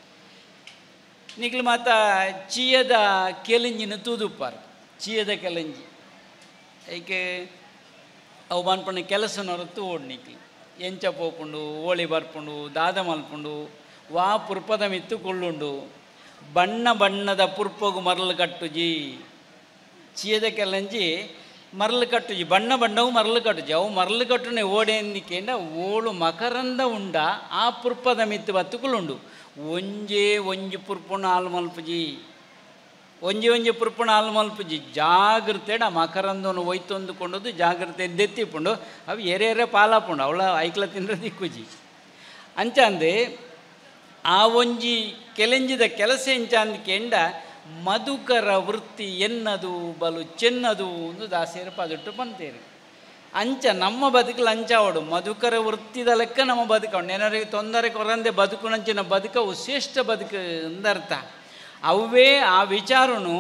ನಿಕ್ಲು ಮಾತ ಚೀಯದ ಕೆಲಂಜಿನ ತೂದುಪ್ಪಾರು ಚೀಯದ ಕೆಲಂಜಿ ಐಕೆ ಅವು ಬನ್ಪಣ್ಣ ಕೆಲಸನೊರತು ಓಡ್ನಿಕ್ಲಿ ಎಂಚ ಪೋಪುಂಡು ಓಳಿ ಬರ್ಪುಂಡು ದಾದ ಮಲ್ಪುಂಡು ವಾ ಪುರ್ಪದ ಮಿತ್ತು ಕೊಳ್ಳುಂಡು ಬಣ್ಣ ಬಣ್ಣದ ಪುರ್ಪಗು ಮರಳು ಕಟ್ಟುಜಿ ಚೀಯದ ಕೆಲಂಜಿ ಮರಳು ಕಟ್ಟುಜಿ ಬಣ್ಣ ಬಣ್ಣವು ಮರಳು ಕಟ್ಟುಜಿ ಅವು ಮರಳು ಕಟ್ಟುನೆ ಓಡೆ ಎಂದಿಕೆಂಡ ಓಳು ಮಕರಂದ ಉಂಡ ಆ ಪುರ್ಪದ ಮಿತ್ತು ಬತ್ತುಕುಳುಂಡು ಒಂಜೇ ಒಂಜಿ ಪುರ್ಪುಣ ಹಾಲು ಮಲ್ಪುಜಿ ಒಂಜಿ ಒಂಜಿ ಪುರ್ಪುಣ ಹಾಲು ಮಲ್ಪುಜಿ ಜಾಗ್ರತೆಡ ಮಕರಂದನು ಒಯ್ತೊಂದುಕೊಂಡದು ಜಾಗ್ರತೆ ಎದ್ದೆತ್ತಿಪುಂಡು ಅವು ಎರೆ ಎರೆ ಪಾಲಾಪುಂಡು ಅವಳ ಐಕ್ಲ ತಿಂದ್ರೆ ದಿಕ್ಕುಜಿ ಅಂಚಾಂದೆ ಆ ಒಂಜಿ ಕೆಲೆಂಜಿದ ಕೆಲಸ ಎಂಚಾಂದ್ ಕೆಂಡ ಮಧುಕರ ವೃತ್ತಿ ಎನ್ನದು ಬಲು ಚೆನ್ನದು ಒಂದು ದಾಸಿಯರು ಪದುಟ್ಟು ಪಂತೇರಿ ಅಂಚ ನಮ್ಮ ಬದುಕಲು ಅಂಚಾವಡು ಮಧುಕರ ವೃತ್ತಿದ ಲೆಕ್ಕ ನಮ್ಮ ಬದುಕವಡು ಏನಾರಿಗೆ ತೊಂದರೆ ಕೊರಂದೆ ಬದುಕುನಂಚಿನ ಬದುಕವು ಶ್ರೇಷ್ಠ ಬದುಕು ಅಂದರ್ಥ ಅವೇ ಆ ವಿಚಾರನು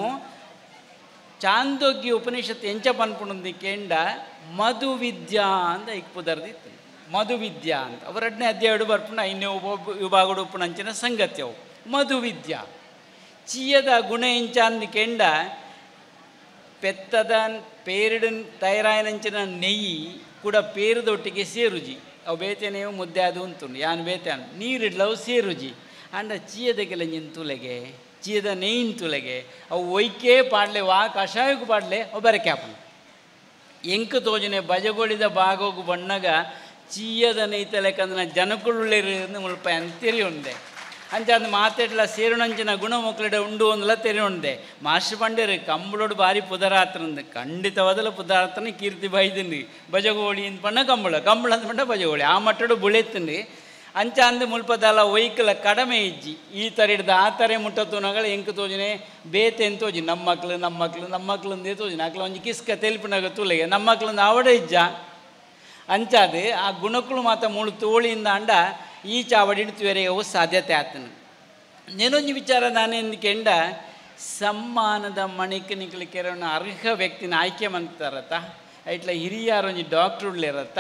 ಚಾಂದೋಗ್ಯ ಉಪನಿಷತ್ತು ಎಂಚ ಪನ್ಪುಣಂದಿ ಕೇಂಡ ಮಧು ವಿದ್ಯಾ ಅಂತ ಇಕ್ಪುದರ್ದಿತ್ತು ಮಧು ವಿದ್ಯಾ ಅಂತ ಅವರಡ್ನೇ ಅಧ್ಯಾಯ ಬರ್ಪುಣ ಇನ್ನೇ ಒಬ್ಬ ವಿಭಾಗಡು ಉಪ್ಪುಣಂಚಿನ ಸಂಗತಿ ಅವು ಮಧು ವಿದ್ಯಾ ಚೀಯದ ಗುಣ ಎಂಚ ಅಂದು ಕೆಂಡ ಪೆತ್ತದ ಪೇರಿಡನ್ ತಯಾರಾಯನಂಚಿನ ನೆಯ್ಯಿ ಕೂಡ ಪೇರದೊಟ್ಟಿಗೆ ಸೇರುಜಿ ಅವು ಬೇತೆನೇವು ಮುದ್ದೆ ಅದು ಉಂಟು ಯಾನ್ ಬೇತೆ ನೀರಿಡ್ಲವು ಸೇರುಜಿ ಅಂಡ ಚೀಯದ ಕೆಲಂಜಿನ ತುಲೆಗೆ ಚೀಯದ ನೆಯ್ಯಿನ ತುಲೆಗೆ ಅವು ಒಯ್ಕೆ ಪಾಡ್ಲೆ ವಾ ಕಷಾಯಕ್ಕೂ ಪಾಡ್ಲೆ ಅವು ಬರಕ್ಯಾಪನ ಎಂಕು ತೋಜನೆ ಬಜಗೊಳಿದ ಬಾಗೋಗು ಬಣ್ಣಗ ಚೀಯದ ನೈತ ಲೆಕ್ಕಂದ್ರೆ ಜನಕುಳ್ಳಿರು ಮುಲ್ಪ ಅಂತಿರಿ ಉಂಡೆ ಅಂಚ ಅಂದ್ ಮಾತಾಡ್ಲ ಸೇರುಣಂಚಿನ ಗುಣ ಮಕ್ಕಳಿಡ ಉಂಡು ಒಂದಲ್ಲ ತೆರಿ ಉಂಡೆ ಮಾಸ್ಟರ್ ಪಂಡೇರು ಕಂಬಳೋಡು ಬಾರಿ ಪುದರಾತ್ರಂದು ಖಂಡಿತವಾದಲ ಪುದರಾತ್ರನ ಕೀರ್ತಿ ಬೈದಿನಿ ಬಜಗೋಳಿ ಅಂತ ಪಣ್ಣ ಕಂಬಳ ಕಂಬಳ ಅಂತ ಪಂಡ ಬಜಗೋಳಿ ಆ ಮಟ್ಟಡು ಬುಳೆತ್ತಂಡಿ ಅಂಚ ಅಂದು ಮುಲ್ಪದಲ್ಲ ಒಯ್ಕಲ ಕಡಿಮೆ ಇಜ್ಜಿ ಈ ಥರ ಹಿಡ್ದು ಆ ಥರ ಮುಟ್ಟತುನಗಳು ಎಂಕು ತೋಜನೆ ಬೇತೆ ಅಂತ ತೋಜಿ ನಮ್ಮ ಮಕ್ಳು ನಮ್ಮ ಮಕ್ಳು ನಮ್ಮ ಮಕ್ಳು ಅಂದೇ ತೋಜಿನ ಅಕ್ಲ ಒಂಜಿ ಕಿಸ್ಕ ತೆಲ್ಪಿನಾಗ ತುಲೆಗೆ ನಮ್ಮ ಮಕ್ಳಂದು ಅವಡೆ ಇಜ್ಜ ಅಂಚಾದು ಆ ಗುಣಕ್ಕಳು ಮಾತ ಮುಳು ತೋಳಿಯಿಂದ ಅಂಡ ಈ ಚಾವಡಿ ಹಿಡಿತುವರೆಗೂ ಸಾಧ್ಯತೆ ಆತನು ನೆನೊಂದು ವಿಚಾರ ನಾನೆಂದು ಕೆಂಡ ಸಮ್ಮಾನದ ಮಣಿಕ ನಿಕ್ಲಿಕ್ಕೆರವನ್ನ ಅರ್ಹ ವ್ಯಕ್ತಿನ ಆಯ್ಕೆ ಮಂತಾರತ್ತ ಐಟ್ಲ ಹಿರಿಯರೊಂಜಿ ಡಾಕ್ಟ್ರ್ ಉಳ್ಳೇರತ್ತ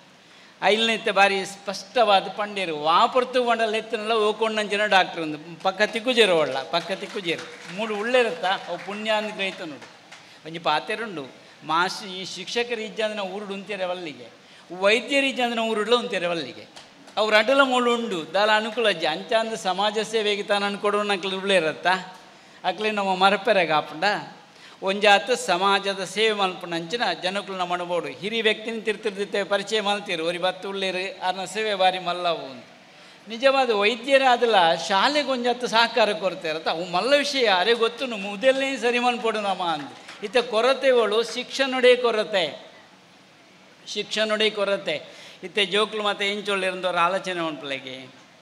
ಐಲ್ನೈತೆ ಬಾರಿ ಸ್ಪಷ್ಟವಾದ ಪಂಡೇರು ವಾಪರ್ತು ಬಂಡಲ್ಲ ಎತ್ತನೆಲ್ಲ ಓಕೊಂಡಂಚಿನ ಡಾಕ್ಟ್ರ್ ಒಂದು ಪಕ್ಕ ತಿಕ್ಕುಜೇರು ಒಳ್ಳ ಪಕ್ಕ ತಿಕ್ಕುಜೇರು ಮೂಡು ಉಳ್ಳೇರತ್ತ ಅವು ಪುಣ್ಯ ಅಂದ್ ಗ್ರಹಿತ ನೋಡು ಒಂಜಿ ಪಾತೆರುಂಡು ಮಾಸ್ ಈ ಶಿಕ್ಷಕರು ಇಜ್ಜಂದ್ರೆ ಊರುಡು ಉಂತೇರೆ ವಲ್ಲಿಗೆ ವೈದ್ಯರು ಇಜ್ಜಂದ್ರೆ ಊರುಡ್ಲ ಉಂತೇರೆ ವಲ್ಲಿಗೆ ಅವ್ರು ಅಡ್ಡಲ ಮೂಳು ಉಂಡು ದಾಲ ಅನುಕೂಲ ಅಜ್ಜಿ ಅಂಚ ಅಂದ್ರೆ ಸಮಾಜ ಸೇವೆಗೆ ತಾನು ಅನ್ಕೊಡೋ ನಕ್ಲು ಉಳ್ಳೇರತ್ತ ಅಕ್ಲೆ ನಮ್ಮ ಮರಪೆರೆಗೆ ಹಾಪಂಡ ಒಂಜಾತ ಸಮಾಜದ ಸೇವೆ ಮಲ್ಪನಂಚಿನ ಜನಕ್ಕಳು ನಮ್ಮ ಅನುಭವ ಹಿರಿ ವ್ಯಕ್ತಿನ ತಿರ್ತಿರ್ದಿತ್ತೆ ಪರಿಚಯ ಮಲ್ತೀರು ಒರಿ ಬತ್ತು ಉಳ್ಳೇರು ಅರ್ನ ಸೇವೆ ಬಾರಿ ಮಲ್ಲವು ಅಂತ ನಿಜವಾದ ವೈದ್ಯರೇ ಆದಲ್ಲ ಶಾಲೆಗೆ ಒಂಜತ್ತು ಸಹಕಾರ ಕೊರತೆ ಇರತ್ತ ಅವು ಮಲ್ಲ ವಿಷಯ ಅರೆ ಗೊತ್ತು ಮುದಲನೇ ಸರಿ ಮನ್ಪೊಡು ನಮ್ಮ ಅಂದು ಇತ್ತ ಕೊರತೆಗಳು ಶಿಕ್ಷಣೊಡೆ ಕೊರತೆ ಶಿಕ್ಷಣೊಡೆ ಕೊರತೆ ಇತ್ತೆ ಜೋಕ್ಲು ಮತ್ತೆ ಎಂಚೊಳ್ಳಿರಂದವ್ರ ಆಲೋಚನೆ ಮನ್ಪಲೆಗೆ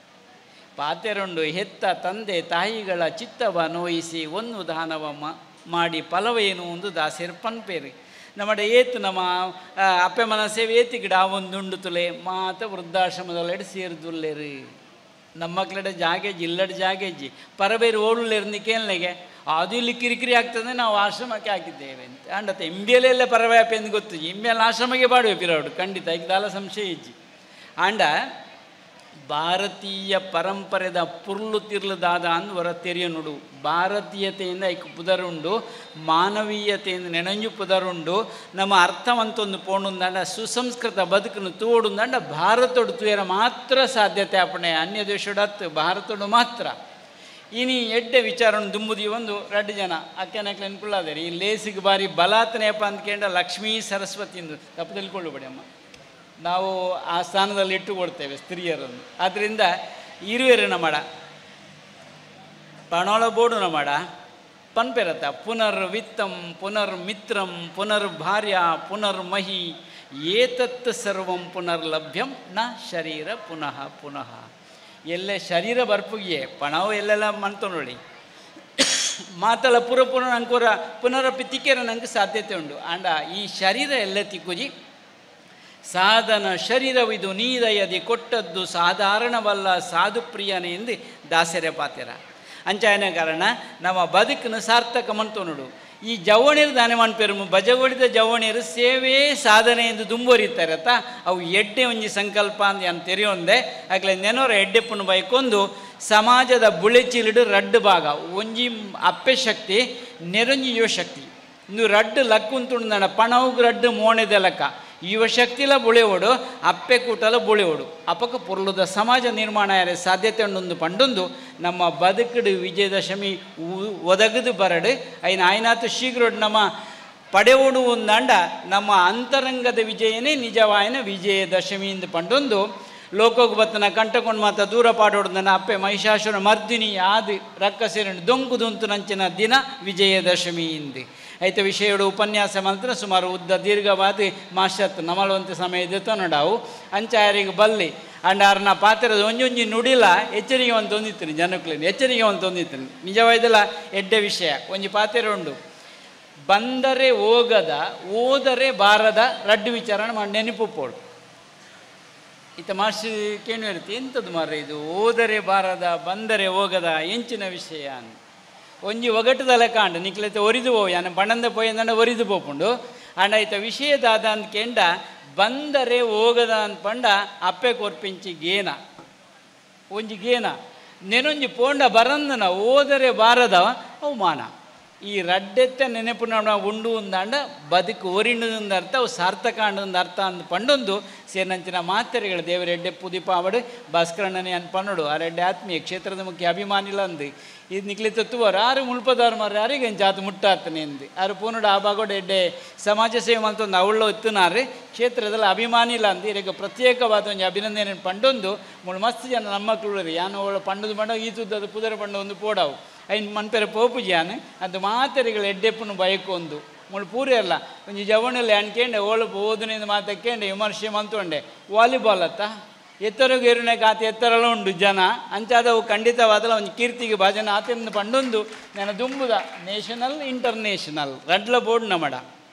ಪಾತೆರುಂಡು ಹೆತ್ತ ತಂದೆ ತಾಯಿಗಳ ಚಿತ್ತವ ನೋಯಿಸಿ ಒಂದು ದಾನವ ಮ- ಮಾಡಿ ಫಲವೇನು ಒಂದು ದಾಸೆರ್ ಪನ್ಪೇರಿ ನಮ್ಮಡ ಏತು ನಮ್ಮ ಆ, ಅಪ್ಪೆ ಮನ ಸೇವೆ ಏತಿಗಿಡ ಒಂದುಂಡು ತುಲೆ ಮಾತ ವೃದ್ಧಾಶ್ರಮದೊಳಗಡೆ ಸೇರಿದುಲ್ಲೇರಿ ನಮ್ಮ ಮಕ್ಕಳ ಜಾಗೇಜಿ ಇಲ್ಲಡ ಜಾಗೇಜಿ ಪರಬೇರು ಓಡುಲ್ಲೇರು ಕೇಳನೆಗೆ ಅದು ಇಲ್ಲಿ ಕಿರಿಕಿರಿ ಆಗ್ತದೆ ನಾವು ಆಶ್ರಮಕ್ಕೆ ಹಾಕಿದ್ದೇವೆ ಅಂತ ಅಂಡತ್ತೆ ಇಂಬಿಯಲೆಲ್ಲ ಪರವ್ಯಾಪಿ ಎಂದು ಗೊತ್ತು ಇಂಬಿಯಲ್ಲಿ ಆಶ್ರಮಕ್ಕೆ ಬಾಡುವೆ ಪಿರವಡು ಖಂಡಿತ ಈಗ ದಾಲ ಸಂಶಯ ಇಜ್ಜಿ ಆಂಡ ಭಾರತೀಯ ಪರಂಪರೆದ ಪುರ್ಲು ತಿರ್ಲದಾದ ಅಂದ್ವರ ತೆರಿಯ ನುಡು ಭಾರತೀಯತೆಯಿಂದ ಐಕ್ ಪುದರುಂಡು ಮಾನವೀಯತೆಯಿಂದ ನೆನಂಜು ಪುದರುಂಡು ನಮ್ಮ ಅರ್ಥವಂತೊಂದು ಪೋಣುಂದಂಡ ಸುಸಂಸ್ಕೃತ ಬದುಕನ್ನು ತೋಡುಂದಂಡ ಭಾರತೋಡು ತುಯರ ಮಾತ್ರ ಸಾಧ್ಯತೆ ಅಪ್ಪಣೆ ಅನ್ಯ ದೇಶಡತ್ತು ಭಾರತೋಡು ಮಾತ್ರ ಇನಿ ಎಡ್ಡೆ ವಿಚಾರವನ್ನು ದುಂಬುದಿ ಒಂದು ಎರಡು ಜನ ಅಕ್ಕನಕ್ಕೆ ನೆನ್ಕೊಳ್ಳಾದರೆ ಈ ಲೇಸಿಗೆ ಬಾರಿ ಬಲಾತನೆಯಪ್ಪ ಅಂದ್ಕೊಂಡ ಲಕ್ಷ್ಮೀ ಸರಸ್ವತಿಯಿಂದ ತಪ್ಪು ತಿಳ್ಕೊಳ್ಳಬೇಡಿ ಅಮ್ಮ ನಾವು ಆ ಸ್ಥಾನದಲ್ಲಿ ಇಟ್ಟುಕೊಳ್ತೇವೆ ಸ್ತ್ರೀಯರನ್ನು ಆದ್ದರಿಂದ ಇರುವೆರಿನ ಮಾಡ ಪಣೋಳ ಬೋಡುನ ಮಾಡ ಪನ್ಪೆರತ ಪುನರ್ ವಿತ್ತಂ ಪುನರ್ ಮಿತ್ರಂ ಪುನರ್ ಭಾರ್ಯ ಪುನರ್ ಮಹಿ ಏತತ್ ಸರ್ವಂ ಪುನರ್ ಲಭ್ಯಂ ನ ಶರೀರ ಪುನಃ ಪುನಃ ಎಲ್ಲೇ ಶರೀರ ಬರ್ಪುಗಿಯೇ ಪಣವು ಎಲ್ಲೆಲ್ಲ ಮಂತು ನೋಡಿ ಮಾತಲ ಪುರ ಪುರ ನಂಕುರ ಪುನರಪಿ ತಿಕ್ಕೆರ ನಂಗೆ ಸಾಧ್ಯತೆ ಉಂಟು ಆಂಡ ಈ ಶರೀರ ಎಲ್ಲ ತಿಕ್ಕುಜಿ ಸಾಧನ ಶರೀರವಿದು ನೀದಯದಿ ಕೊಟ್ಟದ್ದು ಸಾಧಾರಣವಲ್ಲ ಸಾಧುಪ್ರಿಯನೇ ಎಂದು ದಾಸರೆ ಪಾತೆರ ಅಂಚಾಯನ ಕಾರಣ ನಮ್ಮ ಬದುಕನ್ನು ಸಾರ್ಥಕ ಮಂತು ನೋಡು ಈ ಜವಣಿರು ದಾನೆ ಮನ್ಪೆರು ಬಜಗೊಳಿದ ಜವಣಿರು ಸೇವೆ ಸಾಧನೆ ಎಂದು ದುಂಬೊರಿತಾರೆ ಅತ್ತ ಅವು ಎಡ್ಡೆ ಒಂಜಿ ಸಂಕಲ್ಪ ಅಂದ್ ಯಾನ್ ತೆರೆಯೊಂದೆ ಆಗ್ಲೇ ನೆನೋರ ಎಡ್ಡೆಪ್ಪನ್ನು ಬೈಕೊಂದು ಸಮಾಜದ ಬುಳೆಚಿಲಿಡು ರಡ್ಡು ಭಾಗ ಒಂಜಿ ಅಪ್ಪೆ ಶಕ್ತಿ ನೆರೊಂಜಿ ಯುವ ಶಕ್ತಿ ಇಂದು ರಡ್ಡು ಲಕ್ಕುಂತುಂಡ ಪಣವುಗ್ ರಡ್ಡು ಮೋಣೆದೆ ಲೆಕ್ಕ ಯುವ ಶಕ್ತಿಲ ಬುಳೆವೋಡು ಅಪ್ಪೆ ಕೂಟಲ ಬುಳೆವೋಡು ಅಪಕ ಪುರ್ಲುದ ಸಮಾಜ ನಿರ್ಮಾಣ ಯಾರೇ ಸಾಧ್ಯತೆ ಉಂಡೊಂದು ಪಂಡೊಂದು ನಮ್ಮ ಬದುಕಡು ವಿಜಯದಶಮಿ ಉ- ಒದಗದು ಬರಡು ಐನ ಆಯ್ನಾತು ಶೀಘ್ರ ನಮ್ಮ ಪಡೆಯೋಡು ಒಂದಂಡ ನಮ್ಮ ಅಂತರಂಗದ ವಿಜಯನೇ ನಿಜವಾಯನ ವಿಜಯದಶಮಿಯಿಂದ ಪಂಡೊಂದು ಲೋಕೋಗ್ ಬತ್ತನ ಕಂಟಕೊಂಡು ಮಾತ ದೂರ ಪಾಡೋಡು ನನ್ನ ಅಪ್ಪೆ ಮಹಿಷಾಸುರ ಮರ್ದಿನಿ ಆದಿ ರಕ್ಕಸೇರನ್ನು ದೊಂಕುದುಂತು ನಂಚಿನ ದಿನ ವಿಜಯದಶಮಿಯಿಂದ ಐತೆ ವಿಷಯಡು ಉಪನ್ಯಾಸ ಮಾತ್ರ ಸುಮಾರು ಉದ್ದ ದೀರ್ಘವಾದ ಮಾಷತ್ ನಮಲುವಂತ ಸಮಯ ನಡಾವು ಅಂಚಾಯರಿಗೆ ಬಲ್ಲಿ ಅಂಡ್ ಅವ್ರನ್ನ ಪಾತ್ರದ ಒಂಜೊಂಜಿ ನುಡಿಲ ಎಚ್ಚರಿಕೆ ಒಂದು ತೊಂದಿತ್ತೀನಿ ಜನಕ್ಲಿಂದ ಎಚ್ಚರಿಕೆ ಒಂದು ತೊಂದಿತ್ತೀನಿ ನಿಜವಾಯ್ದಲ್ಲ ಎಡ್ಡೆ ವಿಷಯ ಒಂಜಿ ಪಾತ್ರೆ ಉಂಡು ಬಂದರೆ ಹೋಗದ ಓದರೆ ಬಾರದ ರಡ್ಡು ವಿಚಾರಣೆ ಮಾಡಿ ನೆನಪುಪ್ಪೋಡು ಈತ ಮಾಸ್ಟರ್ ಕೇಣು ಇರುತ್ತೆ ಎಂಥದ್ದು ಮಾರ್ರೆ ಇದು ಓದರೆ ಬಾರದ ಬಂದರೆ ಹೋಗದ ಎಂಚಿನ ವಿಷಯ ಅಂತ ಒಂಜಿ ಒಗಟದ ಲೆಕ್ಕ ನಿಕ್ಲೈತೆ ಒರಿದು ಪೋ ಯಾನ ಬಣ್ಣಂದ ಪೋಯಂದಂಡ ಒರಿದು ಪೋಪುಂಡು ಅಂಡ ಈತ ವಿಷಯದಾದ ಅಂತ ಕೇಂಡ ಬಂದರೆ ಹೋಗದ ಅಂತ ಪಂಡ ಅಪ್ಪೆ ಕೊರ್ಪಿಂಚಿ ಗೇನ ಒಂಜಿ ಗೇನ ನೆನೊಂಜಿ ಪೋಂಡ ಬರಂದನ ಓದರೆ ಬಾರದ ಅವಮಾನ ಈ ರಡ್ಡೆತ್ತ ನೆನಪು ನಾವು ಉಂಡು ಒಂದಾಂಡ ಬದುಕು ಒರಿಂಡು ಅರ್ಥ ಅವು ಸಾರ್ಥಕ ಅಂಡೊಂದು ಅರ್ಥ ಅಂದ್ ಪಂಡೊಂದು ಸೇನಂಚಿನ ಮಾತೆರೆಗಳು ದೇವರ ಎಡ್ಡೆ ಪುದೀಪ ಅವಡು ಭಾಸ್ಕರಣ್ಣನೇ ಅನ್ ಪನ್ನಡು ಆ ರೆಡ್ಡೆ ಆತ್ಮೀಯ ಕ್ಷೇತ್ರದ ಮುಖ್ಯ ಅಭಿಮಾನಿಲ ಅಂದು ಇದು ನಿಕ್ಲಿ ತತ್ತುವರು ಆರು ಮುಳ್ಪದವ್ರು ಮಾರ್ರೆ ಯಾರಿಗೆ ಜಾತು ಮುಟ್ಟಾತನೆ ಅಂದು ಆರು ಪೂನುಡು ಆ ಭಾಗೋಡು ಎಡ್ಡೆ ಸಮಾಜ ಸೇವೆ ಮಲ್ತೊಂದು ಅವಳು ಎತ್ತುನಾರೆ ಕ್ಷೇತ್ರದಲ್ಲಿ ಅಭಿಮಾನಿಲ ಅಂದು ಇದಕ್ಕೆ ಪ್ರತ್ಯೇಕವಾದ ಒಂದು ಅಭಿನಂದನೆ ಪಂಡೊಂದು ಮುಳು ಮಸ್ತ್ ಜನ ನಮ್ಮ ಮಕ್ಕಳು ಯಾನು ಅವಳು ಪಂಡದು ಪಂಡ ಈ ತುದ್ದದ ಪುದರ ಪಂಡ ಒಂದು ಪೋಡವು ಐನ್ ಮನ್ಪೆರ ಪೋಪುಜಿಯಾನು ಅದು ಮಾತೆರೆಗಳು ಎಡ್ಡೆಪ್ಪನು ಬಯಕೊಂದು ಮುಳು ಪೂರ ಅಲ್ಲ ಒಂಜಿ ಜವಣಲ್ಲಿ ಅನ್ಕಂಡೆ ಓಳು ಓದನಿಂದ ಮಾತಕ್ಕಂಡೆ ವಿಮರ್ಶೆ ಮಂತೊಂಡೆ ವಾಲಿಬಾಲ್ ಅತ್ತ ಎತ್ತರಗೂ ಏರುನೆ ಆತ ಎತ್ತರಲ್ಲ ಉಂಡು ಜನ ಅಂಚಾದವು ಖಂಡಿತವಾದಲ್ಲ ಒಂದು ಕೀರ್ತಿಗೆ ಭಾಜನ ಆತನಿಂದ ಪಂಡೊಂದು ನನ್ನ ದುಂಬುದ ನೇಷನಲ್ ಇಂಟರ್ನೇಷನಲ್ ರಡ್ಲ ಬೋರ್ಡ್ ನಮಡ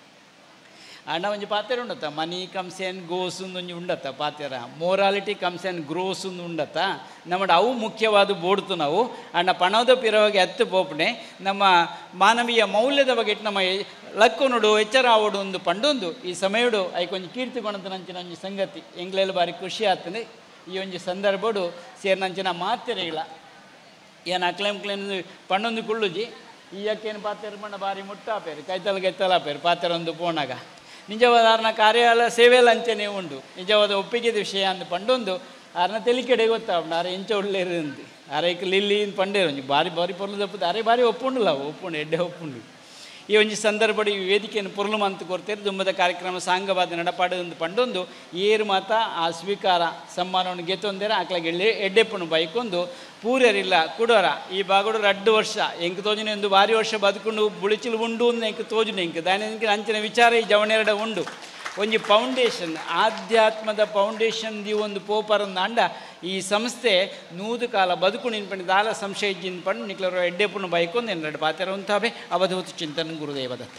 ಅಣ್ಣ ಒಂಜಿ ಪಾತ್ರೆ ಉಂಡತ್ತ ಮನಿ ಕಮ್ಸ್ ಆ್ಯಂಡ್ ಗೋಸ್ ಒಂಜಿ ಉಂಡತ್ತ ಪಾತ್ರೆ ಮೋರಾಲಿಟಿ ಕಮ್ಸ್ ಆ್ಯಂಡ್ ಗ್ರೋಸ್ ಒಂದು ಉಂಡತ್ತ ನಮ್ಮಡ ಅವು ಮುಖ್ಯವಾದ ಬೋಡ್ತು ನಾವು ಅಣ್ಣ ಪಣದ ಪಿರವಾಗಿ ಎತ್ತು ಪೋಪಣೆ ನಮ್ಮ ಮಾನವೀಯ ಮೌಲ್ಯದ ಬಗ್ಗೆ ನಮ್ಮ ಲಕ್ಕೊನುಡು ಎಚ್ಚರ ಆವಡು ಒಂದು ಪಂಡೊಂದು ಈ ಸಮಯಡು ಐಕೊಂಜಿ ಕೀರ್ತಿ ಕೊಣದ ನಂಚಿನ ಒಂಜಿ ಸಂಗತಿ ಎಂಗ್ಲೆಲ್ಲ ಬಾರಿ ಖುಷಿ ಆಗ್ತದೆ ಈ ಒಂಜಿ ಸಂದರ್ಭಡು ಸೇರಿ ನಂಚಿನ ಮಾತ್ರೆಗಳ ಏನು ಅಕ್ಲೇಮ್ ಕ್ಲೇಮ್ ಪಣ್ಣೊಂದು ಕುಳ್ಳುಜಿ ಈ ಅಕ್ಕೇನು ಪಾತ್ರೆ ಪಣ್ಣ ಬಾರಿ ಮುಟ್ಟಾಪೇರು ಕೈತಲ ಕೈತಲಾಪೇರು ಪಾತ್ರೆ ಒಂದು ಪೋಣಾಗ ನಿಜವಾದ ಆರ್ನ ಕಾರ್ಯಾಲಯ ಸೇವೆಯಲ್ಲಿ ಅಂಚನೆ ಉಂಡು ನಿಜವಾದ ಒಪ್ಪಿಗೆದ ವಿಷಯ ಅಂದು ಪಂಡೊಂದು ಆರ್ನ ತೆಲಿಕೆಡೆ ಗೊತ್ತಾವಣ್ಣ ಅರೆ ಇಂಚ ಒಳ್ಳೆಯರು ಅಂದು ಅರೆಕ್ ಲಿಲ್ಲಿ ಪಂಡೇರು ಒಂಜಿ ಬಾರಿ ಬಾರಿ ಪೊರ್ಲು ತಪ್ಪುದು ಅರೆ ಬಾರಿ ಒಪ್ಪುಂಡುಲ್ಲ ಅವು ಒಪ್ಪುಂಡು ಎಡ್ಡೆ ಒಪ್ಪುಂಡು ಈ ಒಂಜಿ ಸಂದರ್ಭಡು ಈ ವೇದಿಕೆಯನ್ನು ಪೊರ್ಲು ಮಂತ್ ಕೊಡ್ತೇವೆ ದುಂಬದ ಕಾರ್ಯಕ್ರಮ ಸಾಂಗವಾದ ನಡಪಾಡು ಒಂದು ಪಂಡೊಂದು ಏರು ಮಾತ ಆ ಸ್ವೀಕಾರ ಸಮ್ಮಾನವನ್ನು ಗೆತ್ತೊಂದೇರ ಆಕ್ಲಾಗ ಎಳ್ಳೆ ಎಡ್ಡೆಪ್ಪನು ಬೈಕೊಂದು ಪೂರ್ಯರಿಲ್ಲ ಕುಡೋರ ಈ ಬಾಗಡು ರಡ್ಡು ವರ್ಷ ಎಂಕ್ ತೋಜನೆ ಒಂದು ಬಾರಿ ವರ್ಷ ಬದುಕೊಂಡು ಬುಳಿಚಿಲು ಉಂಡು ಅಂತ ಎಂಕ್ ತೋಜುನೆ ಎಂಕ್ ದಾನಿಗೆ ಅಂಚಿನ ವಿಚಾರ ಈ ಜವಣೆರಡ ಉಂಡು ಒಂಜಿ ಫೌಂಡೇಶನ್ ಆಧ್ಯಾತ್ಮದ ಫೌಂಡೇಶನ್ ದಿ ಒಂದು ಪೋಪರಂದ ಅಂಡ ಈ ಸಂಸ್ಥೆ ನೂದು ಕಾಲ ಬದುಕು ನಿನ್ಪಂಡು ದಾಲ ಸಂಶಯ ಜಿನ್ಪಂಡು ನಿಕ್ಲರು ಎಡ್ಡೆಪ್ಪನು ಬೈಕೊಂಡು ಎರಡು ಪಾತ್ರ ಉಂತಾವೆ ಅವಧೂತ ಚಿಂತನ ಗುರುದೇವದತ್ತ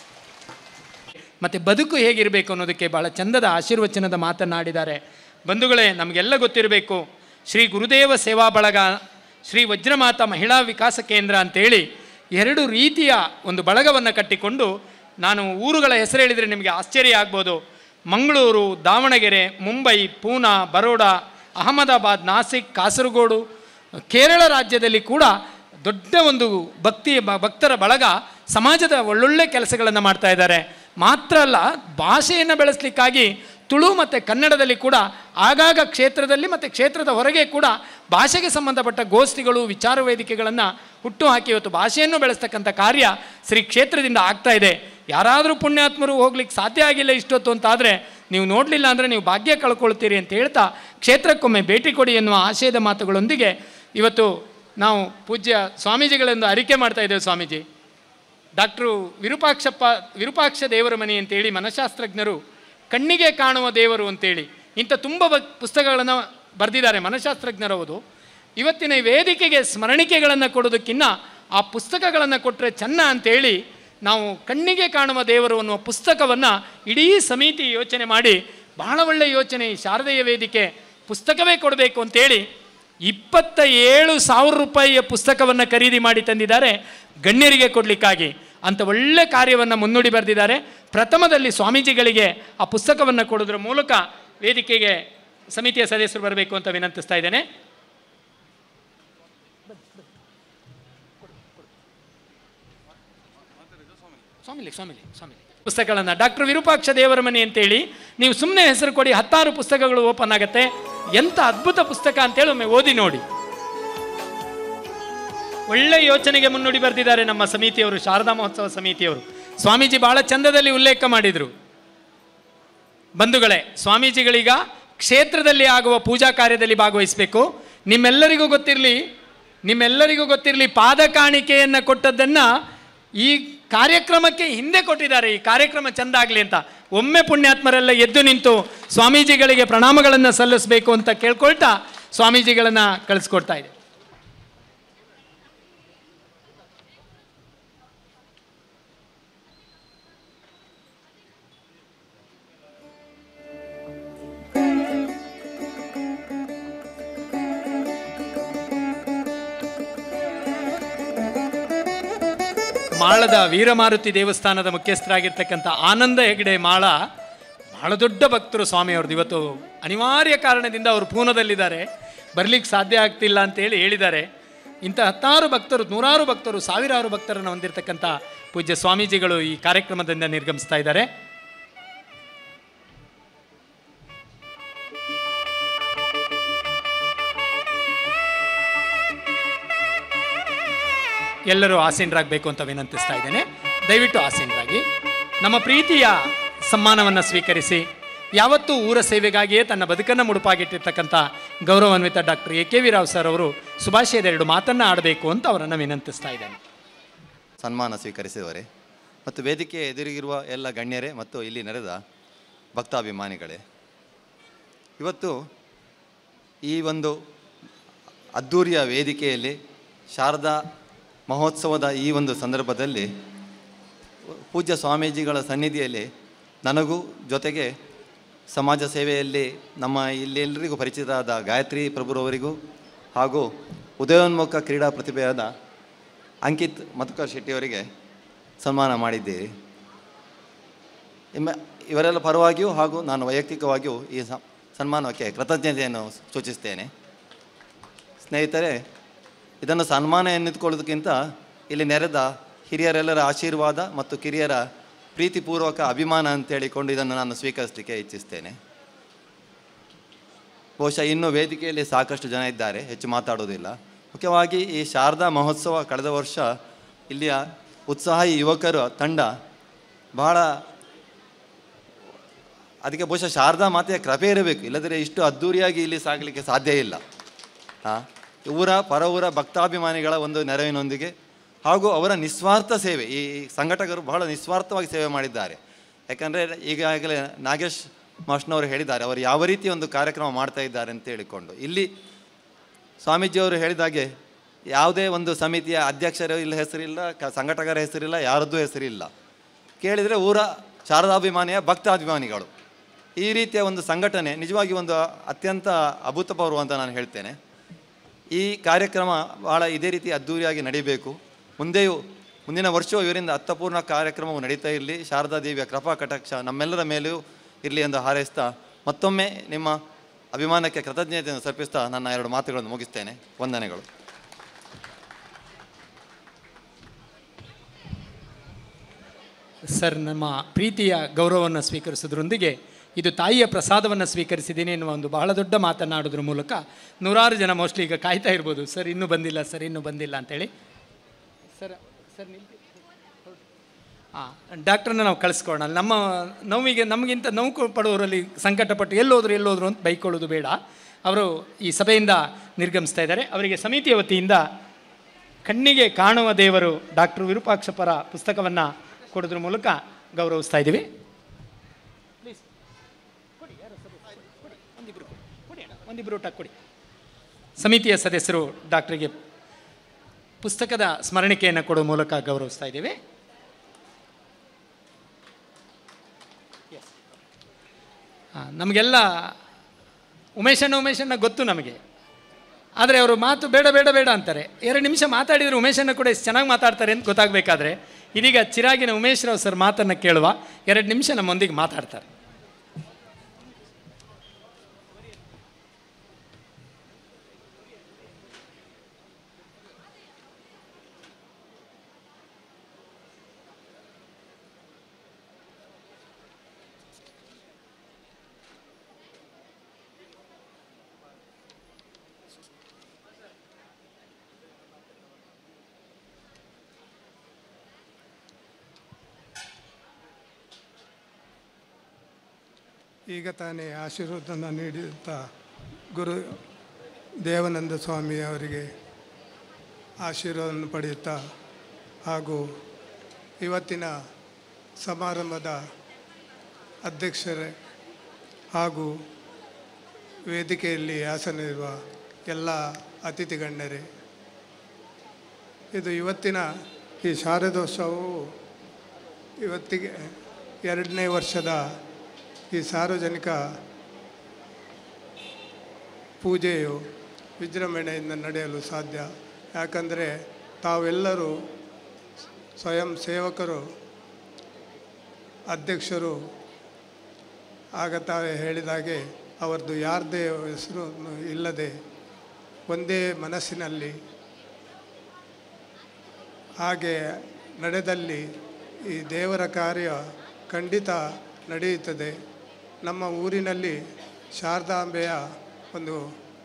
ಮತ್ತು ಬದುಕು ಹೇಗಿರಬೇಕು ಅನ್ನೋದಕ್ಕೆ ಬಹಳ ಚಂದದ ಆಶೀರ್ವಚನದ ಮಾತನಾಡಿದ್ದಾರೆ ಬಂಧುಗಳೇ ನಮಗೆಲ್ಲ ಗೊತ್ತಿರಬೇಕು ಶ್ರೀ ಗುರುದೇವ ಸೇವಾ ಬಳಗ ಶ್ರೀ ವಜ್ರಮಾತ ಮಹಿಳಾ ವಿಕಾಸ ಕೇಂದ್ರ ಅಂತೇಳಿ ಎರಡು ರೀತಿಯ ಒಂದು ಬಳಗವನ್ನು ಕಟ್ಟಿಕೊಂಡು ನಾನು ಊರುಗಳ ಹೆಸರು ಹೇಳಿದರೆ ನಿಮಗೆ ಆಶ್ಚರ್ಯ ಆಗ್ಬೋದು ಮಂಗಳೂರು ದಾವಣಗೆರೆ ಮುಂಬೈ ಪೂನಾ ಬರೋಡಾ ಅಹಮದಾಬಾದ್ ನಾಸಿಕ್ ಕಾಸರಗೋಡು ಕೇರಳ ರಾಜ್ಯದಲ್ಲಿ ಕೂಡ ದೊಡ್ಡ ಒಂದು ಭಕ್ತಿ ಬ- ಭಕ್ತರ ಬಳಗ ಸಮಾಜದ ಒಳ್ಳೊಳ್ಳೆ ಕೆಲಸಗಳನ್ನು ಮಾಡ್ತಾ ಇದ್ದಾರೆ ಮಾತ್ರ ಅಲ್ಲ ಭಾಷೆಯನ್ನು ಬೆಳೆಸಲಿಕ್ಕಾಗಿ ತುಳು ಮತ್ತು ಕನ್ನಡದಲ್ಲಿ ಕೂಡ ಆಗಾಗ ಕ್ಷೇತ್ರದಲ್ಲಿ ಮತ್ತು ಕ್ಷೇತ್ರದ ಹೊರಗೆ ಕೂಡ ಭಾಷೆಗೆ ಸಂಬಂಧಪಟ್ಟ ಗೋಷ್ಠಿಗಳು ವಿಚಾರ ವೇದಿಕೆಗಳನ್ನು ಹುಟ್ಟು ಹಾಕಿ ಇವತ್ತು ಭಾಷೆಯನ್ನು ಬೆಳೆಸ್ತಕ್ಕಂಥ ಕಾರ್ಯ ಶ್ರೀ ಕ್ಷೇತ್ರದಿಂದ ಆಗ್ತಾ ಇದೆ ಯಾರಾದರೂ ಪುಣ್ಯಾತ್ಮರು ಹೋಗ್ಲಿಕ್ಕೆ ಸಾಧ್ಯ ಆಗಿಲ್ಲ ಇಷ್ಟೊತ್ತು ಅಂತಾದರೆ ನೀವು ನೋಡಲಿಲ್ಲ ಅಂದರೆ ನೀವು ಭಾಗ್ಯ ಕಳ್ಕೊಳ್ತೀರಿ ಅಂತ ಹೇಳ್ತಾ ಕ್ಷೇತ್ರಕ್ಕೊಮ್ಮೆ ಭೇಟಿ ಕೊಡಿ ಎನ್ನುವ ಆಶಯದ ಮಾತುಗಳೊಂದಿಗೆ ಇವತ್ತು ನಾವು ಪೂಜ್ಯ ಸ್ವಾಮೀಜಿಗಳೆಂದು ಅರಿಕೆ ಮಾಡ್ತಾ ಇದ್ದೇವೆ ಸ್ವಾಮೀಜಿ ಡಾಕ್ಟ್ರು ವಿರೂಪಾಕ್ಷಪ್ಪ ವಿರೂಪಾಕ್ಷ ದೇವರ ಮನೆ ಅಂತೇಳಿ ಮನಃಶಾಸ್ತ್ರಜ್ಞರು ಕಣ್ಣಿಗೆ ಕಾಣುವ ದೇವರು ಅಂತೇಳಿ ಇಂಥ ತುಂಬ ಬ ಪುಸ್ತಕಗಳನ್ನು ಬರೆದಿದ್ದಾರೆ ಮನಃಶಾಸ್ತ್ರಜ್ಞರವರು ಇವತ್ತಿನ ಈ ವೇದಿಕೆಗೆ ಸ್ಮರಣಿಕೆಗಳನ್ನು ಕೊಡೋದಕ್ಕಿನ್ನ ಆ ಪುಸ್ತಕಗಳನ್ನು ಕೊಟ್ಟರೆ ಚೆನ್ನ ಅಂತೇಳಿ ನಾವು ಕಣ್ಣಿಗೆ ಕಾಣುವ ದೇವರು ಅನ್ನುವ ಪುಸ್ತಕವನ್ನು ಇಡೀ ಸಮಿತಿ ಯೋಚನೆ ಮಾಡಿ ಬಹಳ ಒಳ್ಳೆಯ ಯೋಚನೆ ಈ ಶಾರದೀಯ ವೇದಿಕೆ ಪುಸ್ತಕವೇ ಕೊಡಬೇಕು ಅಂತೇಳಿ ಇಪ್ಪತ್ತ ಏಳು ಸಾವಿರ ರೂಪಾಯಿಯ ಪುಸ್ತಕವನ್ನು ಖರೀದಿ ಮಾಡಿ ತಂದಿದ್ದಾರೆ ಗಣ್ಯರಿಗೆ ಕೊಡಲಿಕ್ಕಾಗಿ ಅಂತ ಒಳ್ಳೆ ಕಾರ್ಯವನ್ನು ಮುನ್ನುಡಿ ಬರೆದಿದ್ದಾರೆ ಪ್ರಥಮದಲ್ಲಿ ಸ್ವಾಮೀಜಿಗಳಿಗೆ ಆ ಪುಸ್ತಕವನ್ನು ಕೊಡೋದ್ರ ಮೂಲಕ ವೇದಿಕೆಗೆ ಸಮಿತಿಯ ಸದಸ್ಯರು ಬರಬೇಕು ಅಂತ ವಿನಂತಿಸ್ತಾ ಇದ್ದೇನೆ ಸ್ವಾಮಿಲಿ ಸ್ವಾಮಿಲಿ ಸ್ವಾಮಿಲಿ ಪುಸ್ತಕಗಳನ್ನು ಡಾಕ್ಟರ್ ವಿರೂಪಾಕ್ಷ ದೇವರ ಮನೆ ಅಂತೇಳಿ ನೀವು ಸುಮ್ಮನೆ ಹೆಸರು ಕೊಡಿ ಹತ್ತಾರು ಪುಸ್ತಕಗಳು ಓಪನ್ ಆಗುತ್ತೆ ಎಂಥ ಅದ್ಭುತ ಪುಸ್ತಕ ಅಂತೇಳಿ ಒಮ್ಮೆ ಓದಿ ನೋಡಿ ಒಳ್ಳೆ ಯೋಚನೆಗೆ ಮುನ್ನುಡಿ ಬರೆದಿದ್ದಾರೆ ನಮ್ಮ ಸಮಿತಿಯವರು ಶಾರದಾ ಮಹೋತ್ಸವ ಸಮಿತಿಯವರು ಸ್ವಾಮೀಜಿ ಬಹಳ ಚಂದದಲ್ಲಿ ಉಲ್ಲೇಖ ಮಾಡಿದರು ಬಂಧುಗಳೇ ಸ್ವಾಮೀಜಿಗಳೀಗ ಕ್ಷೇತ್ರದಲ್ಲಿ ಆಗುವ ಪೂಜಾ ಕಾರ್ಯದಲ್ಲಿ ಭಾಗವಹಿಸಬೇಕು ನಿಮ್ಮೆಲ್ಲರಿಗೂ ಗೊತ್ತಿರಲಿ ನಿಮ್ಮೆಲ್ಲರಿಗೂ ಗೊತ್ತಿರಲಿ ಪಾದ ಕಾಣಿಕೆಯನ್ನು ಕೊಟ್ಟದ್ದನ್ನು ಈ ಕಾರ್ಯಕ್ರಮಕ್ಕೆ ಹಿಂದೆ ಕೊಟ್ಟಿದ್ದಾರೆ ಈ ಕಾರ್ಯಕ್ರಮ ಚೆಂದ ಆಗಲಿ ಅಂತ ಒಮ್ಮೆ ಪುಣ್ಯಾತ್ಮರೆಲ್ಲ ಎದ್ದು ನಿಂತು ಸ್ವಾಮೀಜಿಗಳಿಗೆ ಪ್ರಣಾಮಗಳನ್ನು ಸಲ್ಲಿಸಬೇಕು ಅಂತ ಕೇಳ್ಕೊಳ್ತಾ ಸ್ವಾಮೀಜಿಗಳನ್ನು ಕಳಿಸ್ಕೊಡ್ತಾ ಇದೆ ಮಾಳದ ವೀರಮಾರುತಿ ದೇವಸ್ಥಾನದ ಮುಖ್ಯಸ್ಥರಾಗಿರ್ತಕ್ಕಂಥ ಆನಂದ ಹೆಗಡೆ ಮಾಳ ಬಹಳ ದೊಡ್ಡ ಭಕ್ತರು ಸ್ವಾಮಿಯವ್ರದ್ದು ಇವತ್ತು ಅನಿವಾರ್ಯ ಕಾರಣದಿಂದ ಅವರು ಪೂನದಲ್ಲಿದ್ದಾರೆ ಬರ್ಲಿಕ್ಕೆ ಸಾಧ್ಯ ಆಗ್ತಿಲ್ಲ ಅಂತೇಳಿ ಹೇಳಿದ್ದಾರೆ ಇಂಥ ಹತ್ತಾರು ಭಕ್ತರು ನೂರಾರು ಭಕ್ತರು ಸಾವಿರಾರು ಭಕ್ತರನ್ನು ಹೊಂದಿರತಕ್ಕಂಥ ಪೂಜ್ಯ ಸ್ವಾಮೀಜಿಗಳು ಈ ಕಾರ್ಯಕ್ರಮದಿಂದ ನಿರ್ಗಮಿಸ್ತಾ ಇದ್ದಾರೆ ಎಲ್ಲರೂ ಆಸೀನರಾಗಬೇಕು ಅಂತ ವಿನಂತಿಸ್ತಾ ಇದ್ದೇನೆ ದಯವಿಟ್ಟು ಆಸೀನರಾಗಿ ನಮ್ಮ ಪ್ರೀತಿಯ ಸಮ್ಮಾನವನ್ನು ಸ್ವೀಕರಿಸಿ ಯಾವತ್ತೂ ಊರ ಸೇವೆಗಾಗಿಯೇ ತನ್ನ ಬದುಕನ್ನು ಮುಡುಪಾಗಿಟ್ಟಿರ್ತಕ್ಕಂಥ ಗೌರವಾನ್ವಿತ doctor A K V Rao sir ಅವರು ಸುಭಾಷಯದ ಎರಡು ಮಾತನ್ನು ಆಡಬೇಕು ಅಂತ ಅವರನ್ನು ವಿನಂತಿಸ್ತಾ ಇದ್ದೇನೆ ಸನ್ಮಾನ ಸ್ವೀಕರಿಸಿದವರೇ ಮತ್ತು ವೇದಿಕೆ ಎದುರಿಗಿರುವ ಎಲ್ಲ ಗಣ್ಯರೇ ಮತ್ತು ಇಲ್ಲಿ ನೆರೆದ ಭಕ್ತಾಭಿಮಾನಿಗಳೇ ಇವತ್ತು ಈ ಒಂದು ಅದ್ಧೂರಿಯ ವೇದಿಕೆಯಲ್ಲಿ ಶಾರದಾ ಮಹೋತ್ಸವದ ಈ ಒಂದು ಸಂದರ್ಭದಲ್ಲಿ ಪೂಜ್ಯ ಸ್ವಾಮೀಜಿಗಳ ಸನ್ನಿಧಿಯಲ್ಲಿ ನನಗೂ ಜೊತೆಗೆ ಸಮಾಜ ಸೇವೆಯಲ್ಲಿ ನಮ್ಮ ಇಲ್ಲಿ ಎಲ್ಲರಿಗೂ ಪರಿಚಿತರಾದ ಗಾಯತ್ರಿ ಪ್ರಭುರವರಿಗೂ ಹಾಗೂ ಉದಯೋನ್ಮುಖ ಕ್ರೀಡಾ ಪ್ರತಿಭೆಯಾದ ಅಂಕಿತ್ ಮಧುಕರ್ ಶೆಟ್ಟಿಯವರಿಗೆ ಸನ್ಮಾನ ಮಾಡಿದ್ದೀರಿ ಇಮ್ಮ ಇವರೆಲ್ಲ ಪರವಾಗಿಯೂ ಹಾಗೂ ನಾನು ವೈಯಕ್ತಿಕವಾಗಿಯೂ ಈ ಸ ಸನ್ಮಾನಕ್ಕೆ ಕೃತಜ್ಞತೆಯನ್ನು ಸೂಚಿಸ್ತೇನೆ ಸ್ನೇಹಿತರೆ ಇದನ್ನು ಸನ್ಮಾನ ಎನ್ನಿಟ್ಕೊಳ್ಳೋದಕ್ಕಿಂತ ಇಲ್ಲಿ ನೆರೆದ ಹಿರಿಯರೆಲ್ಲರ ಆಶೀರ್ವಾದ ಮತ್ತು ಕಿರಿಯರ ಪ್ರೀತಿಪೂರ್ವಕ ಅಭಿಮಾನ ಅಂತೇಳಿಕೊಂಡು ಇದನ್ನು ನಾನು ಸ್ವೀಕರಿಸಲಿಕ್ಕೆ ಇಚ್ಛಿಸ್ತೇನೆ ಬಹುಶಃ ಇನ್ನೂ ವೇದಿಕೆಯಲ್ಲಿ ಸಾಕಷ್ಟು ಜನ ಇದ್ದಾರೆ ಹೆಚ್ಚು ಮಾತಾಡೋದಿಲ್ಲ ಮುಖ್ಯವಾಗಿ ಈ ಶಾರದಾ ಮಹೋತ್ಸವ ಕಳೆದ ವರ್ಷ ಇಲ್ಲಿಯ ಉತ್ಸಾಹಿ ಯುವಕರ ತಂಡ ಬಹಳ ಅದಕ್ಕೆ ಬಹುಶಃ ಶಾರದಾ ಮಾತೆಯ ಕೃಪೆ ಇರಬೇಕು ಇಲ್ಲದ್ರೆ ಇಷ್ಟು ಅದ್ಧೂರಿಯಾಗಿ ಇಲ್ಲಿ ಸಾಗಲಿಕ್ಕೆ ಸಾಧ್ಯ ಇಲ್ಲ ಹಾಂ ಊರ ಪರ ಊರ ಭಕ್ತಾಭಿಮಾನಿಗಳ ಒಂದು ನೆರವಿನೊಂದಿಗೆ ಹಾಗೂ ಅವರ ನಿಸ್ವಾರ್ಥ ಸೇವೆ ಈ ಸಂಘಟಕರು ಬಹಳ ನಿಸ್ವಾರ್ಥವಾಗಿ ಸೇವೆ ಮಾಡಿದ್ದಾರೆ ಯಾಕಂದರೆ ಈಗಾಗಲೇ ನಾಗೇಶ್ ಮಾಸ್ಟ್ನವರು ಹೇಳಿದ್ದಾರೆ ಅವರು ಯಾವ ರೀತಿ ಒಂದು ಕಾರ್ಯಕ್ರಮ ಮಾಡ್ತಾ ಇದ್ದಾರೆ ಅಂತ ಹೇಳಿಕೊಂಡು ಇಲ್ಲಿ ಸ್ವಾಮೀಜಿಯವರು ಹೇಳಿದಾಗೆ ಯಾವುದೇ ಒಂದು ಸಮಿತಿಯ ಅಧ್ಯಕ್ಷರ ಇಲ್ಲ ಹೆಸರಿಲ್ಲ ಕ ಸಂಘಟಕರ ಹೆಸರಿಲ್ಲ ಯಾರದ್ದೂ ಹೆಸರಿಲ್ಲ ಕೇಳಿದರೆ ಊರ ಶಾರದಾಭಿಮಾನಿಯ ಭಕ್ತಾಭಿಮಾನಿಗಳು ಈ ರೀತಿಯ ಒಂದು ಸಂಘಟನೆ ನಿಜವಾಗಿ ಒಂದು ಅತ್ಯಂತ ಅಭೂತಪೂರ್ವ ಅಂತ ನಾನು ಹೇಳ್ತೇನೆ ಈ ಕಾರ್ಯಕ್ರಮ ಬಹಳ ಇದೇ ರೀತಿ ಅದ್ಧೂರಿಯಾಗಿ ನಡೀಬೇಕು ಮುಂದೆಯೂ ಮುಂದಿನ ವರ್ಷವೂ ಇವರಿಂದ ಅರ್ಥಪೂರ್ಣ ಕಾರ್ಯಕ್ರಮವು ನಡೀತಾ ಇರಲಿ ಶಾರದಾ ದೇವಿಯ ಕೃಪಾ ಕಟಾಕ್ಷ ನಮ್ಮೆಲ್ಲರ ಮೇಲೂ ಇರಲಿ ಎಂದು ಹಾರೈಸ್ತಾ ಮತ್ತೊಮ್ಮೆ ನಿಮ್ಮ ಅಭಿಮಾನಕ್ಕೆ ಕೃತಜ್ಞತೆಯನ್ನು ಸರ್ಪಿಸ್ತಾ ನನ್ನ ಎರಡು ಮಾತುಗಳನ್ನು ಮುಗಿಸ್ತೇನೆ ವಂದನೆಗಳು ಸರ್ ನಮ್ಮ ಪ್ರೀತಿಯ ಗೌರವವನ್ನು ಸ್ವೀಕರಿಸೋದ್ರೊಂದಿಗೆ ಇದು ತಾಯಿಯ ಪ್ರಸಾದವನ್ನು ಸ್ವೀಕರಿಸಿದ್ದೀನಿ ಎನ್ನುವ ಒಂದು ಬಹಳ ದೊಡ್ಡ ಮಾತನ್ನಾಡೋದ್ರ ಮೂಲಕ ನೂರಾರು ಜನ ಮೋಸ್ಟ್ಲಿ ಈಗ ಕಾಯ್ತಾ ಇರ್ಬೋದು ಸರ್ ಇನ್ನೂ ಬಂದಿಲ್ಲ ಸರ್ ಇನ್ನೂ ಬಂದಿಲ್ಲ ಅಂತೇಳಿ ಸರ್ ಸರ್ ನಿಲ್ತಿ ಹಾಂ ಡಾಕ್ಟ್ರನ್ನ ನಾವು ಕಳಿಸ್ಕೊಳ್ಳೋಣ ನಮ್ಮ ನೋವಿಗೆ ನಮಗಿಂತ ನೋವು ಕೊ- ಪಡುವವರಲ್ಲಿ ಸಂಕಟಪಟ್ಟು ಎಲ್ಲೋದ್ರು ಎಲ್ಲೋದ್ರು ಅಂತ ಬೈಕೊಳ್ಳೋದು ಬೇಡ ಅವರು ಈ ಸಭೆಯಿಂದ ನಿರ್ಗಮಿಸ್ತಾ ಇದ್ದಾರೆ ಅವರಿಗೆ ಸಮಿತಿಯ ವತಿಯಿಂದ ಕಣ್ಣಿಗೆ ಕಾಣುವ ದೇವರು ಡಾಕ್ಟರ್ ವಿರೂಪಾಕ್ಷಪರ ಪುಸ್ತಕವನ್ನು ಕೊಡೋದ್ರ ಮೂಲಕ ಗೌರವಿಸ್ತಾ ಇದ್ದೀವಿ ಒಂದಿಬ್ಬರು ಊಟ ಕೊಡಿ ಸಮಿತಿಯ ಸದಸ್ಯರು ಡಾಕ್ಟರ್ಗೆ ಪುಸ್ತಕದ ಸ್ಮರಣಿಕೆಯನ್ನು ಕೊಡೋ ಮೂಲಕ ಗೌರವಿಸ್ತಾ ಇದ್ದೀವಿ ಆ, ನಮಗೆಲ್ಲ ಉಮೇಶಣ್ಣ ಉಮೇಶಣ್ಣ ಗೊತ್ತು ನಮಗೆ ಆದರೆ ಅವರು ಮಾತು ಬೇಡ ಬೇಡ ಬೇಡ ಅಂತಾರೆ ಎರಡು ನಿಮಿಷ ಮಾತಾಡಿದರೆ ಉಮೇಶಣ್ಣ ಕೂಡ ಎಷ್ಟು ಚೆನ್ನಾಗಿ ಮಾತಾಡ್ತಾರೆ ಅಂತ ಗೊತ್ತಾಗಬೇಕಾದ್ರೆ ಇದೀಗ ಚಿರಾಗಿನ ಉಮೇಶ್ ರಾವ್ ಸರ್ ಮಾತನ್ನು ಕೇಳುವ ಎರಡು ನಿಮಿಷ ನಮ್ಮೊಂದಿಗೆ ಮಾತಾಡ್ತಾರೆ ಈಗ ತಾನೇ ಆಶೀರ್ವಾದನ ನೀಡಿದಂಥ ಗುರು ದೇವಾನಂದ ಸ್ವಾಮಿ ಅವರಿಗೆ ಆಶೀರ್ವಾದವನ್ನು ಪಡೆಯುತ್ತಾ ಹಾಗೂ ಇವತ್ತಿನ ಸಮಾರಂಭದ ಅಧ್ಯಕ್ಷರೇ ಹಾಗೂ ವೇದಿಕೆಯಲ್ಲಿ ಆಸನವಿರುವ ಎಲ್ಲ ಅತಿಥಿ ಗಣ್ಯರೇ ಇದು ಇವತ್ತಿನ ಈ ಶಾರದೋತ್ಸವವು ಇವತ್ತಿಗೆ ಎರಡನೇ ವರ್ಷದ ಈ ಸಾರ್ವಜನಿಕ ಪೂಜೆಯು ವಿಜೃಂಭಣೆಯಿಂದ ನಡೆಯಲು ಸಾಧ್ಯ ಯಾಕಂದರೆ ತಾವೆಲ್ಲರೂ ಸ್ವಯಂ ಸೇವಕರು ಅಧ್ಯಕ್ಷರು ಆಗ ತಾವೇ ಹೇಳಿದಾಗೆ ಅವರದ್ದು ಯಾರದೇ ಹೆಸರು ಇಲ್ಲದೆ ಒಂದೇ ಮನಸ್ಸಿನಲ್ಲಿ ಹಾಗೆ ನಡೆದಲ್ಲಿ ಈ ದೇವರ ಕಾರ್ಯ ಖಂಡಿತ ನಡೆಯುತ್ತದೆ ನಮ್ಮ ಊರಿನಲ್ಲಿ ಶಾರದಾಂಬೆಯ ಒಂದು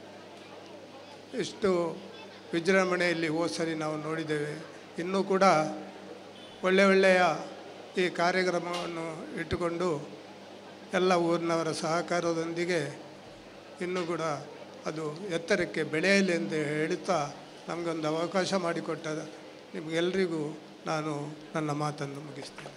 ಎಷ್ಟು ವಿಜೃಂಭಣೆಯಲ್ಲಿ ಹೋದ ಸರಿ ನಾವು ನೋಡಿದ್ದೇವೆ ಇನ್ನೂ ಕೂಡ ಒಳ್ಳೆ ಒಳ್ಳೆಯ ಈ ಕಾರ್ಯಕ್ರಮವನ್ನು ಇಟ್ಟುಕೊಂಡು ಎಲ್ಲ ಊರಿನವರ ಸಹಕಾರದೊಂದಿಗೆ ಇನ್ನೂ ಕೂಡ ಅದು ಎತ್ತರಕ್ಕೆ ಬೆಳೆಯಲಿ ಎಂದು ಹೇಳುತ್ತಾ ನಮಗೊಂದು ಅವಕಾಶ ಮಾಡಿಕೊಟ್ಟ ನಿಮಗೆಲ್ಲರಿಗೂ ನಾನು ನನ್ನ ಮಾತನ್ನು ಮುಗಿಸ್ತೇನೆ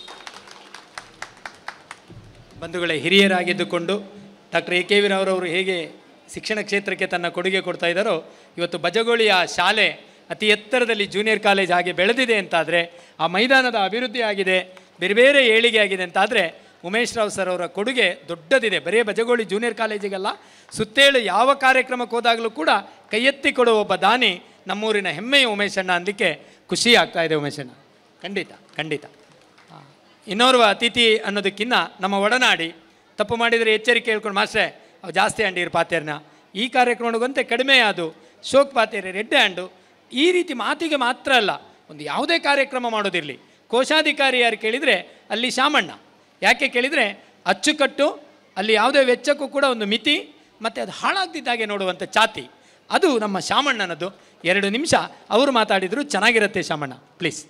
ಬಂಧುಗಳೇ ಹಿರಿಯರಾಗಿದ್ದುಕೊಂಡು ಡಾಕ್ಟರ್ ಎ ಕೆ ವಿರವರವರು ಹೇಗೆ ಶಿಕ್ಷಣ ಕ್ಷೇತ್ರಕ್ಕೆ ತನ್ನ ಕೊಡುಗೆ ಕೊಡ್ತಾ ಇದ್ದಾರೋ ಇವತ್ತು ಬಜಗೋಳಿಯ ಶಾಲೆ ಅತಿ ಎತ್ತರದಲ್ಲಿ ಜೂನಿಯರ್ ಕಾಲೇಜ್ ಹಾಗೆ ಬೆಳೆದಿದೆ ಅಂತಾದರೆ ಆ ಮೈದಾನದ ಅಭಿವೃದ್ಧಿ ಆಗಿದೆ ಬೇರೆ ಬೇರೆ ಏಳಿಗೆ ಆಗಿದೆ ಅಂತಾದರೆ ಉಮೇಶ್ ರಾವ್ ಸರ್ ಅವರ ಕೊಡುಗೆ ದೊಡ್ಡದಿದೆ ಬರೀ ಬಜಗೋಳಿ ಜೂನಿಯರ್ ಕಾಲೇಜಿಗಲ್ಲ ಸುತ್ತೇಳು ಯಾವ ಕಾರ್ಯಕ್ರಮಕ್ಕೆ ಹೋದಾಗಲೂ ಕೂಡ ಕೈ ಎತ್ತಿ ಕೊಡುವ ಒಬ್ಬ ದಾನಿ ನಮ್ಮೂರಿನ ಹೆಮ್ಮೆಯ ಉಮೇಶಣ್ಣ ಅಂದಲಿಕ್ಕೆ ಖುಷಿ ಆಗ್ತಾ ಇದೆ ಉಮೇಶಣ್ಣ ಖಂಡಿತ ಖಂಡಿತ ಇನ್ನೋರ್ವ ಅತಿಥಿ ಅನ್ನೋದಕ್ಕಿಂತ ನಮ್ಮ ಒಡನಾಡಿ ತಪ್ಪು ಮಾಡಿದರೆ ಎಚ್ಚರಿಕೆ ಹೇಳ್ಕೊಂಡು ಮಾಸ್ಟ್ರೆ ಅವು ಜಾಸ್ತಿ ಅಂಡಿರು ಪಾತೇರ್ನ ಈ ಕಾರ್ಯಕ್ರಮಗೊಂತೆ ಕಡಿಮೆ ಅದು ಶೋಕ್ ಪಾತೇರಿ ರೆಡ್ಡೆ ಅಂಡು ಈ ರೀತಿ ಮಾತಿಗೆ ಮಾತ್ರ ಅಲ್ಲ ಒಂದು ಯಾವುದೇ ಕಾರ್ಯಕ್ರಮ ಮಾಡೋದಿರಲಿ ಕೋಶಾಧಿಕಾರಿ ಯಾರು ಕೇಳಿದರೆ ಅಲ್ಲಿ ಶಾಮಣ್ಣ ಯಾಕೆ ಕೇಳಿದರೆ ಅಚ್ಚುಕಟ್ಟು ಅಲ್ಲಿ ಯಾವುದೇ ವೆಚ್ಚಕ್ಕೂ ಕೂಡ ಒಂದು ಮಿತಿ ಮತ್ತು ಅದು ಹಾಳಾಗ್ದಿದ್ದಾಗೆ ನೋಡುವಂಥ ಚಾತಿ ಅದು ನಮ್ಮ ಶಾಮಣ್ಣನದ್ದು ಎರಡು ನಿಮಿಷ ಅವರು ಮಾತಾಡಿದರು ಚೆನ್ನಾಗಿರುತ್ತೆ ಶಾಮಣ್ಣ ಪ್ಲೀಸ್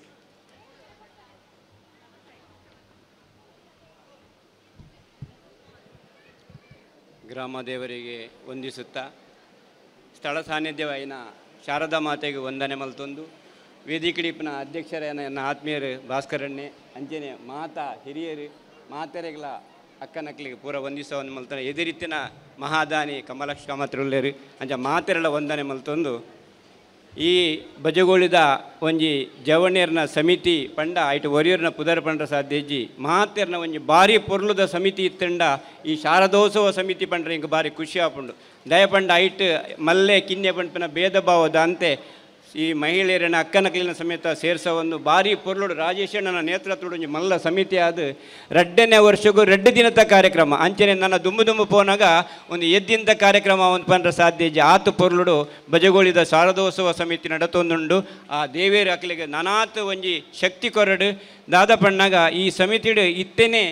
ಗ್ರಾಮ ದೇವರಿಗೆ ವಂದಿಸುತ್ತಾ ಸ್ಥಳ ಸಾನ್ನಿಧ್ಯವಾಯಿನ ಶಾರದಾ ಮಾತೆಗೆ ವಂದನೆ ಮಲ್ತೊಂದು ವೇದಿಕಡಿಪಿನ ಅಧ್ಯಕ್ಷರ ನನ್ನ ಆತ್ಮೀಯರು ಭಾಸ್ಕರಣ್ಣೆ ಅಂಚನೆ ಮಾತಾ ಹಿರಿಯರು ಮಾತೆರೆಗಳ ಅಕ್ಕನಕ್ಕಲಿಗೆ ಪೂರ ವಂದಿಸವನ್ನು ಮಲ್ತಾನೆ ಎದಿರಿತ್ತಿನ ಮಹಾದಾನಿ ಕಮಲಕ್ಷ ಕಾಮತ್ರುಲ್ಲೇರು ಅಂಚ ಮಾತೆರಳ ವಂದನೆ ಮಲ್ತೊಂದು ಈ ಬಜಗೋಳಿದ ಒಂಜಿ ಜವಣ್ಯರ್ನ ಸಮಿತಿ ಪಂಡ ಐಟು ಒರಿಯರ್ನ ಪುದರ್ ಪಂಡ ಸಾಧ್ಯಜಿ ಮಹಾತ್ಯರ್ನ ಒಂಜಿ ಭಾರಿ ಪೊರ್ಲುದ ಸಮಿತಿ ಇತ್ತಂಡ ಈ ಶಾರದೋತ್ಸವ ಸಮಿತಿ ಪಂಡ್ರೆ ಇಂಕ ಭಾರಿ ಖುಷಿ ಆಪುಂಡು ದಯಪಂಡ ಐಟ್ ಮಲ್ಲೆ ಕಿನ್ನೆ ಪಂಪಿನ ಭೇದ ಭಾವದ ಅಂತೆ ಈ ಮಹಿಳೆಯರನ್ನ ಅಕ್ಕನಕಲಿನ ಸಮೇತ ಸೇರಿಸೋ ಒಂದು ಭಾರಿ ಪೊರ್ಲುಡು ರಾಜೇಶಣ್ಣನ ನೇತೃತ್ವದ ಒಂದು ಮಲ್ಲ ಸಮಿತಿ ಆದ ರಡ್ಡನೇ ವರ್ಷಗೂ ರಡ್ಡು ದಿನದ ಕಾರ್ಯಕ್ರಮ ಅಂಚನೆ ನನ್ನ ದುಂಬು ದುಂಬು ಪೋನಾಗ ಒಂದು ಎದ್ದಿಂತ ಕಾರ್ಯಕ್ರಮ ಒಂದು ಪಂಡ್ರ ಸಾಧ್ಯ ಇಜ್ಜಿ ಆತು ಪೊರ್ಲುಡು ಬಜಗೋಳಿದ ಶಾರದೋತ್ಸವ ಸಮಿತಿ ನಡತೊಂದುಂಡು ಆ ದೇವೇರು ಅಕ್ಲಿಗೆ ನನಾತ್ ಒಂಜಿ ಶಕ್ತಿ ಕೊರಡು ದಾದ ಪಣ್ಣಾಗ ಈ ಸಮಿತಿಡು ಇತ್ತೇನೆ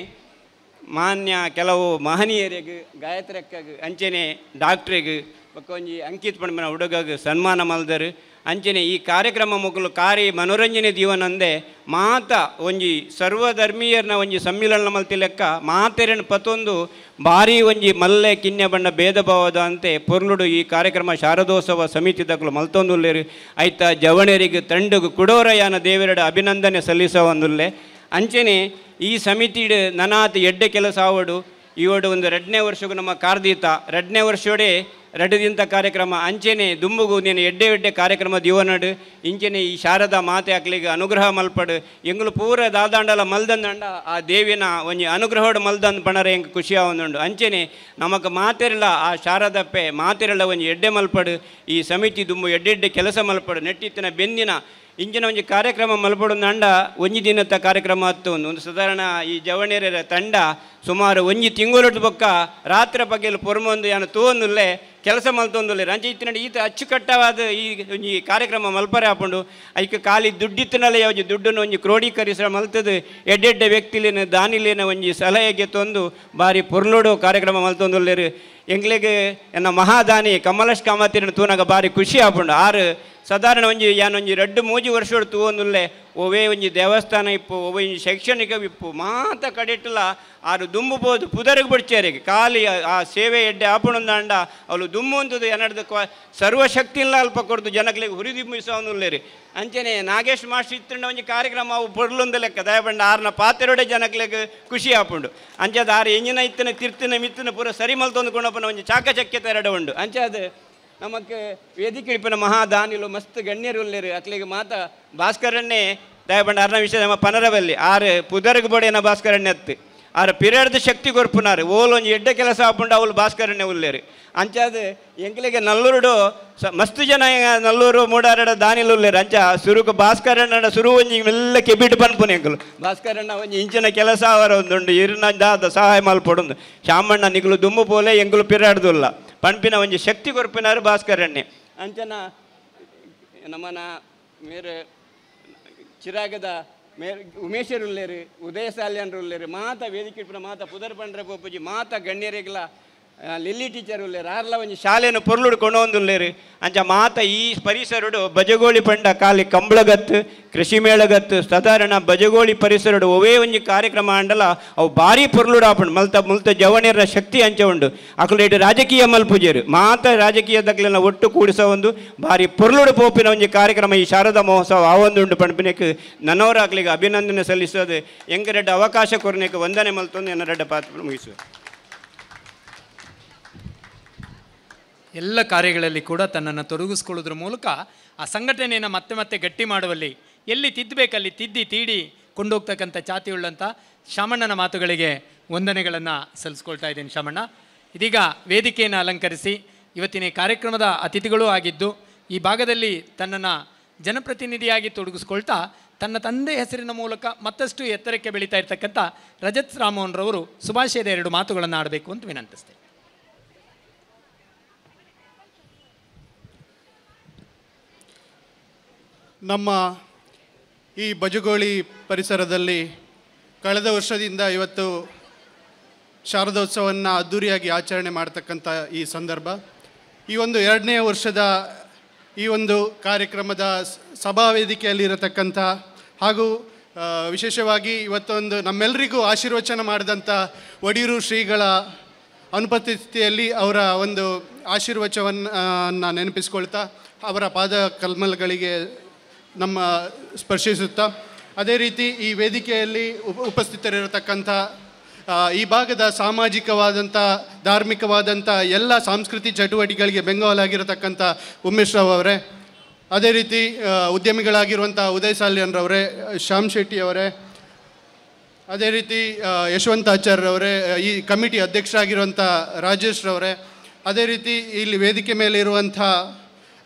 ಮಾನ್ಯ ಕೆಲವು ಮಹನೀಯರಿಗೆ ಗಾಯತ್ರಿಯಕ್ಕಗೆ ಅಂಚೆನೆ ಡಾಕ್ಟ್ರಿಗೆ ಬೊಕ್ಕ ಒಂಜಿ ಅಂಕಿತ್ ಪಣ್ಮನ ಹುಡುಗಗೆ ಸನ್ಮಾನ ಮಲ್ದರು ಅಂಚನೆ ಈ ಕಾರ್ಯಕ್ರಮ ಮುಗಲು ಕಾರಿ ಮನೋರಂಜನೆ ಜೀವನ ಅಂದೆ ಮಾತ ಒಂಜಿ ಸರ್ವಧರ್ಮೀಯರ್ನ ಒಂಜಿ ಸಮ್ಮಿಲನ ಮಲ್ತಿ ಲೆಕ್ಕ ಮಾತೆರನ್ ಪತ್ತೊಂದು ಭಾರಿ ಒಂಜಿ ಮಲ್ಲೆ ಕಿನ್ಯ ಬಣ್ಣ ಭೇದ ಭಾವದ ಅಂತೆ ಪೊರ್ಲುಡು ಈ ಕಾರ್ಯಕ್ರಮ ಶಾರದೋತ್ಸವ ಸಮಿತಿ ದಕ್ಕಲು ಮಲ್ತೊಂದುಲ್ಲೇರು ಐತ ಜವಣರಿಗೆ ತಂಡುಗು ಕುಡೋರಯಾನ ದೇವರಡ ಅಭಿನಂದನೆ ಸಲ್ಲಿಸವಂದುಲ್ಲೆ ಅಂಚನೆ ಈ ಸಮಿತಿಡ್ ನನಾತ್ ಎಡ್ಡೆ ಕೆಲಸ ಆವಡು ಇವಡು ಒಂದು ಎರಡನೇ ವರ್ಷಗೂ ನಮ್ಮ ಕಾರ್ದೀತ ಎರಡನೇ ವರ್ಷೋಡೆ ರಡ್ಡದಿಂತ ಕಾರ್ಯಕ್ರಮ ಅಂಚೆನೆ ದುಂಬುಗು ನೀನು ಎಡ್ಡೆ ಎಡ್ಡೆ ಕಾರ್ಯಕ್ರಮ ದಿವನಡು ಇಂಚೆನೆ ಈ ಶಾರದಾ ಮಾತೆ ಅಕ್ಲಿಗೆ ಅನುಗ್ರಹ ಮಲ್ಪಡು ಎಂಗ್ಲು ಪೂರ ದಾದಾಂಡಲ ಮಲ್ದಂದಂಡ ಆ ದೇವಿನ ಒಂಜಿ ಅನುಗ್ರಹೋಡು ಮಲ್ದಂದು ಪಣರ ಎಂಗೆ ಖುಷಿ ಆವೊಂದುಂಡು ಅಂಚೆನೆ ನಮಕ್ ಮಾತೆರಲ ಆ ಶಾರದಪ್ಪೆ ಮಾತೆರಲ ಒಂಜಿ ಎಡ್ಡೆ ಮಲ್ಪಡು ಈ ಸಮಿತಿ ದುಂಬು ಎಡ್ಡೆಡ್ಡೆ ಕೆಲಸ ಮಲ್ಪಡು ನೆಟ್ಟಿತ್ತಿನ ಬೆಂದಿನ ಇಂಚಿನ ಒಂಜಿ ಕಾರ್ಯಕ್ರಮ ಮಲ್ಪಡು ನಂಡ ಒಂಜಿ ದಿನದ ಕಾರ್ಯಕ್ರಮ ಹತ್ತು ಒಂದು ಒಂದು ಸಾಧಾರಣ ಈ ಜವಣಿಯರ ತಂಡ ಸುಮಾರು ಒಂಜಿ ತಿಂಗಳು ಬೊಕ್ಕ ರಾತ್ರಿ ಬಗ್ಗೆಲು ಪೊರ್ಮೊಂದು ಯಾನು ತೂವೊಂದುಲ್ಲೆ ಕೆಲಸ ಮಲ್ತೊಂದುಲ್ಲೆ ರಂಚ ಇತ್ತಿನ ಈತ ಅಚ್ಚುಕಟ್ಟವಾದ ಈ ಒಂಜಿ ಕಾರ್ಯಕ್ರಮ ಮಲ್ಪರೆ ಹಾಕೊಂಡು ಐಕೆ ಖಾಲಿ ದುಡ್ಡಿತ್ತಿನಲ್ಲೇ ಒಂಜಿ ದುಡ್ಡನ್ನು ಒಂಜಿ ಕ್ರೋಢೀಕರಿಸ ಮಲ್ತದು ಎಡ್ಡೆಡ್ಡೆ ವ್ಯಕ್ತಿಲಿನ ದಾನಿಲಿನ ಒಂಜಿ ಸಲಹೆಗೆ ತಂದು ಬಾರಿ ಪೊರ್ಲೋಡು ಕಾರ್ಯಕ್ರಮ ಮಲ್ತೊಂದುಲ್ಲೇರು ಎಂಗ್ಲೆಗೆ ಎನ್ನ ಮಹಾದಾನಿ ಕಮಲಶ್ ಕಾಮತಿನ ತೂನಾಗ ಬಾರಿ ಖುಷಿ ಆಪುಂಡು ಆರು ಸಾಧಾರಣ ಒಂಜಿ ಯಾನೊಂಜಿ ರಡ್ಡು ಮೂಜಿ ವರ್ಷ ತೂವೊಂದುಲ್ಲೆ ಒವೇ ಒಂಜಿ ದೇವಸ್ಥಾನ ಇಪ್ಪು ಒವೇ ಒಂಜಿ ಶೈಕ್ಷಣಿಕ ವಿಪ್ಪು ಮಾತ ಕಡೆಟ್ಲ ಆರು ದುಂಬು ಬೋದು ಪುದರಿಗೆ ಬಿಡ್ಚೇರಿಗೆ ಖಾಲಿ ಆ- ಆ ಸೇವೆ ಎಡ್ಡೆ ಆಪುಣಂದಾಂಡ ಅವಳು ದುಮ್ಮು ಅಂತದು ಏನಡ್ದು ಕ್ವ ಸರ್ವಶಕ್ತಿಲ್ಲ ಅಲ್ಪ ಕೊಡ್ದು ಜನಗಳಿಗೆ ಹುರಿದಿಂಬಿಸವನುಲ್ಲೇರಿ ಅಂಚನೆ ನಾಗೇಶ್ ಮಾಸ್ಟರ್ ಇತ್ತಂಡ ಒಂಜಿ ಕಾರ್ಯಕ್ರಮ ಅವು ಪೊರ್ಲೊಂದು ಲೆಕ್ಕ ದಯಬಂಡ ಆರ್ನ ಪಾತೆರೊಡೆ ಜನಗಳಿಗೆ ಖುಷಿ ಆಪುಂಡು ಅಂಚದ ಆರು ಎಂಜಿನ ಇತ್ತನ ತಿರ್ತಿನ ಮಿತ್ತನ ಪೂರ ಸರಿ ಮಲ್ತೊಂದು ಕೊಂಡಪ್ಪನ ಒಂಜಿ ಚಾಕಚಕ್ಯತೆ ಎರಡು ಉಂಡು ಅಂಚದ ನಮಕ್ ವೇದಿಕೆ ಇಳಿಪಿನ ಮಹಾದಾನಿಲು ಮಸ್ತ್ ಗಣ್ಯರು ಉಲ್ಲೇರು ಅಕ್ಲಿಗೆ ಮಾತ ಭಾಸ್ಕರನ್ನೇ ದಯಬಂಡ ಅರ್ನ ವಿಷಯ ನಮ್ಮ ಪನರವಲ್ಲಿ ಆರು ಪುದರ್ಗ್ ಬೋಡೆನ ಭಾಸ್ಕರಣ್ಯ ಅತ್ತು ಆರು ಪಿರಿಯಡ್ದ ಶಕ್ತಿ ಕೊರ್ಪುನಾರು ಓಲ್ ಒಂಜಿ ಎಡ್ಡೆ ಕೆಲಸ ಆಪುಂಡು ಅವಳು ಭಾಸ್ಕರಣ್ಯ ಉಲ್ಲೇರು ಅಂಚಾದ ಎಂಕ್ಲೆಗೆ ನಲ್ಲೂರುಡು ಸ ಮಸ್ತ್ ಜನ ನಲ್ಲೂರು ಮೂಡಾರಡ ದಾನಿಲು ಉಲ್ಲೇರು ಅಂಚ ಸುರುಕು ಭಾಸ್ಕರಣ್ಣ ಸುರು ಒಂಜಿ ಮೆಲ್ಲ ಕೆಬಿಟ್ ಪನ್ಪುನೆ ಎಂಕಲು ಭಾಸ್ಕರಣ್ಣ ಒಂಜಿ ಇಂಚಿನ ಕೆಲಸ ಅವರ ಒಂದುಂಡು ಇರಿನ ದಾದ ಸಹಾಯ ಮಲ್ಪೊಡುಂದು ಶಾಮಣ್ಣ ನಿಗ್ಲು ದುಮ್ಮು ಪೋಲೆ ಎಂಗ್ಲು ಪಿರಾಡ್ದುಲ್ಲ ಪಂಪಿನ ಒಂಜಿ ಶಕ್ತಿ ಕೊರ್ಪಿನಾರು ಭಾಸ್ಕರಣ್ಣೆ ಅಂಚನ ನಮ್ಮನ ಮೇರೆ ಚಿರಾಗದ ಮೇ ಉಮೇಶರುಲ್ಲೇರು ಉದಯ ಸಾಲ್ಯನ್ರುಲ್ಲೇರು ಮಾತ ವೇದಿಕೆ ಇಟ್ಪಿನ ಮಾತ ಪುದರ್ ಪಂಡ್ರೆ ಪೋಪುಜಿ ಮಾತ ಗಣ್ಯರಿಗ್ಲ ಆ, ಲಿಲ್ಲಿ ಟೀಚರ್ ಉಲ್ಲೇರು ಆರ್ಲ ಒಂಜಿ ಶಾಲೆಯನ್ನು ಪೊರ್ಲುಡು ಕೊಂಡೊಂದುಲ್ಲೇರು ಅಂಚ ಮಾತ ಈ ಪರಿಸರಡು ಬಜಗೋಳಿ ಪಂಡ ಕಾಲಿ ಕಂಬಳಗತ್ತು ಕೃಷಿ ಮೇಳಗತ್ತು ಸಾಧಾರಣ ಬಜಗೋಳಿ ಪರಿಸರಡು ಒವೇ ಒಂಜಿ ಕಾರ್ಯಕ್ರಮ ಅಂಡಲ ಅವು ಭಾರಿ ಪೊರ್ಲುಡು ಆಪುಂಡು ಮಲ್ತ ಮುಲ್ತ ಜವಣಿಯರ ಶಕ್ತಿ ಅಂಚ ಉಂಡು ಅಕಲು ಇಟ್ಟು ರಾಜಕೀಯ ಮಲ್ಪುಜೇರು ಮಾತ ರಾಜಕೀಯದಕ್ಲೆಲ್ಲ ಒಟ್ಟು ಕೂಡಿಸೋ ಒಂದು ಭಾರಿ ಪೊರ್ಲುಡು ಪೋಪಿನ ಒಂಜಿ ಕಾರ್ಯಕ್ರಮ ಈ ಶಾರದಾ ಮಹೋತ್ಸವ ಆ ಒಂದು ಉಂಡು ಪಂಪಿನಕ್ಕೆ ನನ್ನವರಾಗ್ಲಿಗೆ ಅಭಿನಂದನೆ ಸಲ್ಲಿಸೋದು ಎಂಗೆ ರೆಡ್ಡ ಅವಕಾಶ ಕೊರನೆಗೆ ವಂದನೆ ಮಲ್ತೊಂದು ಎನ್ನ ರೆಡ್ಡ ಪಾತ್ರ ಮುಗಿಸುವ ಎಲ್ಲ ಕಾರ್ಯಗಳಲ್ಲಿ ಕೂಡ ತನ್ನನ್ನು ತೊಡಗಿಸ್ಕೊಳ್ಳೋದ್ರ ಮೂಲಕ ಆ ಸಂಘಟನೆಯನ್ನು ಮತ್ತೆ ಮತ್ತೆ ಗಟ್ಟಿ ಮಾಡುವಲ್ಲಿ ಎಲ್ಲಿ ತಿದ್ದಬೇಕಲ್ಲಿ ತಿದ್ದಿ ತೀಡಿ ಕೊಂಡೋಗ್ತಕ್ಕಂಥ ಚಾತಿಯುಳ್ಳಂಥ ಶಾಮಣ್ಣನ ಮಾತುಗಳಿಗೆ ವಂದನೆಗಳನ್ನು ಸಲ್ಲಿಸ್ಕೊಳ್ತಾ ಇದ್ದೀನಿ ಶಾಮಣ್ಣ ಇದೀಗ ವೇದಿಕೆಯನ್ನು ಅಲಂಕರಿಸಿ ಇವತ್ತಿನ ಈ ಕಾರ್ಯಕ್ರಮದ ಅತಿಥಿಗಳೂ ಆಗಿದ್ದು ಈ ಭಾಗದಲ್ಲಿ ತನ್ನನ್ನು ಜನಪ್ರತಿನಿಧಿಯಾಗಿ ತೊಡಗಿಸ್ಕೊಳ್ತಾ ತನ್ನ ತಂದೆ ಹೆಸರಿನ ಮೂಲಕ ಮತ್ತಷ್ಟು ಎತ್ತರಕ್ಕೆ ಬೆಳೀತಾ ಇರ್ತಕ್ಕಂಥ ರಜತ್ ರಾಮೋಹನ್ ರವರು ಸುಭಾಷಯದ ಎರಡು ಮಾತುಗಳನ್ನು ಆಡಬೇಕು ಅಂತ ವಿನಂತಿಸ್ತೇನೆ ನಮ್ಮ ಈ ಬಜಗೋಳಿ ಪರಿಸರದಲ್ಲಿ ಕಳೆದ ವರ್ಷದಿಂದ ಇವತ್ತು ಶಾರದೋತ್ಸವವನ್ನು ಅದ್ಧೂರಿಯಾಗಿ ಆಚರಣೆ ಮಾಡ್ತಕ್ಕಂಥ ಈ ಸಂದರ್ಭ ಈ ಒಂದು ಎರಡನೇ ವರ್ಷದ ಈ ಒಂದು ಕಾರ್ಯಕ್ರಮದ ಸ- ಸಭಾ ವೇದಿಕೆಯಲ್ಲಿರತಕ್ಕಂಥ ಹಾಗೂ ಆ, ವಿಶೇಷವಾಗಿ ಇವತ್ತೊಂದು ನಮ್ಮೆಲ್ಲರಿಗೂ ಆಶೀರ್ವಚನ ಮಾಡಿದಂಥ ಒಡಿಯೂರು ಶ್ರೀಗಳ ಅನುಪಸ್ಥಿತಿಯಲ್ಲಿ ಅವರ ಒಂದು ಆಶೀರ್ವಚವನ್ನು ನೆನಪಿಸ್ಕೊಳ್ತಾ ಅವರ ಪಾದ ಕಲ್ಮಲ್ಗಳಿಗೆ ನಮ್ಮ ಸ್ಪರ್ಶಿಸುತ್ತಾ ಅದೇ ರೀತಿ ಈ ವೇದಿಕೆಯಲ್ಲಿ ಉಪ ಉಪಸ್ಥಿತರಿರತಕ್ಕಂಥ ಆ, ಈ ಭಾಗದ ಸಾಮಾಜಿಕವಾದಂಥ ಧಾರ್ಮಿಕವಾದಂಥ ಎಲ್ಲ ಸಾಂಸ್ಕೃತಿಕ ಚಟುವಟಿಕೆಗಳಿಗೆ ಬೆಂಗಾವಲಾಗಿರತಕ್ಕಂಥ ಉಮೇಶ್ ರಾವ್ ಅವರೇ ಅದೇ ರೀತಿ ಆ, ಉದ್ಯಮಿಗಳಾಗಿರುವಂಥ ಉದಯ್ ಸಾಲ್ಯನ್ರವರೇ ಶ್ಯಾಮ್ ಶೆಟ್ಟಿ ಅವರೇ ಅದೇ ರೀತಿ ಆ, ಯಶವಂತ ಆಚಾರ್ಯರವರೇ ಈ ಕಮಿಟಿ ಅಧ್ಯಕ್ಷರಾಗಿರುವಂಥ ರಾಜೇಶ್ ರವರೇ ಅದೇ ರೀತಿ ಇಲ್ಲಿ ವೇದಿಕೆ ಮೇಲೆ ಇರುವಂಥ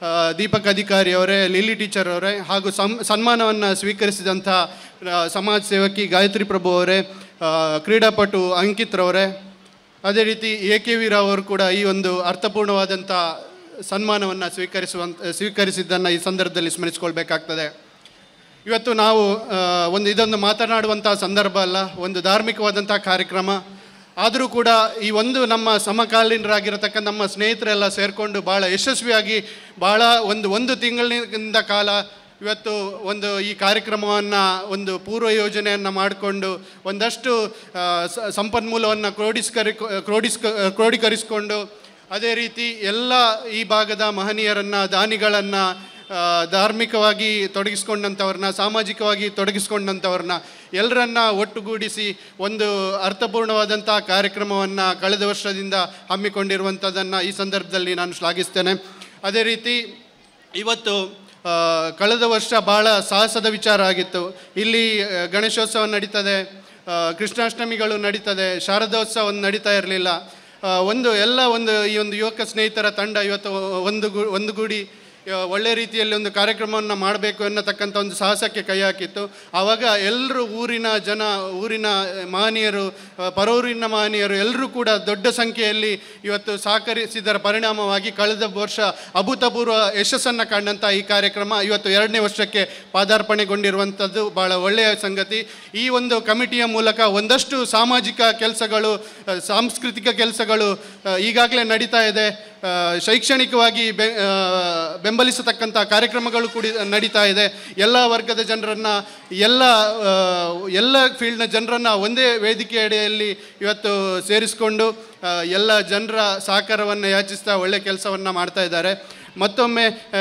ಆ, ದೀಪಕ್ ಅಧಿಕಾರಿ ಅವರೇ ಲಿಲಿ ಟೀಚರ್ ಅವರೇ ಹಾಗೂ ಸಮ್ ಸನ್ಮಾನವನ್ನು ಸ್ವೀಕರಿಸಿದಂಥ ಆ, ಸಮಾಜ ಸೇವಕಿ ಗಾಯತ್ರಿ ಪ್ರಭು ಅವರೇ ಆ, ಕ್ರೀಡಾಪಟು ಅಂಕಿತ್ ರವರೇ ಅದೇ ರೀತಿ ಎ ಕೆ ವಿ ರಾವ್ ಅವರು ಕೂಡ ಈ ಒಂದು ಅರ್ಥಪೂರ್ಣವಾದಂಥ ಸನ್ಮಾನವನ್ನು ಸ್ವೀಕರಿಸುವಂತ ಸ್ವೀಕರಿಸಿದ್ದನ್ನು ಈ ಸಂದರ್ಭದಲ್ಲಿ ಸ್ಮರಿಸಿಕೊಳ್ಬೇಕಾಗ್ತದೆ ಇವತ್ತು ನಾವು ಆ, ಒಂದು ಇದೊಂದು ಮಾತನಾಡುವಂಥ ಸಂದರ್ಭ ಅಲ್ಲ ಒಂದು ಧಾರ್ಮಿಕವಾದಂಥ ಕಾರ್ಯಕ್ರಮ ಆದರೂ ಕೂಡ ಈ ಒಂದು ನಮ್ಮ ಸಮಕಾಲೀನರಾಗಿರತಕ್ಕ ನಮ್ಮ ಸ್ನೇಹಿತರೆಲ್ಲ ಸೇರಿಕೊಂಡು ಭಾಳ ಯಶಸ್ವಿಯಾಗಿ ಭಾಳ ಒಂದು ಒಂದು ತಿಂಗಳಿನಿಂದ ಕಾಲ ಇವತ್ತು ಒಂದು ಈ ಕಾರ್ಯಕ್ರಮವನ್ನು ಒಂದು ಪೂರ್ವ ಯೋಜನೆಯನ್ನು ಮಾಡಿಕೊಂಡು ಒಂದಷ್ಟು ಆ, ಸ- ಸಂಪನ್ಮೂಲವನ್ನು ಕ್ರೋಢೀಸ್ಕರಿ ಕ್ರೋಢೀಸ್ಕ ಕ್ರೋಢೀಕರಿಸಿಕೊಂಡು ಅದೇ ರೀತಿ ಎಲ್ಲ ಈ ಭಾಗದ ಮಹನೀಯರನ್ನು ದಾನಿಗಳನ್ನು ಆ, ಧಾರ್ಮಿಕವಾಗಿ ತೊಡಗಿಸ್ಕೊಂಡಂಥವ್ರನ್ನ ಸಾಮಾಜಿಕವಾಗಿ ತೊಡಗಿಸ್ಕೊಂಡಂಥವ್ರನ್ನ ಎಲ್ಲರನ್ನ ಒಟ್ಟುಗೂಡಿಸಿ ಒಂದು ಅರ್ಥಪೂರ್ಣವಾದಂಥ ಕಾರ್ಯಕ್ರಮವನ್ನು ಕಳೆದ ವರ್ಷದಿಂದ ಹಮ್ಮಿಕೊಂಡಿರುವಂಥದ್ದನ್ನು ಈ ಸಂದರ್ಭದಲ್ಲಿ ನಾನು ಶ್ಲಾಘಿಸ್ತೇನೆ ಅದೇ ರೀತಿ ಇವತ್ತು ಆ, ಕಳೆದ ವರ್ಷ ಭಾಳ ಸಾಹಸದ ವಿಚಾರ ಆಗಿತ್ತು ಇಲ್ಲಿ ಆ, ಗಣೇಶೋತ್ಸವ ನಡೀತದೆ ಆ, ಕೃಷ್ಣಾಷ್ಟಮಿಗಳು ನಡೀತದೆ ಶಾರದೋತ್ಸವ ಒಂದು ನಡೀತಾ ಇರಲಿಲ್ಲ ಒಂದು ಎಲ್ಲ ಒಂದು ಈ ಒಂದು ಯುವಕ ಸ್ನೇಹಿತರ ತಂಡ ಇವತ್ತು ಒಂದು ಗು ಒಂದು ಗೂಡಿ ಆ, ಒಳ್ಳೆ ರೀತಿಯಲ್ಲಿ ಒಂದು ಕಾರ್ಯಕ್ರಮವನ್ನು ಮಾಡಬೇಕು ಎನ್ನತಕ್ಕಂಥ ಒಂದು ಸಾಹಸಕ್ಕೆ ಕೈ ಹಾಕಿತ್ತು ಆವಾಗ ಎಲ್ಲರೂ ಊರಿನ ಜನ ಊರಿನ ಮಹನೀಯರು ಆ, ಪರೂರಿನ ಮಹನೀಯರು ಎಲ್ಲರೂ ಕೂಡ ದೊಡ್ಡ ಸಂಖ್ಯೆಯಲ್ಲಿ ಇವತ್ತು ಸಹಕರಿಸಿದರ ಪರಿಣಾಮವಾಗಿ ಕಳೆದ ವರ್ಷ ಅಭೂತಪೂರ್ವ ಯಶಸ್ಸನ್ನು ಕಂಡಂಥ ಈ ಕಾರ್ಯಕ್ರಮ ಇವತ್ತು ಎರಡನೇ ವರ್ಷಕ್ಕೆ ಪಾದಾರ್ಪಣೆಗೊಂಡಿರುವಂಥದ್ದು ಭಾಳ ಒಳ್ಳೆಯ ಸಂಗತಿ ಈ ಒಂದು ಕಮಿಟಿಯ ಮೂಲಕ ಒಂದಷ್ಟು ಸಾಮಾಜಿಕ ಕೆಲಸಗಳು ಆ, ಸಾಂಸ್ಕೃತಿಕ ಕೆಲಸಗಳು ಈಗಾಗಲೇ ನಡೀತಾ ಇದೆ ಆ, ಶೈಕ್ಷಣಿಕವಾಗಿ ಬೆ ಆ, ಬೆಂಬಲಿಸತಕ್ಕಂಥ ಕಾರ್ಯಕ್ರಮಗಳು ಕೂಡ ನಡೀತಾ ಇದೆ ಎಲ್ಲ ವರ್ಗದ ಜನರನ್ನು ಎಲ್ಲ ಆ, ಎಲ್ಲ ಫೀಲ್ಡ್ನ ಜನರನ್ನು ಒಂದೇ ವೇದಿಕೆ ಅಡಿಯಲ್ಲಿ ಇವತ್ತು ಸೇರಿಸಿಕೊಂಡು ಆ, ಎಲ್ಲ ಜನರ ಸಹಕಾರವನ್ನು ಯಾಚಿಸ್ತಾ ಒಳ್ಳೆ ಕೆಲಸವನ್ನು ಮಾಡ್ತಾ ಇದ್ದಾರೆ ಮತ್ತೊಮ್ಮೆ ಆ,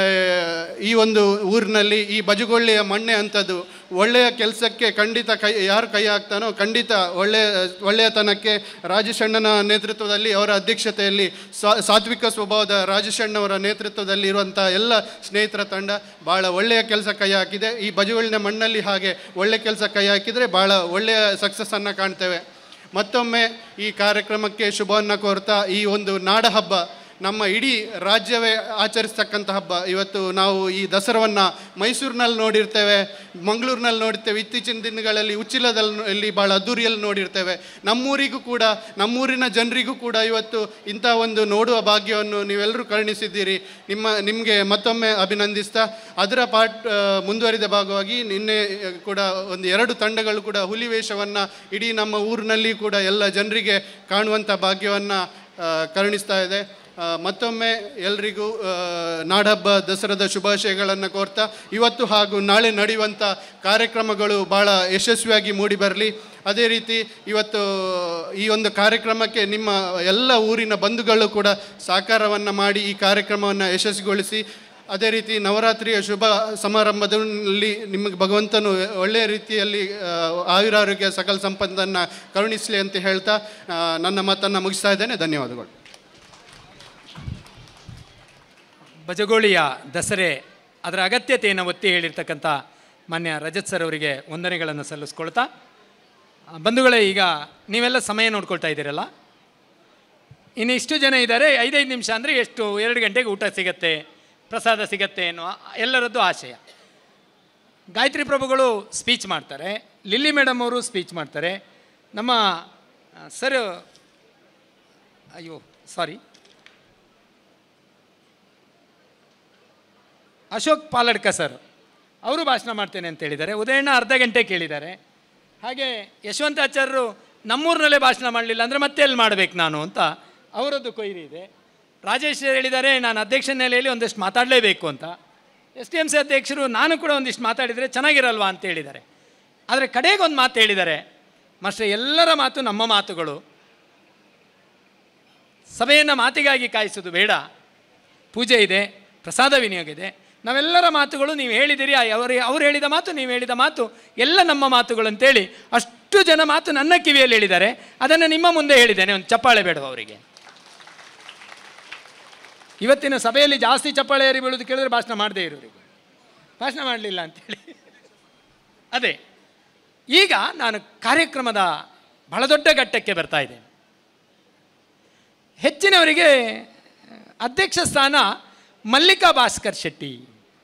ಈ ಒಂದು ಊರಿನಲ್ಲಿ ಈ ಬಜುಗೊಳ್ಳೆಯ ಮಣ್ಣೆ ಅಂಥದ್ದು ಒಳ್ಳೆಯ ಕೆಲಸಕ್ಕೆ ಖಂಡಿತ ಕೈ ಯಾರು ಕೈ ಹಾಕ್ತಾನೋ ಖಂಡಿತ ಒಳ್ಳೆಯ ಒಳ್ಳೆಯತನಕ್ಕೆ ರಾಜೇಶಣ್ಣನ ನೇತೃತ್ವದಲ್ಲಿ ಅವರ ಅಧ್ಯಕ್ಷತೆಯಲ್ಲಿ ಸ್ವಾ ಸಾತ್ವಿಕ ಸ್ವಭಾವದ ರಾಜೇಶಣ್ಣವರ ನೇತೃತ್ವದಲ್ಲಿ ಇರುವಂಥ ಎಲ್ಲ ಸ್ನೇಹಿತರ ತಂಡ ಭಾಳ ಒಳ್ಳೆಯ ಕೆಲಸ ಕೈ ಹಾಕಿದೆ ಈ ಬಜುಗೊಳ್ಳಿನ ಮಣ್ಣಲ್ಲಿ ಹಾಗೆ ಒಳ್ಳೆಯ ಕೆಲಸ ಕೈ ಹಾಕಿದರೆ ಭಾಳ ಒಳ್ಳೆಯ ಸಕ್ಸಸ್ಸನ್ನು ಕಾಣ್ತೇವೆ ಮತ್ತೊಮ್ಮೆ ಈ ಕಾರ್ಯಕ್ರಮಕ್ಕೆ ಶುಭವನ್ನು ಕೋರ್ತಾ ಈ ಒಂದು ನಾಡ ಹಬ್ಬ ನಮ್ಮ ಇಡೀ ರಾಜ್ಯವೇ ಆಚರಿಸ್ತಕ್ಕಂಥ ಹಬ್ಬ ಇವತ್ತು ನಾವು ಈ ದಸರಾವನ್ನು ಮೈಸೂರಿನಲ್ಲಿ ನೋಡಿರ್ತೇವೆ ಮಂಗಳೂರಿನಲ್ಲಿ ನೋಡಿರ್ತೇವೆ ಇತ್ತೀಚಿನ ದಿನಗಳಲ್ಲಿ ಉಚ್ಚಿಲದಲ್ಲಿ ಇಲ್ಲಿ ಭಾಳ ಅದ್ದೂರಿಯಲ್ಲಿ ನೋಡಿರ್ತೇವೆ ನಮ್ಮೂರಿಗೂ ಕೂಡ ನಮ್ಮೂರಿನ ಜನರಿಗೂ ಕೂಡ ಇವತ್ತು ಇಂಥ ಒಂದು ನೋಡುವ ಭಾಗ್ಯವನ್ನು ನೀವೆಲ್ಲರೂ ಕರುಣಿಸಿದ್ದೀರಿ ನಿಮ್ಮ ನಿಮಗೆ ಮತ್ತೊಮ್ಮೆ ಅಭಿನಂದಿಸ್ತಾ ಅದರ ಪಾಠ ಮುಂದುವರಿದ ಭಾಗವಾಗಿ ನಿನ್ನೆ ಆ, ಕೂಡ ಒಂದು ಎರಡು ತಂಡಗಳು ಕೂಡ ಹುಲಿ ವೇಷವನ್ನು ಇಡೀ ನಮ್ಮ ಊರಿನಲ್ಲಿ ಕೂಡ ಎಲ್ಲ ಜನರಿಗೆ ಕಾಣುವಂಥ ಭಾಗ್ಯವನ್ನು ಕರುಣಿಸ್ತಾ ಇದೆ ಆ, ಮತ್ತೊಮ್ಮೆ ಎಲ್ರಿಗೂ ಆ, ನಾಡಹಬ್ಬ ದಸರಾದ ಶುಭಾಶಯಗಳನ್ನು ಕೋರ್ತಾ ಇವತ್ತು ಹಾಗೂ ನಾಳೆ ನಡೆಯುವಂಥ ಕಾರ್ಯಕ್ರಮಗಳು ಭಾಳ ಯಶಸ್ವಿಯಾಗಿ ಮೂಡಿಬರಲಿ ಅದೇ ರೀತಿ ಇವತ್ತು ಈ ಒಂದು ಕಾರ್ಯಕ್ರಮಕ್ಕೆ ನಿಮ್ಮ ಎಲ್ಲ ಊರಿನ ಬಂಧುಗಳು ಕೂಡ ಸಹಕಾರವನ್ನು ಮಾಡಿ ಈ ಕಾರ್ಯಕ್ರಮವನ್ನು ಯಶಸ್ವಿಗೊಳಿಸಿ ಅದೇ ರೀತಿ ನವರಾತ್ರಿಯ ಶುಭ ಸಮಾರಂಭದಲ್ಲಿ ನಿಮಗೆ ಭಗವಂತನು ಒಳ್ಳೆಯ ರೀತಿಯಲ್ಲಿ ಆ, ಆಯುರಾರೋಗ್ಯ ಸಕಲ ಸಂಪತ್ತನ್ನು ಕರುಣಿಸಲಿ ಅಂತ ಹೇಳ್ತಾ ಆ, ನನ್ನ ಮಾತನ್ನು ಮುಗಿಸ್ತಾ ಇದ್ದೇನೆ ಧನ್ಯವಾದಗಳು ಬಜಗೋಳಿಯ ದಸರೆ ಅದರ ಅಗತ್ಯತೆಯನ್ನು ಒತ್ತಿ ಹೇಳಿರ್ತಕ್ಕಂಥ ಮಾನ್ಯ ರಜತ್ ಸರ್ ಅವರಿಗೆ ವಂದನೆಗಳನ್ನು ಸಲ್ಲಿಸ್ಕೊಳ್ತಾ ಆ, ಬಂಧುಗಳೇ ಈಗ ನೀವೆಲ್ಲ ಸಮಯ ನೋಡ್ಕೊಳ್ತಾ ಇದ್ದೀರಲ್ಲ ಇನ್ನು ಇಷ್ಟು ಜನ ಇದ್ದಾರೆ ಐದೈದು ನಿಮಿಷ ಅಂದರೆ ಎಷ್ಟು ಎರಡು ಗಂಟೆಗೆ ಊಟ ಸಿಗತ್ತೆ ಪ್ರಸಾದ ಸಿಗತ್ತೆ ಅನ್ನುವ ಎಲ್ಲರದ್ದು ಆಶಯ ಗಾಯತ್ರಿ ಪ್ರಭುಗಳು ಸ್ಪೀಚ್ ಮಾಡ್ತಾರೆ ಲಿಲ್ಲಿ ಮೇಡಮ್ ಅವರು ಸ್ಪೀಚ್ ಮಾಡ್ತಾರೆ ನಮ್ಮ ಸರ್ ಅಯ್ಯೋ ಸಾರಿ ಅಶೋಕ್ ಪಾಲಡ್ಕ ಸರ್ ಅವರು ಭಾಷಣ ಮಾಡ್ತೇನೆ ಅಂತ ಹೇಳಿದ್ದಾರೆ ಉದಯಣ್ಣ ಅರ್ಧ ಗಂಟೆ ಕೇಳಿದ್ದಾರೆ ಹಾಗೆ ಯಶವಂತಾಚಾರ್ಯರು ನಮ್ಮೂರಿನಲ್ಲೇ ಭಾಷಣ ಮಾಡಲಿಲ್ಲ ಅಂದರೆ ಮತ್ತೆ ಎಲ್ಲಿ ಮಾಡಬೇಕು ನಾನು ಅಂತ ಅವರದ್ದು ಕೊಯ್ರಿ ಇದೆ ರಾಜೇಶ್ ಹೇಳಿದ್ದಾರೆ ನಾನು ಅಧ್ಯಕ್ಷ ನೆಲೆಯಲ್ಲಿ ಒಂದಷ್ಟು ಮಾತಾಡಲೇಬೇಕು ಅಂತ ಎಸ್ ಟಿ ಎಮ್ ಸಿ ಅಧ್ಯಕ್ಷರು ನಾನು ಕೂಡ ಒಂದಿಷ್ಟು ಮಾತಾಡಿದರೆ ಚೆನ್ನಾಗಿರಲ್ವಾ ಅಂತ ಹೇಳಿದ್ದಾರೆ ಆದರೆ ಕಡೆಗೆ ಒಂದು ಮಾತು ಹೇಳಿದ್ದಾರೆ ಮಾಸ್ಟರ್ ಎಲ್ಲರ ಮಾತು ನಮ್ಮ ಮಾತುಗಳು ಸಭೆಯನ್ನು ಮಾತಿಗಾಗಿ ಕಾಯಿಸೋದು ಬೇಡ ಪೂಜೆ ಇದೆ ಪ್ರಸಾದ ವಿನಿಯೋಗ ಇದೆ ನಾವೆಲ್ಲರ ಮಾತುಗಳು ನೀವು ಹೇಳಿದಿರಿ ಅವರು ಅವ್ರು ಹೇಳಿದ ಮಾತು ನೀವು ಹೇಳಿದ ಮಾತು ಎಲ್ಲ ನಮ್ಮ ಮಾತುಗಳು ಅಂತೇಳಿ ಅಷ್ಟು ಜನ ಮಾತು ನನ್ನ ಕಿವಿಯಲ್ಲಿ ಹೇಳಿದ್ದಾರೆ ಅದನ್ನು ನಿಮ್ಮ ಮುಂದೆ ಹೇಳಿದ್ದೇನೆ ಒಂದು ಚಪ್ಪಾಳೆ ಬೇಡ ಅವರಿಗೆ ಇವತ್ತಿನ ಸಭೆಯಲ್ಲಿ ಜಾಸ್ತಿ ಚಪ್ಪಾಳೆ ಏರಿ ಬೀಳೋದು ಕೇಳಿದ್ರೆ ಭಾಷಣ ಮಾಡದೇ ಇರೋರಿಗೆ ಭಾಷಣ ಮಾಡಲಿಲ್ಲ ಅಂತೇಳಿ ಅದೇ ಈಗ ನಾನು ಕಾರ್ಯಕ್ರಮದ ಬಹಳ ದೊಡ್ಡ ಘಟ್ಟಕ್ಕೆ ಬರ್ತಾ ಇದ್ದೇನೆ ಹೆಚ್ಚಿನವರಿಗೆ ಅಧ್ಯಕ್ಷ ಸ್ಥಾನ ಮಲ್ಲಿಕಾ ಭಾಸ್ಕರ್ ಶೆಟ್ಟಿ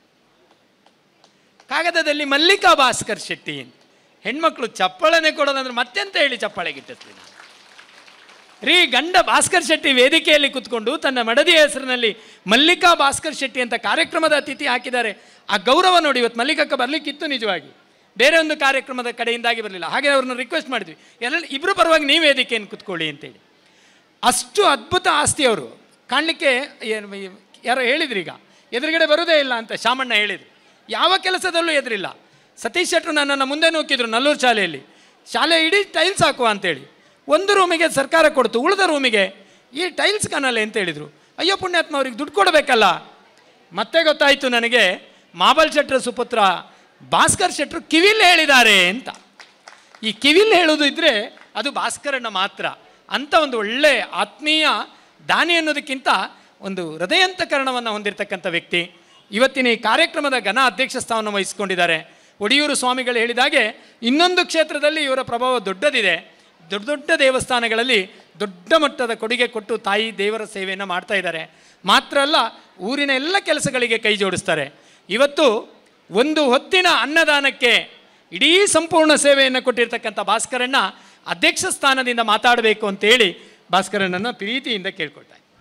ಕಾಗದದಲ್ಲಿ ಮಲ್ಲಿಕಾ ಭಾಸ್ಕರ್ ಶೆಟ್ಟಿ ಹೆಣ್ಮಕ್ಳು ಚಪ್ಪಳನೆ ಕೊಡೋದಂದ್ರೆ ಮತ್ತೆಂತ ಹೇಳಿ ಚಪ್ಪಾಳೆ ಗಿಟ್ಟಿಸ್ಲಿ ನಾನು ರೀ ಗಂಡ ಭಾಸ್ಕರ್ ಶೆಟ್ಟಿ ವೇದಿಕೆಯಲ್ಲಿ ಕುತ್ಕೊಂಡು ತನ್ನ ಮಡದಿಯ ಹೆಸರಿನಲ್ಲಿ ಮಲ್ಲಿಕಾ ಭಾಸ್ಕರ್ ಶೆಟ್ಟಿ ಅಂತ ಕಾರ್ಯಕ್ರಮದ ಅತಿಥಿ ಹಾಕಿದ್ದಾರೆ ಆ ಗೌರವ ನೋಡಿ ಇವತ್ತು ಮಲ್ಲಿಕಕ್ಕ ಬರ್ಲಿಕ್ಕಿತ್ತು ನಿಜವಾಗಿ ಬೇರೆ ಒಂದು ಕಾರ್ಯಕ್ರಮದ ಕಡೆಯಿಂದಾಗಿ ಬರಲಿಲ್ಲ ಹಾಗೆ ಅವ್ರನ್ನ ರಿಕ್ವೆಸ್ಟ್ ಮಾಡಿದ್ವಿ ಎಲ್ಲ ಇಬ್ಬರು ಪರವಾಗಿ ನೀವು ವೇದಿಕೆಯನ್ನು ಕುತ್ಕೊಳ್ಳಿ ಅಂತೇಳಿ ಅಷ್ಟು ಅದ್ಭುತ ಆಸ್ತಿ ಅವರು ಕಾಣಲಿಕ್ಕೆ ಏನು ಈ- ಯಾರೋ ಹೇಳಿದ್ರು ಈಗ ಎದುರುಗಡೆ ಬರೋದೇ ಇಲ್ಲ ಅಂತ ಶಾಮಣ್ಣ ಹೇಳಿದ್ರು ಯಾವ ಕೆಲಸದಲ್ಲೂ ಎದುರಿಲ್ಲ ಸತೀಶ್ ಶೆಟ್ಟರು ನನ್ನನ್ನು ಮುಂದೆ ನೂಕಿದ್ರು ನಲ್ಲೂರು ಶಾಲೆಯಲ್ಲಿ ಶಾಲೆ ಇಡೀ ಟೈಲ್ಸ್ ಹಾಕುವ ಅಂತೇಳಿ ಒಂದು ರೂಮಿಗೆ ಸರ್ಕಾರ ಕೊಡ್ತು ಉಳಿದ ರೂಮಿಗೆ ಈ ಟೈಲ್ಸ್ ಕಾಣಲ್ಲ ಅಂತ ಹೇಳಿದರು ಅಯ್ಯೋ ಪುಣ್ಯಾತ್ಮ ಅವ್ರಿಗೆ ದುಡ್ಡು ಕೊಡಬೇಕಲ್ಲ ಮತ್ತೆ ಗೊತ್ತಾಯಿತು ನನಗೆ ಮಾಬಲ್ ಶೆಟ್ರ ಸುಪುತ್ರ ಭಾಸ್ಕರ್ ಶೆಟ್ರು ಕಿವಿಲ್ ಹೇಳಿದ್ದಾರೆ ಅಂತ ಈ ಕಿವಿಲ್ ಹೇಳೋದು ಇದ್ದರೆ ಅದು ಭಾಸ್ಕರಣ್ಣ ಮಾತ್ರ ಅಂಥ ಒಂದು ಒಳ್ಳೆ ಆತ್ಮೀಯ ದಾನಿ ಅನ್ನೋದಕ್ಕಿಂತ ಒಂದು ಹೃದಯಂತಕರಣವನ್ನು ಹೊಂದಿರತಕ್ಕಂಥ ವ್ಯಕ್ತಿ ಇವತ್ತಿನ ಈ ಕಾರ್ಯಕ್ರಮದ ಘನ ಅಧ್ಯಕ್ಷ ಸ್ಥಾನವನ್ನು ವಹಿಸಿಕೊಂಡಿದ್ದಾರೆ ಒಡಿಯೂರು ಸ್ವಾಮಿಗಳು ಹೇಳಿದಾಗೆ ಇನ್ನೊಂದು ಕ್ಷೇತ್ರದಲ್ಲಿ ಇವರ ಪ್ರಭಾವ ದೊಡ್ಡದಿದೆ ದೊಡ್ಡ ದೊಡ್ಡ ದೇವಸ್ಥಾನಗಳಲ್ಲಿ ದೊಡ್ಡ ಮಟ್ಟದ ಕೊಡುಗೆ ಕೊಟ್ಟು ತಾಯಿ ದೇವರ ಸೇವೆಯನ್ನು ಮಾಡ್ತಾ ಇದ್ದಾರೆ ಮಾತ್ರ ಅಲ್ಲ ಊರಿನ ಎಲ್ಲ ಕೆಲಸಗಳಿಗೆ ಕೈ ಜೋಡಿಸ್ತಾರೆ ಇವತ್ತು ಒಂದು ಹೊತ್ತಿನ ಅನ್ನದಾನಕ್ಕೆ ಇಡೀ ಸಂಪೂರ್ಣ ಸೇವೆಯನ್ನು ಕೊಟ್ಟಿರ್ತಕ್ಕಂಥ ಭಾಸ್ಕರಣ್ಣ ಅಧ್ಯಕ್ಷ ಸ್ಥಾನದಿಂದ ಮಾತಾಡಬೇಕು ಅಂತೇಳಿ ಭಾಸ್ಕರಣ್ಣನ ಪ್ರೀತಿಯಿಂದ ಕೇಳ್ಕೊಳ್ತಾ ಇದ್ದೀನಿ.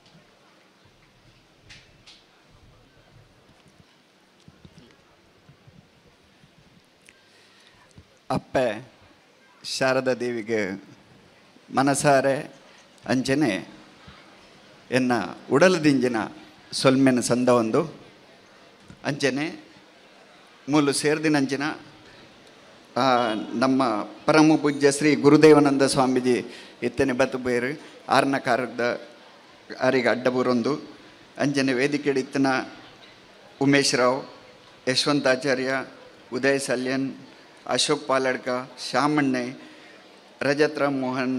ಅಪ್ಪೆ ಶಾರದಾ ದೇವಿಗೆ ಮನಸಾರೆ ಅಂಚನೆ ಎನ್ನ ಉಡಲದಿಂಜಿನ ಸೊಲ್ಮೆನ ಸಂದ ಒಂದು ಅಂಚನೆ ಮೂಲು ಸೇರ್ದಿನಂಚಿನ ಆ, ನಮ್ಮ ಪರಮ ಪೂಜ್ಯ ಶ್ರೀ ಗುರುದೇವಾನಂದ ಸ್ವಾಮೀಜಿ ಇತ್ತನೆ ಬತ್ತು ಬೇರು ಆರನ ಕಾರದ ಆರಿಗೆ ಅಡ್ಡಬೂರೊಂದು ಅಂಜನೆ ವೇದಿಕೆ ಇತ್ತಿನ ಉಮೇಶ್ ರಾವ್ ಯಶವಂತಾಚಾರ್ಯ ಉದಯ್ ಸಲ್ಯನ್ ಅಶೋಕ್ ಪಾಲಡ್ಕ ಶಾಮಣ್ಣೆ ರಜತ್ ರಾಮ್ ಮೋಹನ್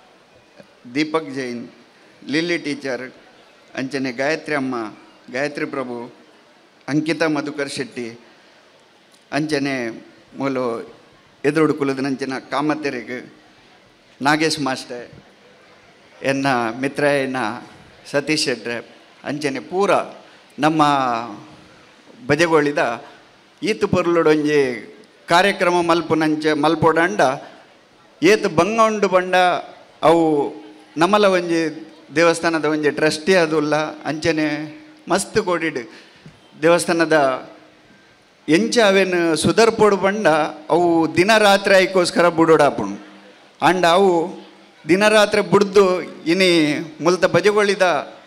ದೀಪಕ್ ಜೈನ್ ಲಿಲ್ಲಿ ಟೀಚರ್ ಅಂಚನೆ ಗಾಯತ್ರಿ ಅಮ್ಮ ಗಾಯತ್ರಿ ಪ್ರಭು ಅಂಕಿತಾ ಮಧುಕರ್ ಶೆಟ್ಟಿ ಅಂಚನೆ ಮೂಲು ಎದುರುಡು ಕುಲದನಂಚಿನ ಕಾಮತೆರಿಗೆ ನಾಗೇಶ್ ಮಾಸ್ಟರ್ ಎನ್ನ ಮಿತ್ರ ಎನ್ನ ಸತೀಶ್ ಶೆಟ್ರೆ ಅಂಚನೆ ಪೂರ ನಮ್ಮ ಬಜೆಗೋಳಿದ ಈತು ಪೊರ್ಲುಡೊಂಜಿ ಕಾರ್ಯಕ್ರಮ ಮಲ್ಪುನಂಚ ಮಲ್ಪೊಡಂಡ ಏತು ಬಂಗ ಉಂಡು ಬಂಡ ಅವು ನಮ್ಮಲ ಒಂಜಿ ದೇವಸ್ಥಾನದ ಒಂಜಿ ಟ್ರಸ್ಟಿ ಅದುಲ್ಲ ಅಂಚನೆ ಮಸ್ತ್ ಕೊಡಿಡು ದೇವಸ್ಥಾನದ ಎಂಚ ಅವೇನು ಸುಧರ್ಪೊಡು ಬಂಡ ಅವು ದಿನ ರಾತ್ರಿ ಐಕೋಸ್ಕರ ಬುಡೋಡಾಪುಣು ಅಂಡ ಅವು ದಿನರಾತ್ರಿ ಬುಡ್ದು ಇನಿ ಮುಲ್ತ ಬಜೆಗೊಳಿದ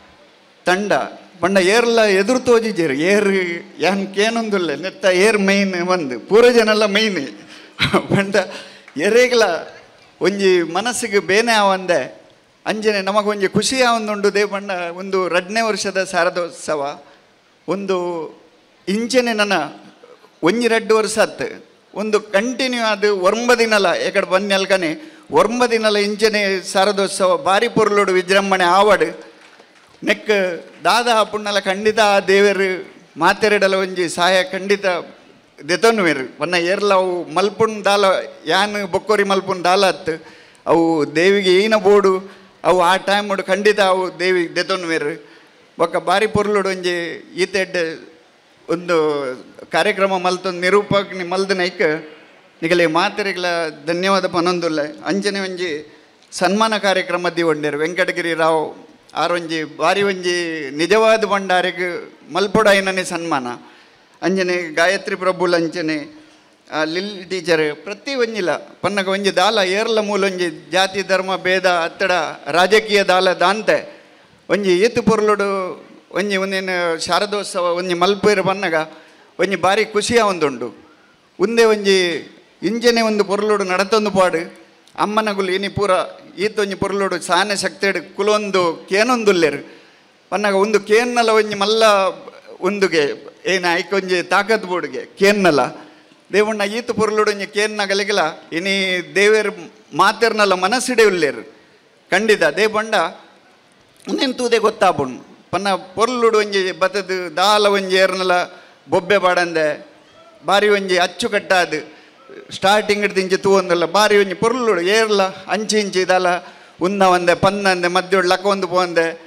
ತಂಡ ಪಂಡ ಏರ್ಲ ಎದುರು ತೋಜಿಜೇರು ಏರ್ ಯಾನ್ ಕೇನೊಂದುಲ್ಲ ನೆತ್ತ ಏರ್ ಮೈನ್ ಒಂದು ಪೂರ ಜನಲ್ಲ ಮೈನ್ ಪಂಡ ಎರೆಗ್ಲ ಒಂಜಿ ಮನಸ್ಸಿಗೆ ಬೇನೆ ಆವಂದೆ ಅಂಜನೆ ನಮಗೊಂಜಿ ಖುಷಿ ಆವಂದುಂಡು ದೇ ಪಂಡ ಒಂದು ಎರಡನೇ ವರ್ಷದ ಶಾರದೋತ್ಸವ ಒಂದು ಇಂಚನೆ ನನ್ನ ಒಂಜಿ ரெண்டு ವರ್ಷ ಆತ್ ಒಂದು ಕಂಟಿನ್ಯೂ ಅದು ಒಂಬದಿನಲ ಎಕಡೆ ಬನ್ನೆಲ್ಕನೆ ಒಂಬದಿನಲ ಇಂಚನೆ ಶಾರದೋತ್ಸವ ಬಾರಿ ಪೊರ್ಲುಡು ವಿಜೃಂಭಣೆ ಆವಡ್ ನೆಕ್ ದಾದ ಪುಣ್ಣಲ ಖಂಡಿತ ಆ ದೇವರು ಮಾತೆರಡಲ ಒಂಜಿ ಸಹಾಯ ಖಂಡಿತ ದೆತೊನ್ನುವೆರು ಪನ್ನ ಏರ್ಲ ಅವು ಮಲ್ಪುಣ್ ದಾಲ ಯಾನ್ ಬೊಕ್ಕೋರಿ ಮಲ್ಪುಣ್ ದಾಲ ಅತ್ ಅವು ದೇವಿಗೆ ಏನ ಬೋಡು ಅವು ಆ ಟೈಮ್ ಖಂಡಿತ ಅವು ದೇವಿ ದೆತೊನ್ನುವೆರು ಬೊಕ್ಕ ಬಾರಿ ಪೊರ್ಲುಡು ಒಂಜಿ ಈತೆಡ್ ಒಂದು ಕಾರ್ಯಕ್ರಮ ಮಲ್ತೊಂದು ನಿರೂಪಕ ಮಲ್ದ ನೈಕ್ ನಿಗಲೆ ಮಾತೆರೆಗಳ ಧನ್ಯವಾದ ಪನೊಂದುಲ್ಲ ಅಂಜನೆ ಒಂಜಿ ಸನ್ಮಾನ ಕಾರ್ಯಕ್ರಮ ದಿವಂಡೇರು ವೆಂಕಟಗಿರಿ ರಾವ್ ಆರೊಂಜಿ ಬಾರಿ ಒಂಜಿ ನಿಜವಾದ ಬಂಡಾರಿಗೆ ಮಲ್ಪೊಡಾಯಿನನೆ ಸನ್ಮಾನ ಅಂಜನೆ ಗಾಯತ್ರಿ ಪ್ರಭುಲ್ ಅಂಚನೆ ಆ ಲಿಲ್ ಟೀಚರ್ ಪ್ರತಿ ಒಂಜಿಲ ಪನ್ನಗ ಒಂಜಿ ದಾಲ ಏರ್ಲ ಮೂಲ ಒಂಜಿ ಜಾತಿ ಧರ್ಮ ಭೇದ ಅತ್ತಡ ರಾಜಕೀಯ ದಾಲ ದಾಂತೆ ಒಂಜಿ ಈತು ಪೊರ್ಲುಡು ಒಂಜಿ ಒಂದೇನು ಶಾರದೋತ್ಸವ ಒಂಜಿ ಮಲ್ಪೇರು ಬನ್ನಗ ಒಂಜಿ ಬಾರಿ ಖುಷಿಯ ಒಂದುಂಡು ಉಂದೆ ಒಂಜಿ ಇಂಜನೆ ಒಂದು ಪೊರ್ಲುಡು ನಡತೊಂದು ಪಾಡು ಅಮ್ಮನಗುಲು ಇನಿ ಪೂರ ಈತೊಂಜಿ ಪೊರ್ಲುಡು ಸಾನೆ ಶಕ್ತಿಡು ಕುಲೊಂದು ಕೇನೊಂದುಲ್ಲೆರು ಪನ್ನಗ ಒಂದು ಕೇನ್ನಲ ಒಂಜಿ ಮಲ್ಲ ಒಂದುಗೆ ಏನು ಐಕೊಂಜಿ ತಾಕತ್ ಬೋಡುಗೆ ಕೇನ್ನಲ ದೇವಣ್ಣ ಈತು ಪೊರ್ಲುಡು ಒಂಜಿ ಕೇನ್ನ ಗಲಿಗಲ ಇನಿ ದೇವೇರು ಮಾತೆರ್ನಲ ಮನಸ್ಸಿಡೆ ಉಲ್ಲೇರು ಖಂಡಿತ ದೇ ಬಂಡ ಇನ್ನೇನು ತೂದೆ ಗೊತ್ತಾಪುಂಡು ಪನ್ನ ಪೊರ್ಲುಡು ಒಂಜಿ ಬತ್ತದು ದಾಲ ಒಂಜಿ ಏರ್ನಲ ಬೊಬ್ಬೆ ಬಾಡಂದೆ ಬಾರಿ ಒಂಜಿ ಅಚ್ಚುಕಟ್ಟಾದು ಸ್ಟಾರ್ಟಿಂಗ್ ದಿಂಚಿ ತೂವೊಂದಲ್ಲ ಬಾರಿ ಒಂಜಿ ಪೊರ್ಲುಡು ಏರ್ಲ ಅಂಚಿ ಇಂಚಿ ದಾಲ ಉನ್ನ ಒಂದೆ ಪನ್ನಂದೆ ಮಧ್ಯೋಡು ಲಕ್ಕ ಒಂದು ಪೋಂದೆ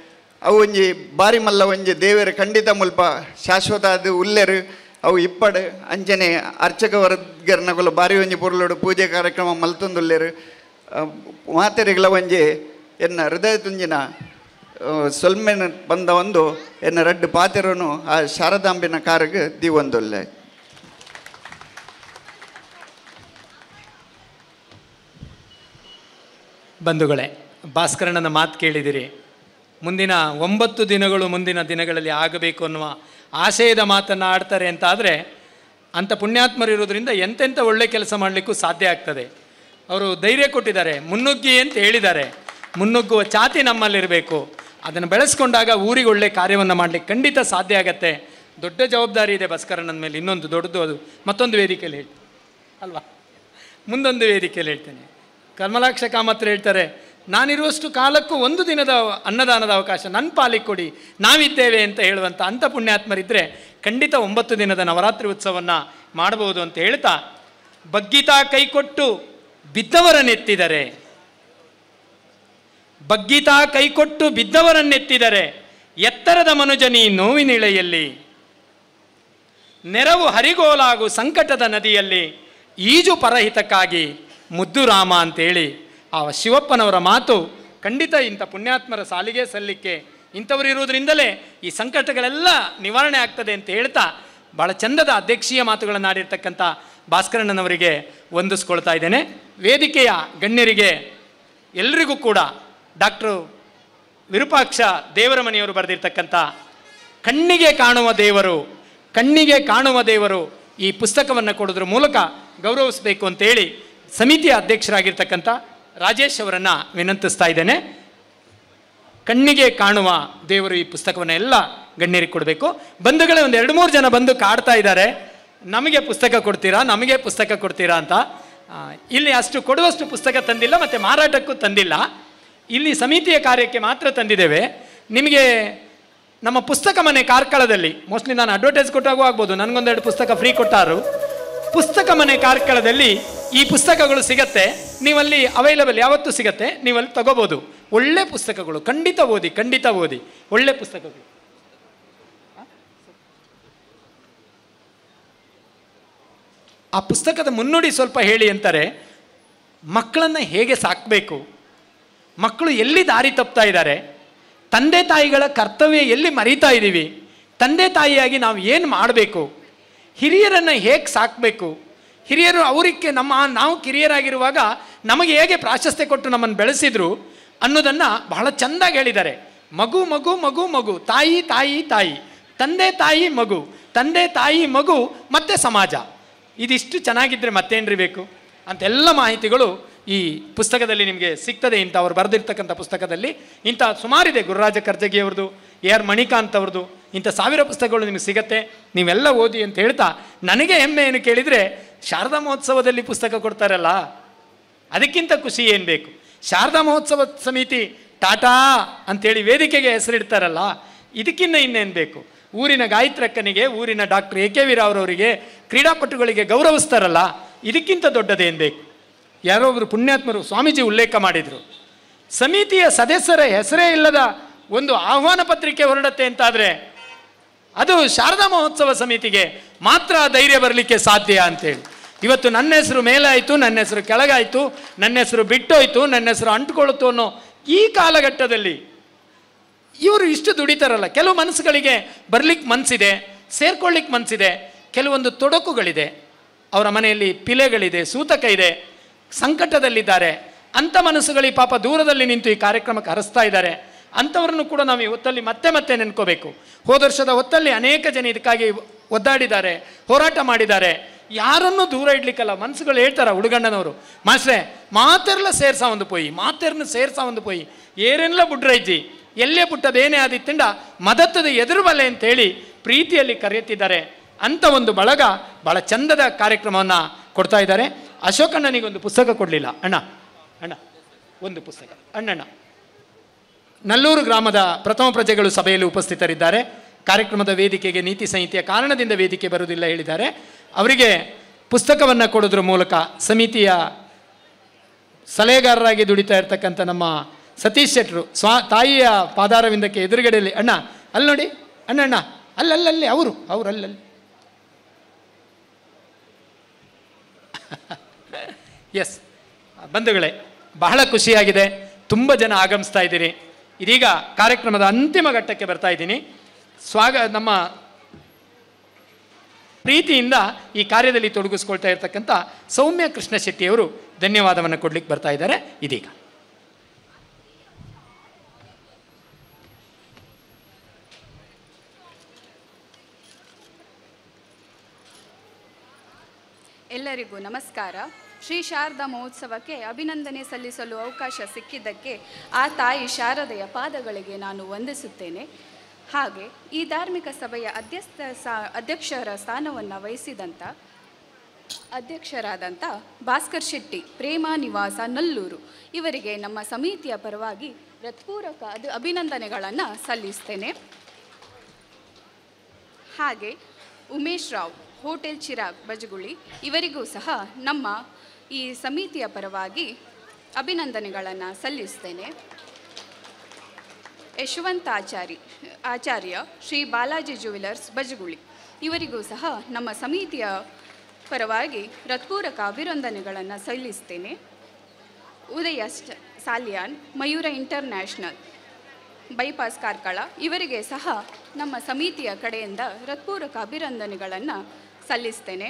ಅವು ಒಂಜಿ ಬಾರಿ ಮಲ್ಲ ಒಂಜಿ ದೇವರ ಖಂಡಿತ ಮುಲ್ಪ ಶಾಶ್ವತ ಅದು ಉಲ್ಲೆರು ಅವು ಇಪ್ಪಡು ಅಂಚನೆ ಅರ್ಚಕ ವರ್ಗರ್ನಗಳು ಬಾರಿ ಒಂಜಿ ಪೊರ್ಲುಡು ಪೂಜೆ ಕಾರ್ಯಕ್ರಮ ಮಲ್ತೊಂದುಲ್ಲೆರು ಮಾತೆರೆಗಳ ಒಂಜಿ ಎನ್ನ ಹೃದಯ ತುಂಜಿನ ಆ, ಸೊಲ್ಮೆನ ಬಂದ ಒಂದು ಎನ್ನ ರಡ್ಡು ಪಾತೆರನು ಆ ಶಾರದಾಂಬಿನ ಕಾರಿಗೆ ದೀವೊಂದೊಲ್ಲೆ ಬಂಧುಗಳೇ ಭಾಸ್ಕರಣ್ಣನ ಮಾತು ಕೇಳಿದಿರಿ ಮುಂದಿನ ಒಂಬತ್ತು ದಿನಗಳು ಮುಂದಿನ ದಿನಗಳಲ್ಲಿ ಆಗಬೇಕು ಅನ್ನುವ ಆಶಯದ ಮಾತನ್ನು ಆಡ್ತಾರೆ ಅಂತ ಆದರೆ ಅಂಥ ಪುಣ್ಯಾತ್ಮರು ಇರೋದ್ರಿಂದ ಎಂತೆಂಥ ಒಳ್ಳೆ ಕೆಲಸ ಮಾಡಲಿಕ್ಕೂ ಸಾಧ್ಯ ಆಗ್ತದೆ ಅವರು ಧೈರ್ಯ ಕೊಟ್ಟಿದ್ದಾರೆ ಮುನ್ನುಗ್ಗಿ ಅಂತ ಹೇಳಿದ್ದಾರೆ ಮುನ್ನುಗ್ಗುವ ಚಾತಿ ನಮ್ಮಲ್ಲಿರಬೇಕು ಅದನ್ನು ಬೆಳೆಸ್ಕೊಂಡಾಗ ಊರಿಗೆ ಒಳ್ಳೆ ಕಾರ್ಯವನ್ನು ಮಾಡಲಿಕ್ಕೆ ಖಂಡಿತ ಸಾಧ್ಯ ಆಗತ್ತೆ ದೊಡ್ಡ ಜವಾಬ್ದಾರಿ ಇದೆ ಭಾಸ್ಕರಣ್ಣನ ಮೇಲೆ ಇನ್ನೊಂದು ದೊಡ್ಡದು ಅದು ಮತ್ತೊಂದು ವೇದಿಕೆಯಲ್ಲಿ ಹೇಳಿ ಅಲ್ವಾ ಮುಂದೊಂದು ವೇದಿಕೆಯಲ್ಲಿ ಹೇಳ್ತೇನೆ ಕಮಲಾಕ್ಷ ಕಾಮತ್ರ ಹೇಳ್ತಾರೆ ನಾನಿರುವಷ್ಟು ಕಾಲಕ್ಕೂ ಒಂದು ದಿನದ ಅನ್ನದಾನದ ಅವಕಾಶ ನನ್ನ ಪಾಲಿಗೆ ಕೊಡಿ ನಾವಿದ್ದೇವೆ ಅಂತ ಹೇಳುವಂಥ ಅಂಥ ಪುಣ್ಯಾತ್ಮರಿದ್ದರೆ ಖಂಡಿತ ಒಂಬತ್ತು ದಿನದ ನವರಾತ್ರಿ ಉತ್ಸವವನ್ನು ಮಾಡಬಹುದು ಅಂತ ಹೇಳ್ತಾ ಬಗ್ಗಿತಾ ಕೈಕೊಟ್ಟು ಬಿದ್ದವರನ್ನೆತ್ತಿದರೆ ಬಗ್ಗಿತಾ ಕೈಕೊಟ್ಟು ಬಿದ್ದವರನ್ನೆತ್ತಿದರೆ ಎತ್ತರದ ಮನುಜನಿ ನೋವಿನಿಳೆಯಲ್ಲಿ ನೆರವು ಹರಿಗೋಲಾಗು ಸಂಕಟದ ನದಿಯಲ್ಲಿ ಈಜು ಪರಹಿತಕ್ಕಾಗಿ ಮುದ್ದು ರಾಮ ಅಂತೇಳಿ ಆ ಶಿವಪ್ಪನವರ ಮಾತು ಖಂಡಿತ ಇಂಥ ಪುಣ್ಯಾತ್ಮರ ಸಾಲಿಗೆ ಸಲ್ಲಿಕ್ಕೆ ಇಂಥವರು ಇರುವುದರಿಂದಲೇ ಈ ಸಂಕಟಗಳೆಲ್ಲ ನಿವಾರಣೆ ಆಗ್ತದೆ ಅಂತ ಹೇಳ್ತಾ ಭಾಳ ಚಂದದ ಅಧ್ಯಕ್ಷೀಯ ಮಾತುಗಳನ್ನು ಆಡಿರ್ತಕ್ಕಂಥ ಭಾಸ್ಕರಣ್ಣನವರಿಗೆ ವಂದಿಸ್ಕೊಳ್ತಾ ಇದ್ದೇನೆ ವೇದಿಕೆಯ ಗಣ್ಯರಿಗೆ ಎಲ್ರಿಗೂ ಕೂಡ ಡಾಕ್ಟ್ರು ವಿರೂಪಾಕ್ಷ ದೇವರ ಮನೆಯವರು ಬರೆದಿರ್ತಕ್ಕಂಥ ಕಣ್ಣಿಗೆ ಕಾಣುವ ದೇವರು ಕಣ್ಣಿಗೆ ಕಾಣುವ ದೇವರು ಈ ಪುಸ್ತಕವನ್ನು ಕೊಡೋದ್ರ ಮೂಲಕ ಗೌರವಿಸಬೇಕು ಅಂತೇಳಿ ಸಮಿತಿಯ ಅಧ್ಯಕ್ಷರಾಗಿರ್ತಕ್ಕಂಥ ರಾಜೇಶ್ ಅವರನ್ನು ವಿನಂತಿಸ್ತಾ ಇದ್ದೇನೆ ಕಣ್ಣಿಗೆ ಕಾಣುವ ದೇವರು ಈ ಪುಸ್ತಕವನ್ನು ಎಲ್ಲ ಗಣ್ಯರಿಗೆ ಕೊಡಬೇಕು ಬಂಧುಗಳೇ ಒಂದು ಎರಡು ಮೂರು ಜನ ಬಂದು ಕಾಡ್ತಾ ಇದ್ದಾರೆ ನಮಗೆ ಪುಸ್ತಕ ಕೊಡ್ತೀರಾ ನಮಗೆ ಪುಸ್ತಕ ಕೊಡ್ತೀರಾ ಅಂತ ಆ, ಇಲ್ಲಿ ಅಷ್ಟು ಕೊಡುವಷ್ಟು ಪುಸ್ತಕ ತಂದಿಲ್ಲ ಮತ್ತು ಮಾರಾಟಕ್ಕೂ ತಂದಿಲ್ಲ ಇಲ್ಲಿ ಸಮಿತಿಯ ಕಾರ್ಯಕ್ಕೆ ಮಾತ್ರ ತಂದಿದ್ದೇವೆ ನಿಮಗೆ ನಮ್ಮ ಪುಸ್ತಕ ಮನೆ ಕಾರ್ಕಳದಲ್ಲಿ ಮೋಸ್ಟ್ಲಿ ನಾನು ಅಡ್ವರ್ಟೈಸ್ ಕೊಟ್ಟಾಗೂ ಆಗ್ಬೋದು ನನಗೊಂದೆರಡು ಪುಸ್ತಕ ಫ್ರೀ ಕೊಟ್ಟಾರು ಪುಸ್ತಕ ಮನೆ ಕಾರ್ಕಳದಲ್ಲಿ ಈ ಪುಸ್ತಕಗಳು ಸಿಗತ್ತೆ ನೀವಲ್ಲಿ ಅವೈಲಬಲ್ ಯಾವತ್ತೂ ಸಿಗತ್ತೆ ನೀವಲ್ಲಿ ತಗೋಬೋದು ಒಳ್ಳೆ ಪುಸ್ತಕಗಳು ಖಂಡಿತ ಓದಿ ಖಂಡಿತ ಓದಿ ಒಳ್ಳೆ ಪುಸ್ತಕಗಳು ಆ ಪುಸ್ತಕದ ಮುನ್ನುಡಿ ಸ್ವಲ್ಪ ಹೇಳಿ ಅಂತಾರೆ ಮಕ್ಕಳನ್ನು ಹೇಗೆ ಸಾಕಬೇಕು ಮಕ್ಕಳು ಎಲ್ಲಿ ದಾರಿ ತಪ್ತಾ ಇದ್ದಾರೆ ತಂದೆ ತಾಯಿಗಳ ಕರ್ತವ್ಯ ಎಲ್ಲಿ ಮರೀತಾ ಇದ್ದೀವಿ ತಂದೆ ತಾಯಿಯಾಗಿ ನಾವು ಏನು ಮಾಡಬೇಕು ಹಿರಿಯರನ್ನು ಹೇಗೆ ಸಾಕಬೇಕು ಹಿರಿಯರು ಅವರಿಗೆ ನಮ್ಮ ನಾವು ಕಿರಿಯರಾಗಿರುವಾಗ ನಮಗೆ ಹೇಗೆ ಪ್ರಾಶಸ್ತ್ಯ ಕೊಟ್ಟು ನಮ್ಮನ್ನು ಬೆಳೆಸಿದ್ರು ಅನ್ನೋದನ್ನು ಬಹಳ ಚೆಂದಾಗಿ ಹೇಳಿದ್ದಾರೆ ಮಗು ಮಗು ಮಗು ಮಗು ತಾಯಿ ತಾಯಿ ತಾಯಿ ತಂದೆ ತಾಯಿ ಮಗು ತಂದೆ ತಾಯಿ ಮಗು ಮತ್ತು ಸಮಾಜ ಇದಿಷ್ಟು ಚೆನ್ನಾಗಿದ್ದರೆ ಮತ್ತೇನ್ರಿ ಬೇಕು ಅಂತೆಲ್ಲ ಮಾಹಿತಿಗಳು ಈ ಪುಸ್ತಕದಲ್ಲಿ ನಿಮಗೆ ಸಿಗ್ತದೆ ಇಂಥ ಅವ್ರು ಬರೆದಿರ್ತಕ್ಕಂಥ ಪುಸ್ತಕದಲ್ಲಿ ಇಂಥ ಸುಮಾರಿದೆ ಗುರುರಾಜ ಕರ್ಜಗಿ ಅವ್ರದ್ದು ಎ ಆರ್ ಮಣಿಕಾಂತ್ ಅವ್ರದ್ದು ಇಂಥ ಸಾವಿರ ಪುಸ್ತಕಗಳು ನಿಮಗೆ ಸಿಗತ್ತೆ ನೀವೆಲ್ಲ ಓದಿ ಅಂತ ಹೇಳ್ತಾ ನನಗೆ ಹೆಮ್ಮೆ ಏನು ಕೇಳಿದರೆ ಶಾರದಾ ಮಹೋತ್ಸವದಲ್ಲಿ ಪುಸ್ತಕ ಕೊಡ್ತಾರಲ್ಲ ಅದಕ್ಕಿಂತ ಖುಷಿ ಏನು ಬೇಕು ಶಾರದಾ ಮಹೋತ್ಸವ ಸಮಿತಿ ಟಾಟಾ ಅಂತೇಳಿ ವೇದಿಕೆಗೆ ಹೆಸರಿಡ್ತಾರಲ್ಲ ಇದಕ್ಕಿಂತ ಇನ್ನೇನು ಬೇಕು ಊರಿನ ಗಾಯತ್ರಕ್ಕನಿಗೆ ಊರಿನ ಡಾಕ್ಟರ್ ಎ ಕೆ ವಿ ರಾವ್ರವರಿಗೆ ಕ್ರೀಡಾಪಟುಗಳಿಗೆ ಗೌರವಿಸ್ತಾರಲ್ಲ ಇದಕ್ಕಿಂತ ದೊಡ್ಡದೇನು ಬೇಕು ಯಾರೋ ಒಬ್ಬರು ಪುಣ್ಯಾತ್ಮರು ಸ್ವಾಮೀಜಿ ಉಲ್ಲೇಖ ಮಾಡಿದರು ಸಮಿತಿಯ ಸದಸ್ಯರ ಹೆಸರೇ ಇಲ್ಲದ ಒಂದು ಆಹ್ವಾನ ಪತ್ರಿಕೆ ಹೊರಡತ್ತೆ ಅಂತಾದರೆ ಅದು ಶಾರದಾ ಮಹೋತ್ಸವ ಸಮಿತಿಗೆ ಮಾತ್ರ ಧೈರ್ಯ ಬರಲಿಕ್ಕೆ ಸಾಧ್ಯ ಅಂತೇಳಿ ಇವತ್ತು ನನ್ನ ಹೆಸರು ಮೇಲಾಯಿತು ನನ್ನ ಹೆಸರು ಕೆಳಗಾಯಿತು ನನ್ನ ಹೆಸರು ಬಿಟ್ಟೋಯ್ತು ನನ್ನ ಹೆಸರು ಅಂಟ್ಕೊಳ್ತು ಅನ್ನೋ ಈ ಕಾಲಘಟ್ಟದಲ್ಲಿ ಇವರು ಇಷ್ಟು ದುಡಿತಾರಲ್ಲ ಕೆಲವು ಮನಸ್ಸುಗಳಿಗೆ ಬರ್ಲಿಕ್ಕೆ ಮನಸ್ಸಿದೆ ಸೇರ್ಕೊಳ್ಳಿಕ್ಕೆ ಮನಸ್ಸಿದೆ ಕೆಲವೊಂದು ತೊಡಕುಗಳಿದೆ ಅವರ ಮನೆಯಲ್ಲಿ ಪಿಲೆಗಳಿದೆ ಸೂತಕ ಇದೆ ಸಂಕಟದಲ್ಲಿದ್ದಾರೆ ಅಂಥ ಮನಸ್ಸುಗಳಿಗೆ ಪಾಪ ದೂರದಲ್ಲಿ ನಿಂತು ಈ ಕಾರ್ಯಕ್ರಮಕ್ಕೆ ಹರಿಸ್ತಾ ಇದ್ದಾರೆ ಅಂಥವ್ರನ್ನು ಕೂಡ ನಾವು ಈ ಹೊತ್ತಲ್ಲಿ ಮತ್ತೆ ಮತ್ತೆ ನೆನ್ಕೋಬೇಕು ಹೋದ ವರ್ಷದ ಹೊತ್ತಲ್ಲಿ ಅನೇಕ ಜನ ಇದಕ್ಕಾಗಿ ಒದ್ದಾಡಿದ್ದಾರೆ ಹೋರಾಟ ಮಾಡಿದ್ದಾರೆ ಯಾರನ್ನೂ ದೂರ ಇಡ್ಲಿಕ್ಕಲ್ಲ ಮನಸ್ಸುಗಳು ಹೇಳ್ತಾರ ಹುಡುಗಣ್ಣನವರು ಮಾಸ್ಟ್ರೆ ಮಾತೆರ್ಲ ಸೇರ್ಸ ಒಂದು ಪೋಯಿ ಮಾತೆರ್ನ ಸೇರ್ಸ ಒಂದು ಪೋಯಿ ಏರೆಲ್ಲ ಬುಡ್ರೈಜಿ ಎಲ್ಲೇ ಪುಟ್ಟದೇನೇ ಆದಿತ್ತಂಡ ಮದತ್ತದ ಎದುರು ಬಲೆ ಅಂತೇಳಿ ಪ್ರೀತಿಯಲ್ಲಿ ಕರೆಯುತ್ತಿದ್ದಾರೆ ಅಂಥ ಒಂದು ಬಳಗ ಭಾಳ ಚಂದದ ಕಾರ್ಯಕ್ರಮವನ್ನು ಕೊಡ್ತಾ ಇದ್ದಾರೆ ಅಶೋಕಣ್ಣನಿಗೊಂದು ಪುಸ್ತಕ ಕೊಡಲಿಲ್ಲ ಅಣ್ಣ ಅಣ್ಣ ಒಂದು ಪುಸ್ತಕ ಅಣ್ಣಣ್ಣ ನಲ್ಲೂರು ಗ್ರಾಮದ ಪ್ರಥಮ ಪ್ರಜೆಗಳು ಸಭೆಯಲ್ಲಿ ಉಪಸ್ಥಿತರಿದ್ದಾರೆ ಕಾರ್ಯಕ್ರಮದ ವೇದಿಕೆಗೆ ನೀತಿ ಸಂಹಿತೆಯ ಕಾರಣದಿಂದ ವೇದಿಕೆ ಬರುವುದಿಲ್ಲ ಹೇಳಿದ್ದಾರೆ ಅವರಿಗೆ ಪುಸ್ತಕವನ್ನು ಕೊಡೋದ್ರ ಮೂಲಕ ಸಮಿತಿಯ ಸಲಹೆಗಾರರಾಗಿ ದುಡಿತಾ ಇರ್ತಕ್ಕಂಥ ನಮ್ಮ ಸತೀಶ್ ಶೆಟ್ರು ಸ್ವಾ ತಾಯಿಯ ಪಾದಾರವಿಂದಕ್ಕೆ ಎದುರುಗಡೆಯಲ್ಲಿ ಅಣ್ಣ ಅಲ್ಲಿ ನೋಡಿ ಅಣ್ಣ ಅಣ್ಣ ಅಲ್ಲಲ್ಲಲ್ಲಿ ಅವರು ಅವರು ಅಲ್ಲಲ್ಲಿ ಎಸ್ ಬಂಧುಗಳೇ ಬಹಳ ಖುಷಿಯಾಗಿದೆ ತುಂಬ ಜನ ಆಗಮಿಸ್ತಾ ಇದ್ದೀರಿ ಇದೀಗ ಕಾರ್ಯಕ್ರಮದ ಅಂತಿಮ ಘಟ್ಟಕ್ಕೆ ಬರ್ತಾ ಇದ್ದೀನಿ ಸ್ವಾಗ ನಮ್ಮ ಪ್ರೀತಿಯಿಂದ ಈ ಕಾರ್ಯದಲ್ಲಿ ತೊಡಗಿಸ್ಕೊಳ್ತಾ ಇರ್ತಕ್ಕಂಥ ಸೌಮ್ಯ ಕೃಷ್ಣ ಶೆಟ್ಟಿಯವರು ಧನ್ಯವಾದವನ್ನು ಕೊಡ್ಲಿಕ್ಕೆ ಬರ್ತಾ ಇದ್ದಾರೆ ಇದೀಗ ಎಲ್ಲರಿಗೂ ನಮಸ್ಕಾರ ಶ್ರೀ ಶಾರದಾ ಮಹೋತ್ಸವಕ್ಕೆ ಅಭಿನಂದನೆ ಸಲ್ಲಿಸಲು ಅವಕಾಶ ಸಿಕ್ಕಿದ್ದಕ್ಕೆ ಆ ತಾಯಿ ಶಾರದೆಯ ಪಾದಗಳಿಗೆ ನಾನು ವಂದಿಸುತ್ತೇನೆ ಹಾಗೆ ಈ ಧಾರ್ಮಿಕ ಸಭೆಯ ಅಧ್ಯಸ್ಥ ಸಾ ಅಧ್ಯಕ್ಷರ ಸ್ಥಾನವನ್ನು ವಹಿಸಿದಂಥ ಅಧ್ಯಕ್ಷರಾದಂಥ ಭಾಸ್ಕರ್ ಶೆಟ್ಟಿ ಪ್ರೇಮ ನಿವಾಸ ನಲ್ಲೂರು ಇವರಿಗೆ ನಮ್ಮ ಸಮಿತಿಯ ಪರವಾಗಿ ಹೃತ್ಪೂರ್ವಕ ಅದು ಅಭಿನಂದನೆಗಳನ್ನು ಸಲ್ಲಿಸ್ತೇನೆ ಹಾಗೆ ಉಮೇಶ್ ರಾವ್ ಹೋಟೆಲ್ ಚಿರಾಗ್ ಬಜಗುಳಿ ಇವರಿಗೂ ಸಹ ನಮ್ಮ ಈ ಸಮಿತಿಯ ಪರವಾಗಿ ಅಭಿನಂದನೆಗಳನ್ನು ಸಲ್ಲಿಸ್ತೇನೆ ಯಶವಂತ ಆಚಾರಿ ಆಚಾರ್ಯ ಶ್ರೀ ಬಾಲಾಜಿ ಜ್ಯುವೆಲರ್ಸ್ ಬಜಗುಳಿ ಇವರಿಗೂ ಸಹ ನಮ್ಮ ಸಮಿತಿಯ ಪರವಾಗಿ ಹೃತ್ಪೂರ್ವಕ ಅಭಿನಂದನೆಗಳನ್ನು ಸಲ್ಲಿಸ್ತೇನೆ ಉದಯ ಸ್ಟ್- ಸಾಲಿಯಾನ್ ಮಯೂರ ಇಂಟರ್ನ್ಯಾಷನಲ್ ಬೈಪಾಸ್ ಕಾರ್ಕಳ ಇವರಿಗೆ ಸಹ ನಮ್ಮ ಸಮಿತಿಯ ಕಡೆಯಿಂದ ಹೃತ್ಪೂರ್ವಕ ಅಭಿನಂದನೆಗಳನ್ನು ಸಲ್ಲಿಸ್ತೇನೆ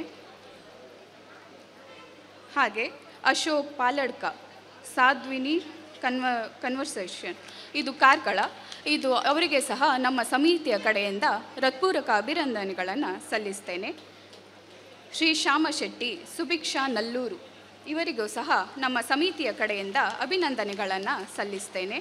ಹಾಗೆ ಅಶೋಕ್ ಪಾಲಡ್ಕ ಸಾಧ್ವಿನಿ ಕನ್ವ ಕನ್ವರ್ಸೇಷನ್ ಇದು ಕಾರ್ಕಳ ಇದು ಅವರಿಗೆ ಸಹ ನಮ್ಮ ಸಮಿತಿಯ ಕಡೆಯಿಂದ ಹೃತ್ಪೂರ್ವಕ ಅಭಿನಂದನೆಗಳನ್ನು ಸಲ್ಲಿಸ್ತೇನೆ ಶ್ರೀ ಶ್ಯಾಮ ಶೆಟ್ಟಿ ಸುಭಿಕ್ಷಾ ನಲ್ಲೂರು ಇವರಿಗೂ ಸಹ ನಮ್ಮ ಸಮಿತಿಯ ಕಡೆಯಿಂದ ಅಭಿನಂದನೆಗಳನ್ನು ಸಲ್ಲಿಸ್ತೇನೆ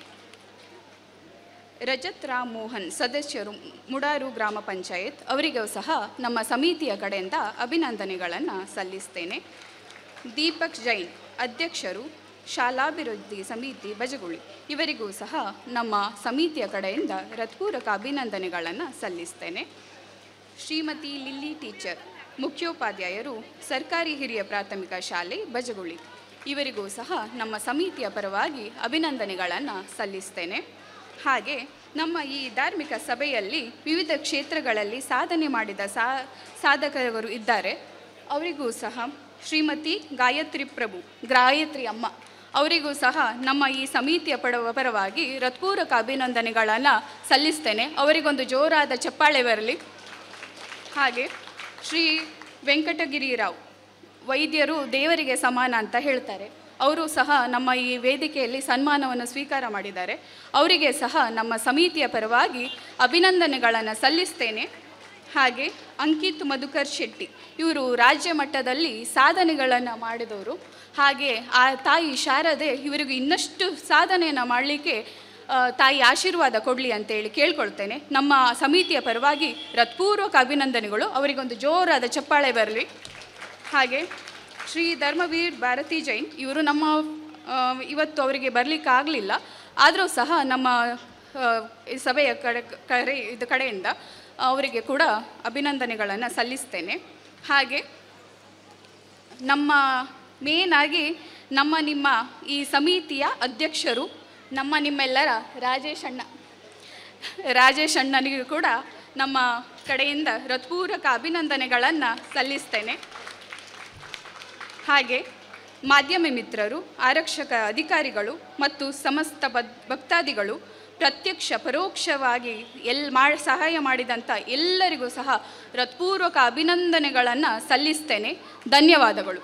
ರಜತ್ ರಾಮ್ ಮೋಹನ್ ಸದಸ್ಯರು ಮುಡಾರು ಗ್ರಾಮ ಪಂಚಾಯತ್ ಅವರಿಗೂ ಸಹ ನಮ್ಮ ಸಮಿತಿಯ ಕಡೆಯಿಂದ ಅಭಿನಂದನೆಗಳನ್ನು ಸಲ್ಲಿಸ್ತೇನೆ ದೀಪಕ್ ಜೈನ್ ಅಧ್ಯಕ್ಷರು ಶಾಲಾಭಿವೃದ್ಧಿ ಸಮಿತಿ ಬಜಗುಳಿ ಇವರಿಗೂ ಸಹ ನಮ್ಮ ಸಮಿತಿಯ ಕಡೆಯಿಂದ ಹೃತ್ಪೂರ್ವಕ ಅಭಿನಂದನೆಗಳನ್ನು ಸಲ್ಲಿಸ್ತೇನೆ ಶ್ರೀಮತಿ ಲಿಲ್ಲಿ ಟೀಚರ್ ಮುಖ್ಯೋಪಾಧ್ಯಾಯರು ಸರ್ಕಾರಿ ಹಿರಿಯ ಪ್ರಾಥಮಿಕ ಶಾಲೆ ಬಜಗುಳಿ ಇವರಿಗೂ ಸಹ ನಮ್ಮ ಸಮಿತಿಯ ಪರವಾಗಿ ಅಭಿನಂದನೆಗಳನ್ನು ಸಲ್ಲಿಸ್ತೇನೆ ಹಾಗೆ ನಮ್ಮ ಈ ಧಾರ್ಮಿಕ ಸಭೆಯಲ್ಲಿ ವಿವಿಧ ಕ್ಷೇತ್ರಗಳಲ್ಲಿ ಸಾಧನೆ ಮಾಡಿದ ಸಾ ಸಾಧಕರು ಇದ್ದಾರೆ ಅವರಿಗೂ ಸಹ ಶ್ರೀಮತಿ ಗಾಯತ್ರಿ ಪ್ರಭು ಗಾಯತ್ರಿ ಅಮ್ಮ ಅವರಿಗೂ ಸಹ ನಮ್ಮ ಈ ಸಮಿತಿಯ ಪಡವ ಪರವಾಗಿ ಹೃತ್ಪೂರ್ವಕ ಅಭಿನಂದನೆಗಳನ್ನು ಸಲ್ಲಿಸ್ತೇನೆ ಅವರಿಗೊಂದು ಜೋರಾದ ಚಪ್ಪಾಳೆ ಬರಲಿ ಹಾಗೆ ಶ್ರೀ ವೆಂಕಟಗಿರಿ ರಾವ್ ವೈದ್ಯರು ದೇವರಿಗೆ ಸಮಾನ ಅಂತ ಹೇಳ್ತಾರೆ ಅವರು ಸಹ ನಮ್ಮ ಈ ವೇದಿಕೆಯಲ್ಲಿ ಸನ್ಮಾನವನ್ನು ಸ್ವೀಕಾರ ಮಾಡಿದ್ದಾರೆ ಅವರಿಗೆ ಸಹ ನಮ್ಮ ಸಮಿತಿಯ ಪರವಾಗಿ ಅಭಿನಂದನೆಗಳನ್ನು ಸಲ್ಲಿಸ್ತೇನೆ ಹಾಗೆ ಅಂಕಿತ್ ಮಧುಕರ್ ಶೆಟ್ಟಿ ಇವರು ರಾಜ್ಯ ಮಟ್ಟದಲ್ಲಿ ಸಾಧನೆಗಳನ್ನು ಮಾಡಿದವರು ಹಾಗೆ ಆ ತಾಯಿ ಶಾರದೆ ಇವರಿಗೆ ಇನ್ನಷ್ಟು ಸಾಧನೆಯನ್ನು ಮಾಡಲಿಕ್ಕೆ ಆ, ತಾಯಿ ಆಶೀರ್ವಾದ ಕೊಡಲಿ ಅಂತೇಳಿ ಕೇಳ್ಕೊಳ್ತೇನೆ ನಮ್ಮ ಸಮಿತಿಯ ಪರವಾಗಿ ಹೃತ್ಪೂರ್ವಕ ಅಭಿನಂದನೆಗಳು ಅವರಿಗೊಂದು ಜೋರಾದ ಚಪ್ಪಾಳೆ ಬರಲಿ ಹಾಗೆ ಶ್ರೀ ಧರ್ಮವೀರ್ ಭಾರತಿ ಜೈನ್ ಇವರು ನಮ್ಮ ಆ, ಇವತ್ತು ಅವರಿಗೆ ಬರಲಿಕ್ಕೆ ಆಗಲಿಲ್ಲ ಆದರೂ ಸಹ ನಮ್ಮ ಆ, ಈ ಸಭೆಯ ಕಡೆ ಕರೆ ಇದು ಕಡೆಯಿಂದ ಅವರಿಗೆ ಕೂಡ ಅಭಿನಂದನೆಗಳನ್ನು ಸಲ್ಲಿಸ್ತೇನೆ ಹಾಗೆ ನಮ್ಮ ಮೇನ್ ಆಗಿ ನಮ್ಮ ನಿಮ್ಮ ಈ ಸಮಿತಿಯ ಅಧ್ಯಕ್ಷರು ನಮ್ಮ ನಿಮ್ಮೆಲ್ಲರ ರಾಜೇಶ್ ಅಣ್ಣ ರಾಜೇಶ್ ಅಣ್ಣನಿಗೂ ಕೂಡ ನಮ್ಮ ಕಡೆಯಿಂದ ಹೃತ್ಪೂರ್ವಕ ಅಭಿನಂದನೆಗಳನ್ನು ಸಲ್ಲಿಸ್ತೇನೆ ಹಾಗೆ ಮಾಧ್ಯಮ ಮಿತ್ರರು ಆರಕ್ಷಕ ಅಧಿಕಾರಿಗಳು ಮತ್ತು ಸಮಸ್ತ ಬದ್ ಭಕ್ತಾದಿಗಳು ಪ್ರತ್ಯಕ್ಷ ಪರೋಕ್ಷವಾಗಿ ಎಲ್ ಮಾ ಸಹಾಯ ಮಾಡಿದಂಥ ಎಲ್ಲರಿಗೂ ಸಹ ಹೃತ್ಪೂರ್ವಕ ಅಭಿನಂದನೆಗಳನ್ನು ಸಲ್ಲಿಸ್ತೇನೆ ಧನ್ಯವಾದಗಳು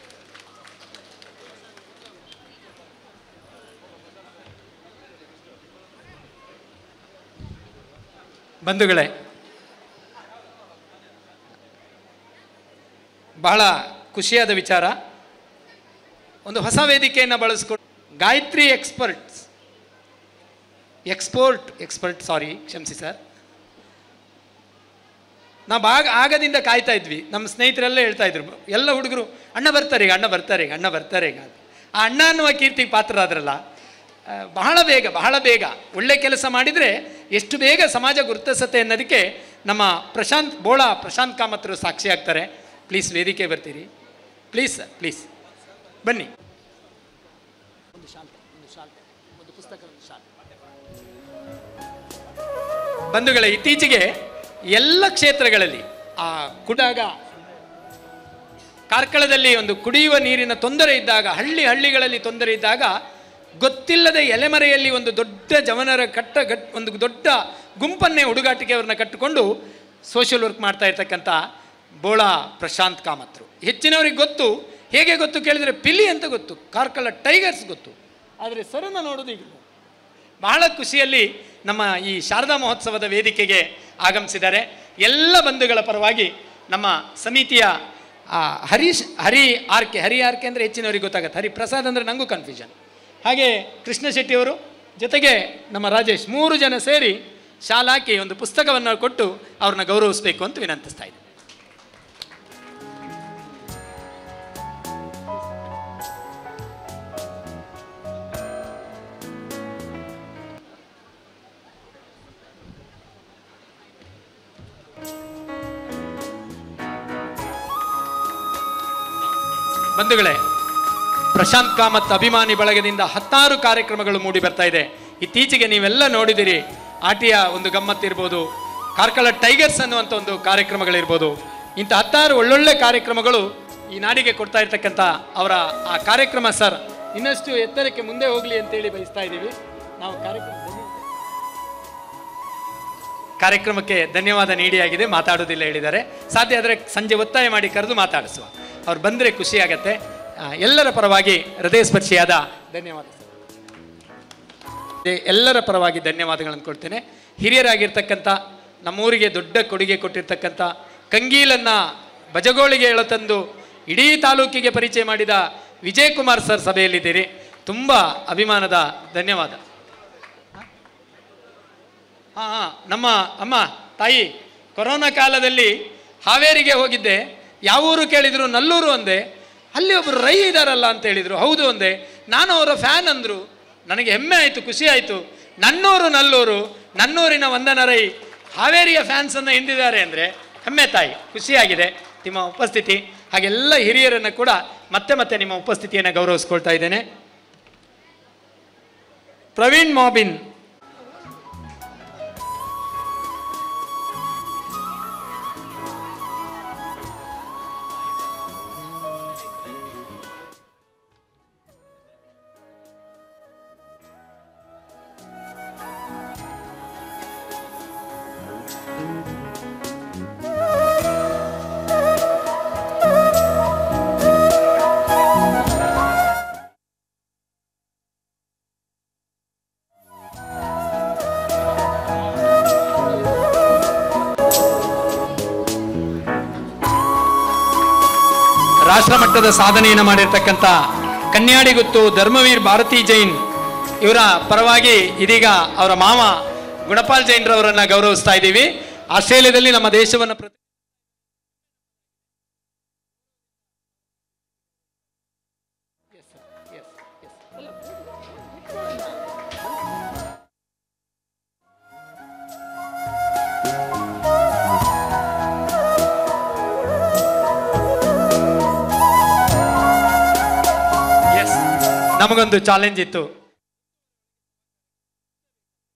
ಬಂಧುಗಳೇ ಬಹಳ ಖುಷಿಯಾದ ವಿಚಾರ ಒಂದು ಹೊಸ ವೇದಿಕೆಯನ್ನು ಬಳಸ್ಕೊಂಡು Gayatri experts export expert sorry ಕ್ಷಮಿಸಿ ಸರ್ ನಾವು ಆಗ ಆಗದಿಂದ ಕಾಯ್ತಾ ಇದ್ವಿ ನಮ್ಮ ಸ್ನೇಹಿತರೆಲ್ಲ ಹೇಳ್ತಾ ಇದ್ರು ಎಲ್ಲ ಹುಡುಗರು ಅಣ್ಣ ಬರ್ತಾರೆ ಈಗ ಅಣ್ಣ ಬರ್ತಾರೆ ಈಗ ಅಣ್ಣ ಬರ್ತಾರೆ ಈಗ ಅಂತ. ಆ ಅಣ್ಣ ಅನ್ನುವ ಕೀರ್ತಿಗೆ ಪಾತ್ರರಾದ್ರಲ್ಲ ಆ, ಬಹಳ ಬೇಗ ಬಹಳ ಬೇಗ ಒಳ್ಳೆ ಕೆಲಸ ಮಾಡಿದರೆ ಎಷ್ಟು ಬೇಗ ಸಮಾಜ ಗುರುತಿಸುತ್ತೆ ಅನ್ನೋದಕ್ಕೆ ನಮ್ಮ ಪ್ರಶಾಂತ್ ಬೋಳ ಪ್ರಶಾಂತ್ ಕಾಮತ್ರು ಸಾಕ್ಷಿ ಆಗ್ತಾರೆ ಪ್ಲೀಸ್ ವೇದಿಕೆ ಬರ್ತೀರಿ ಪ್ಲೀಸ್ ಸರ್ ಪ್ಲೀಸ್ ಬನ್ನಿ ಪುಸ್ತಕವನ್ನು ಶಾಲೆ ಬಂಧುಗಳೇ ಇತ್ತೀಚೆಗೆ ಎಲ್ಲ ಕ್ಷೇತ್ರಗಳಲ್ಲಿ ಆ ಕುಡಾಗ ಕಾರ್ಕಳದಲ್ಲಿ ಒಂದು ಕುಡಿಯುವ ನೀರಿನ ತೊಂದರೆ ಇದ್ದಾಗ ಹಳ್ಳಿ ಹಳ್ಳಿಗಳಲ್ಲಿ ತೊಂದರೆ ಇದ್ದಾಗ ಗೊತ್ತಿಲ್ಲದೆ ಎಲೆಮರೆಯಲ್ಲಿ ಒಂದು ದೊಡ್ಡ ಜವನರ ಕಟ್ಟ ಗಟ್ ಒಂದು ದೊಡ್ಡ ಗುಂಪನ್ನೇ ಹುಡುಗಾಟಿಕೆ ಅವ್ರನ್ನ ಕಟ್ಟಿಕೊಂಡು ಸೋಷಿಯಲ್ ವರ್ಕ್ ಮಾಡ್ತಾ ಇರ್ತಕ್ಕಂಥ ಬೋಳ ಪ್ರಶಾಂತ್ ಕಾಮತ್ರು ಹೆಚ್ಚಿನವರಿಗೆ ಗೊತ್ತು ಹೇಗೆ ಗೊತ್ತು ಕೇಳಿದರೆ ಪಿಲಿ ಅಂತ ಗೊತ್ತು ಕಾರ್ಕಳ ಟೈಗರ್ಸ್ ಗೊತ್ತು ಆದರೆ ಸರನ್ನ ನೋಡೋದು ಈಗ ಬಹಳ ಖುಷಿಯಲ್ಲಿ ನಮ್ಮ ಈ ಶಾರದಾ ಮಹೋತ್ಸವದ ವೇದಿಕೆಗೆ ಆಗಮಿಸಿದ್ದಾರೆ ಎಲ್ಲ ಬಂಧುಗಳ ಪರವಾಗಿ ನಮ್ಮ ಸಮಿತಿಯ ಆ, ಹರೀಶ್ ಹರಿ ಆರ್ಕೆ ಹರಿ ಆರ್ಕೆ ಅಂದರೆ ಹೆಚ್ಚಿನವರಿಗೆ ಗೊತ್ತಾಗತ್ತೆ ಹರಿ ಪ್ರಸಾದ್ ಅಂದರೆ ನನಗೂ ಕನ್ಫ್ಯೂಷನ್ ಹಾಗೆ ಕೃಷ್ಣ ಶೆಟ್ಟಿಯವರು ಜೊತೆಗೆ ನಮ್ಮ ರಾಜೇಶ್ ಮೂರು ಜನ ಸೇರಿ ಶಾಲಾಕಿ ಒಂದು ಪುಸ್ತಕವನ್ನು ಕೊಟ್ಟು ಅವ್ರನ್ನ ಗೌರವಿಸಬೇಕು ಅಂತ ವಿನಂತಿಸ್ತಾ ಇದ್ದೀನಿ ಬಂಧುಗಳೇ ಪ್ರಶಾಂತ್ ಕಾಮತ್ ಅಭಿಮಾನಿ ಬಳಗದಿಂದ ಹತ್ತಾರು ಕಾರ್ಯಕ್ರಮಗಳು ಮೂಡಿ ಬರ್ತಾ ಇದೆ ಇತ್ತೀಚೆಗೆ ನೀವೆಲ್ಲ ನೋಡಿದಿರಿ ಆಟಿಯ ಒಂದು ಗಮ್ಮತ್ತಿರ್ಬೋದು ಕಾರ್ಕಳ ಟೈಗರ್ಸ್ ಅನ್ನುವಂಥ ಒಂದು ಕಾರ್ಯಕ್ರಮಗಳಿರ್ಬೋದು ಇಂಥ ಹತ್ತಾರು ಒಳ್ಳೊಳ್ಳೆ ಕಾರ್ಯಕ್ರಮಗಳು ಈ ನಾಡಿಗೆ ಕೊಡ್ತಾ ಇರ್ತಕ್ಕಂಥ ಅವರ ಆ ಕಾರ್ಯಕ್ರಮ ಸರ್ ಇನ್ನಷ್ಟು ಎತ್ತರಕ್ಕೆ ಮುಂದೆ ಹೋಗಲಿ ಅಂತೇಳಿ ಬಯಸ್ತಾ ಇದ್ದೀವಿ ನಾವು ಕಾರ್ಯಕ್ರಮ ಕಾರ್ಯಕ್ರಮಕ್ಕೆ ಧನ್ಯವಾದ ನೀಡಿಯಾಗಿದೆ ಮಾತಾಡೋದಿಲ್ಲ ಹೇಳಿದ್ದಾರೆ ಸಾಧ್ಯ ಆದರೆ ಸಂಜೆ ಒತ್ತಾಯ ಮಾಡಿ ಕರೆದು ಮಾತಾಡಿಸುವ ಅವ್ರು ಬಂದರೆ ಖುಷಿ ಆಗತ್ತೆ ಆ, ಎಲ್ಲರ ಪರವಾಗಿ ಹೃದಯ ಸ್ಪರ್ಶಿಯಾದ ಧನ್ಯವಾದ ಸರ್. ಅದೇ ಎಲ್ಲರ ಪರವಾಗಿ ಧನ್ಯವಾದಗಳನ್ನು ಕೊಡ್ತೇನೆ ಹಿರಿಯರಾಗಿರ್ತಕ್ಕಂಥ ನಮ್ಮೂರಿಗೆ ದೊಡ್ಡ ಕೊಡುಗೆ ಕೊಟ್ಟಿರ್ತಕ್ಕಂಥ ಕಂಗೀಲನ್ನು ಬಜಗೋಳಿಗೆ ಎಳತಂದು ಇಡೀ ತಾಲೂಕಿಗೆ ಪರಿಚಯ ಮಾಡಿದ ವಿಜಯ್ ಕುಮಾರ್ ಸರ್ ಸಭೆಯಲ್ಲಿದ್ದೀರಿ ತುಂಬ ಅಭಿಮಾನದ ಧನ್ಯವಾದ ಹಾಂ ಹಾಂ ನಮ್ಮ ಅಮ್ಮ ತಾಯಿ ಕೊರೋನಾ ಕಾಲದಲ್ಲಿ ಹಾವೇರಿಗೆ ಹೋಗಿದ್ದೆ ಯಾವ ಊರು ಕೇಳಿದ್ರು ನಲ್ಲೂರು ಅಂದೆ ಅಲ್ಲಿ ಒಬ್ಬರು ರೈ ಇದ್ದಾರಲ್ಲ ಅಂತ ಹೇಳಿದರು ಹೌದು ಅಂದೆ ನಾನು ಅವರ ಫ್ಯಾನ್ ಅಂದರು ನನಗೆ ಹೆಮ್ಮೆ ಆಯಿತು ಖುಷಿ ಆಯಿತು ನನ್ನೂರು ನಲ್ಲೂರು ನನ್ನೂರಿನ ವಂದನ ರೈ ಹಾವೇರಿಯ ಫ್ಯಾನ್ಸನ್ನು ಹಿಂದಿದ್ದಾರೆ ಅಂದರೆ ಹೆಮ್ಮೆ ತಾಯಿ ಖುಷಿಯಾಗಿದೆ ನಿಮ್ಮ ಉಪಸ್ಥಿತಿ ಹಾಗೆಲ್ಲ ಹಿರಿಯರನ್ನು ಕೂಡ ಮತ್ತೆ ಮತ್ತೆ ನಿಮ್ಮ ಉಪಸ್ಥಿತಿಯನ್ನು ಗೌರವಿಸ್ಕೊಳ್ತಾ ಇದ್ದೇನೆ ಪ್ರವೀಣ್ ಮಾಬಿನ್ ರಾಷ್ಟ್ರ ಮಟ್ಟದ ಸಾಧನೆಯನ್ನು ಮಾಡಿರ್ತಕ್ಕಂಥ ಕನ್ಯಾಡಿಗುತ್ತು ಧರ್ಮವೀರ್ ಭಾರತಿ ಜೈನ್ ಇವರ ಪರವಾಗಿ ಇದೀಗ ಅವರ ಮಾವ ಗುಣಪಾಲ್ ಜೈನ್ರವರನ್ನ ಗೌರವಿಸ್ತಾ ಇದ್ದೀವಿ ಆಸ್ಟ್ರೇಲಿಯಾದಲ್ಲಿ ನಮ್ಮ ದೇಶವನ್ನು ಪ್ರತಿ ಎಸ್ ನಮಗೊಂದು ಚಾಲೆಂಜ್ ಇತ್ತು